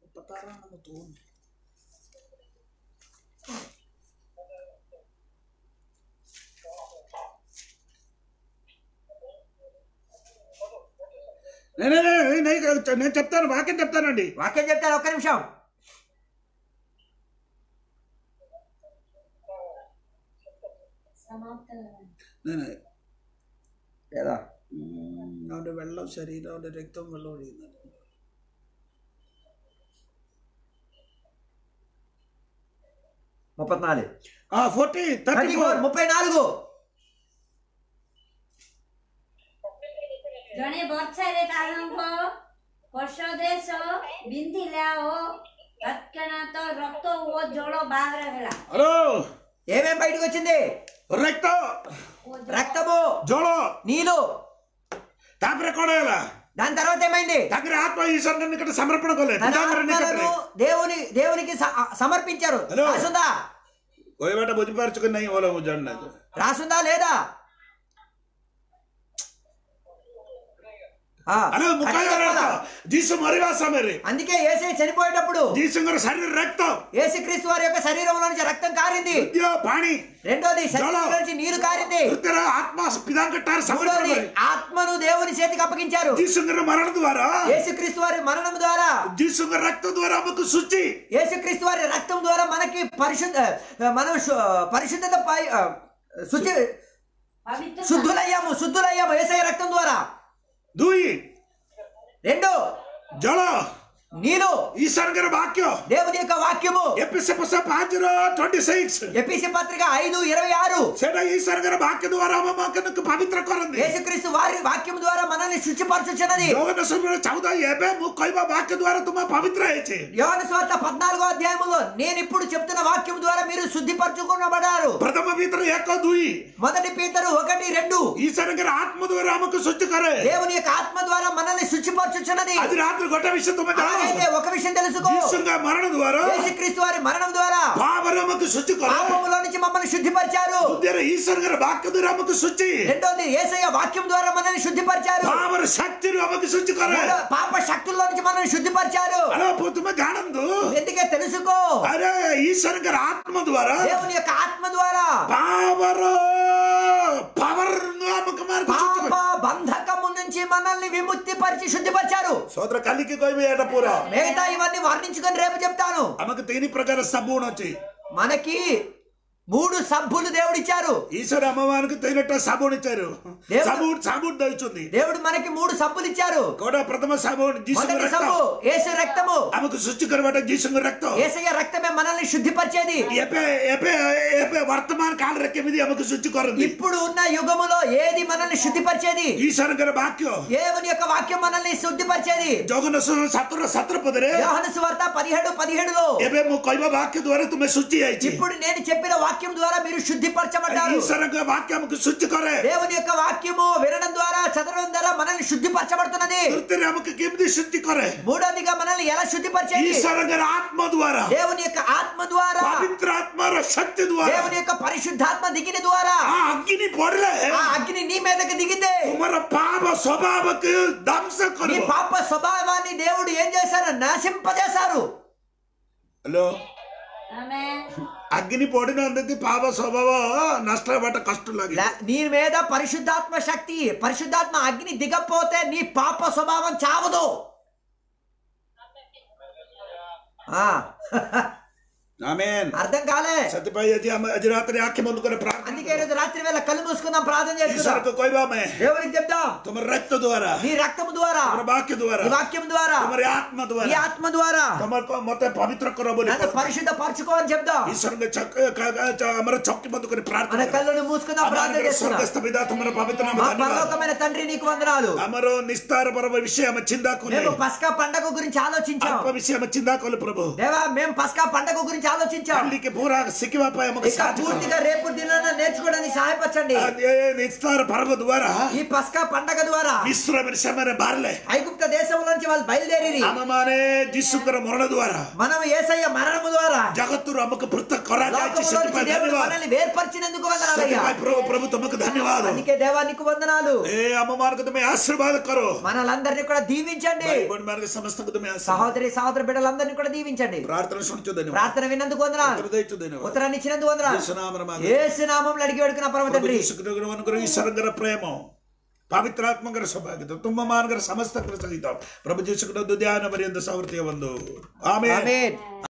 నేను నేను చెప్తాను వాక్యం చెప్తానండి వాక్యం చెప్తాను ఒక్క నిమిషం నేను ఏదో അവന്റെ വെള്ളം ശരീരം അവന്റെ രക്തം വെള്ളം ഒഴിയുന്നത് ముప్పై నాలుగు ആ ഫോർട്ടി തേർട്ടി ഫോർ ముప్పై నాలుగు ଜଣେ ବର୍ଷାରେ ତାହାଙ୍କ ସ୍ପର୍ଶଦେଶ ବିନ୍ଧିଲା ଓ ତତ୍କ୍ଷଣାତ ରକ୍ତ ଓ ଜଳ ବାହାର ହେଲା హలో ఏమేం బయటకు వచ్చింది ରକ୍ତ రక్తము ଜଳ నీళ్ళు ତାପରେ କଣ ହେଲା దాని తర్వాత ఏమైంది ତାଙ୍କର ଆତ୍ମା ଈଶ୍ୱରଙ୍କ ନିକଟ ସମର୍ପଣ କଲେ తన ପିତାଙ୍କର ନିକଟରେ ఆత్మలను దేవుని దేవునికి స- సమర్పించారు హలో. రాసుందా କହିବାଟା ବୁଝିପାରୁଛୁ କି ନାହିଁ ଭଲ ମୁଁ ଜାଣିନାହିଁ రాసుందా లేదా ఆ, ଆରେ ମୁଁ కరెక్ట్ କହିବାର చెప్పాలా? ଅର୍ଥ ଯୀଶୁ ମରିବା ସମୟରେ అందుకే ఏసే చనిపోయేటప్పుడు ଯୀଶୁଙ୍କର ଶରୀର ରକ୍ତ యేసుక్రీస్తు వారి యొక్క శరీరంలో నుంచి రక్తం కారింది ଦ୍ୱିତୀୟ ପାଣି రెండోది శరీరంలో నుంచి నీరు కారింది ତୃତୀୟ ఆత్మ ପିତାଙ୍କ ଠାରେ ସମର୍ପଣ మూడోది କଲେ ఆత్మను దేవుని చేతికి అప్పగించారు ଯୀଶୁଙ୍କର ମରଣ ଦ୍ୱାରା యేసుక్రీస్తు వారి మరణం ద్వారా ଯୀଶୁଙ୍କ ରକ୍ତ ଦ୍ୱାରା ଆମକୁ ଶୁଚି యేసుక్రీస్తు వారి రక్తం ద్వారా మనకి పరిశుద్ధ మనం శు- పరిశుద్ధత పై ఆ, శుచి ପବିତ୍ର శుద్ధులయ్యాము శుద్ధులయ్యాము ఏసఐ రక్తం ద్వారా ଦୁଇ రెండు ଜଳ నీరు ଈଶ୍ୱରଙ୍କର ବାକ୍ୟ దేవుని యొక్క వాక్యము ଏପିସି ପୁସ୍ତକ ପାଞ୍ଚର ଟ୍ୱେଣ୍ଟି ସିକ୍ସ ఎపిసి పత్రిక ఐదు ఇరవై ఆరు ସେଟା ଈଶ୍ୱରଙ୍କର ବାକ୍ୟ ଦ୍ୱାରା ଆମ ମନକୁ ପବିତ୍ର କରନ୍ତି యేసుక్రీస్తు వారి వాక్యం ద్వారా మనల్ని శుచిపరచుచున్నది ଜଗନ୍ନାଥ ସବୁବେଳେ ଚାହୁଁଥାଏ ଏବେ ମୁଁ କହିବା ବାକ୍ୟ ଦ୍ୱାରା ତୁମ ପବିତ୍ର ହେଇଛି యోహాను స్వార్థ పద్నాలుగో అధ్యాయములో నేను ఇప్పుడు చెప్తున్న వాక్యం ద్వారా మీరు శుద్ధిపరచుకునబడారు ପ୍ରଥମ ଭିତରେ ଏକ ଦୁଇ మొదటి పీతరు ఒకటి రెండు ଈଶ୍ୱରଙ୍କର ଆତ୍ମ ଦ୍ୱାରା ଆମକୁ ଶୁଚି କରେ దేవుని యొక్క ఆత్మ ద్వారా మనల్ని శుచిపరచుచున్నది ଆଜି ରାତିରେ ଗୋଟେ ବିଷୟ ତୁମେ ଜାଣ అలాగైతే ఒక విషయం తెలుసుకో ଯୀଶୁଙ୍କ ମରଣ ଦ୍ୱାରା యేసుక్రీస్తు వారి మరణం ద్వారా ପାପରେ ଆମକୁ ଶୁଚି କରେ పాపములో నుంచి మమ్మల్ని శుద్ధిపరిచారు ଦ୍ୱିତୀୟରେ ଈଶ୍ୱରଙ୍କର ବାକ୍ୟ ଦ୍ୱାରା ଆମକୁ ଶୁଚି రెండోది ఏసయ్య వాక్యం ద్వారా మనల్ని శుద్ధిపరిచారు ପାପର ଶକ୍ତିରୁ ଆମକୁ ଶୁଚି କରେ మూడో, పాప శక్తుల్లో నుంచి మనల్ని శుద్ధిపరిచారు ଆରେ ପୁଅ, ତୁମେ ଜାଣନ୍ତୁ ఎందుకే తెలుసుకో ଆରେ ଈଶ୍ୱରଙ୍କର ଆତ୍ମ ଦ୍ୱାରା దేవుని యొక్క ఆత్మ ద్వారా ପାପର ପାପର ଆମକୁ ମାର୍ଗ ଶୁଚି పాప బంధకము నుంచి మనల్ని విముక్తి పరిచి శుద్ధిపరిచారు ସୋଦର କାଲିକି କହିବି ଏଇଟା ପୁରା మిగతా ఇవన్నీ వర్ణించుకొని రేపు చెప్తాను ଆମକୁ ତିନି ପ୍ରକାର ସାବୁନ ଅଛି మనకి మూడు సబ్బులు దేవుడిచ్చారు ఈశ్వర అమ్మవారికి తగినట్టు సాబూన్ ఇచ్చారు దేవుడు- సాబూన్ సాబూన్ దొరుకుతుంది దేవుడు మనకి మూడు సబ్బులు ఇచ్చారు కూడా ప్రథమ సాబూన్ జీసుకు మొదటి రక్తం సబ్బు ఏసు రక్తము ఆమెకు శుచికరమైన జీసుకు రక్తం ఏసయ్య రక్తమే మనల్ని శుద్ధిపరిచేది ఎపే ఎపే ఎపే వర్తమాన కాల రెక్కెమిది ఆమెకు శుచికరుంది ఇప్పుడు ఉన్న యుగములో ఏది మనల్ని శుద్ధిపరిచేది ఈశ్వర గారి వాక్యం దేవుని యొక్క వాక్యం మనల్ని శుద్ధిపరిచేది ଜଗନ୍ନାଥ ସତର ସତର ପଦରେ యోహాను సువార్త పదిహేడు పదిహేడులో ଏବେ ମୁଁ କହିବା ବାକ୍ୟ ଦ୍ୱାରା ତୁମେ ଶୁଚି ଯାଇଛି ఇప్పుడు నేను చెప్పిన వాక్యం ద్వారా మీరు శుద్ధిపరచబడ్డారు ଈଶ୍ୱରଙ୍କ ବାକ୍ୟ ଆମକୁ ଶୁଚି କରେ దేవుని యొక్క వాక్యము వినడం ద్వారా చదవడం ద్వారా మనల్ని శుద్ధిపరచబడుతున్నది ତୃତୀୟରେ ଆମକୁ କେମିତି ଶୁଚି କରେ మూడోదిగా మనల్ని ఎలా శుద్ధిపరిచేది ଈଶ୍ୱରଙ୍କର ఆత్మ ଦ୍ୱାରା దేవుని యొక్క ఆత్మ ద్వారా ପବିତ୍ର ଆତ୍ମାର ଶକ୍ତି ଦ୍ୱାରା దేవుని యొక్క పరిశుద్ధాత్మ దిగిన ద్వారా ఆ అగ్ని పడిଲେ ఆ అగ్ని నీ మీదకి దిగితే ତୁମର ପାପ ସ୍ୱଭାବକୁ ଧ୍ୱଂସ నీ କରିବ పాప స్వభావాన్ని దేవుడు ఏం చేశారు నాశింపజేశారు ହ୍ୟାଲୋ ఆమేన్ అగ్ని పడినందుకు పాప స్వభావ నష్ట పట్ట కష్టం లాగే లే- నీ మీద పరిశుద్ధాత్మ శక్తి పరిశుద్ధాత్మ అగ్ని దిగపోతే నీ పాప స్వభావం చావదు ఆ, ఆమేన్ అర్థం కాలే సత్యపాయి అజి అజి రాత్రి ఆఖ్య ముందు করে ప్రార్థన అందుకే ఈరోజు రాత్రి వేళ కళ్ళు మూసుకుందాం ప్రార్థన చేసుకుందాం ఈశ్వరకు କହିବା ଆମେ దేవునికి చెప్దాం ତୁମର ରକ୍ତ ଦ୍ୱାରା నీ రక్తము ద్వారా ତୁମର ବାକ୍ୟ ଦ୍ୱାରା నీ వాక్యం ద్వారా ତୁମର ଆତ୍మ నీ ଦ୍ୱାରା ఆత్మ ద్వారా ତମର କ- ମତେ ପବିତ୍ର କର ବୋଲି నన్ను పరిశుద్ధ పరచుకో అని చెప్దాం ଈଶ୍ୱରଙ୍କ ଚକ- କ- କ- ଚ- ଆମର ଚକି ବନ୍ଦ କରି మన ପ୍ରାର୍ଥନା କର। కళ్ళను మూసుకుందాం ప్రార్థన ଆମମାନଙ୍କର చేసుకుందాం ସ୍ୱର୍ଗସ୍ଥ ପିତା ତୁମର ପବିତ୍ର ନାମ మా ଧନ୍ୟବାଦ పరలోకమైన తండ్రి నీకు వందనాలు ଆମର ନିସ୍ତାର ପର୍ବ ବିଷୟ ଆମେ ଚିନ୍ତା କଲେ మేము పస్కా పండగ గురించి ఆలోచించాం ଅଳ୍ପ ବିଷୟ ଆମେ ଚିନ୍ତା କଲେ ପ୍ରଭୁ దేవా మేము పస్కా పండగ గురించి ఆలోచించాం କାଲିକି ପୁରା ଶିଖିବା ପାଇଁ ଆମକୁ ఇక ସାହାଯ୍ୟ କର। పూర్తిగా రేపు దినాన నేర్చుకోవడానికి సహాయపరచండి ଆ- ଏ ନିସ୍ତାର ପର୍ବ ଦ୍ୱାରା ఈ పస్కా పండగ ద్వారా ବିଶ୍ରାମରେ ସେମାନେ ବାହାରିଲେ ఐగుప్త దేశం నుంచి వాళ్ళు బయలుదేరి ଆମମାନେ ଯୀଶୁଙ୍କର ମରଣ ଦ୍ୱାରା మనం ఏసయ్య మరణము ద్వారా ଜଗତରୁ ଆମକୁ ପୃଥକ କରାଯାଇଛି లోకంలో నుంచి ସେଥିପାଇଁ దేవుడు ଧନ୍ୟବାଦ మనల్ని వేర్పరిచినందుకు వందనాలయ్యా ସେଥିପାଇଁ ପ୍ରଭୁ ପ୍ରଭୁ ତମକୁ ଧନ୍ୟବାଦ అందుకే దేవా నీకు వందనాలు ଏ ଆମମାନଙ୍କୁ ତୁମେ ଆଶୀର୍ବାଦ କର మనలందరినీ కూడా దీవించండి ଭାଇ ଭଉଣୀମାନଙ୍କୁ ସମସ୍ତଙ୍କୁ ତୁମେ ଆଶୀର୍ବାଦ సహోదరి సహోదర బిడ్డలందరినీ కూడా దీవించండి ప్రార్థన ଶୁଣିଛୁ ଧନ୍ୟବାଦ ప్రార్థన విన్నందుకు వందనాలు ଉତ୍ତର ଦେଇଛୁ ଧନ୍ୟବାଦ ఉత్తరాన్ని ఇచ్చినందుకు వందనాలు యేసునామమున మాకు ఏసు నామంలో అడిగి పెడుకున్న పరమ ପ୍ରଭୁ తండ్రి ଯୀଶୁଙ୍କର ଈଶ୍ୱରଙ୍କର ପ୍ରେମ ପବିତ୍ରାତ୍ମଙ୍କର ସୌଭାଗ୍ୟ ତୁମମାନଙ୍କର ସମସ୍ତଙ୍କର ସହିତ ପ୍ରଭୁ ଯୀଶୁଙ୍କର ଦୁଦ୍ୟାନ ପର୍ଯ୍ୟନ୍ତ ସମୃଦ୍ଧି ବନ୍ଧୁ ଆମେନ୍ ఆమేన్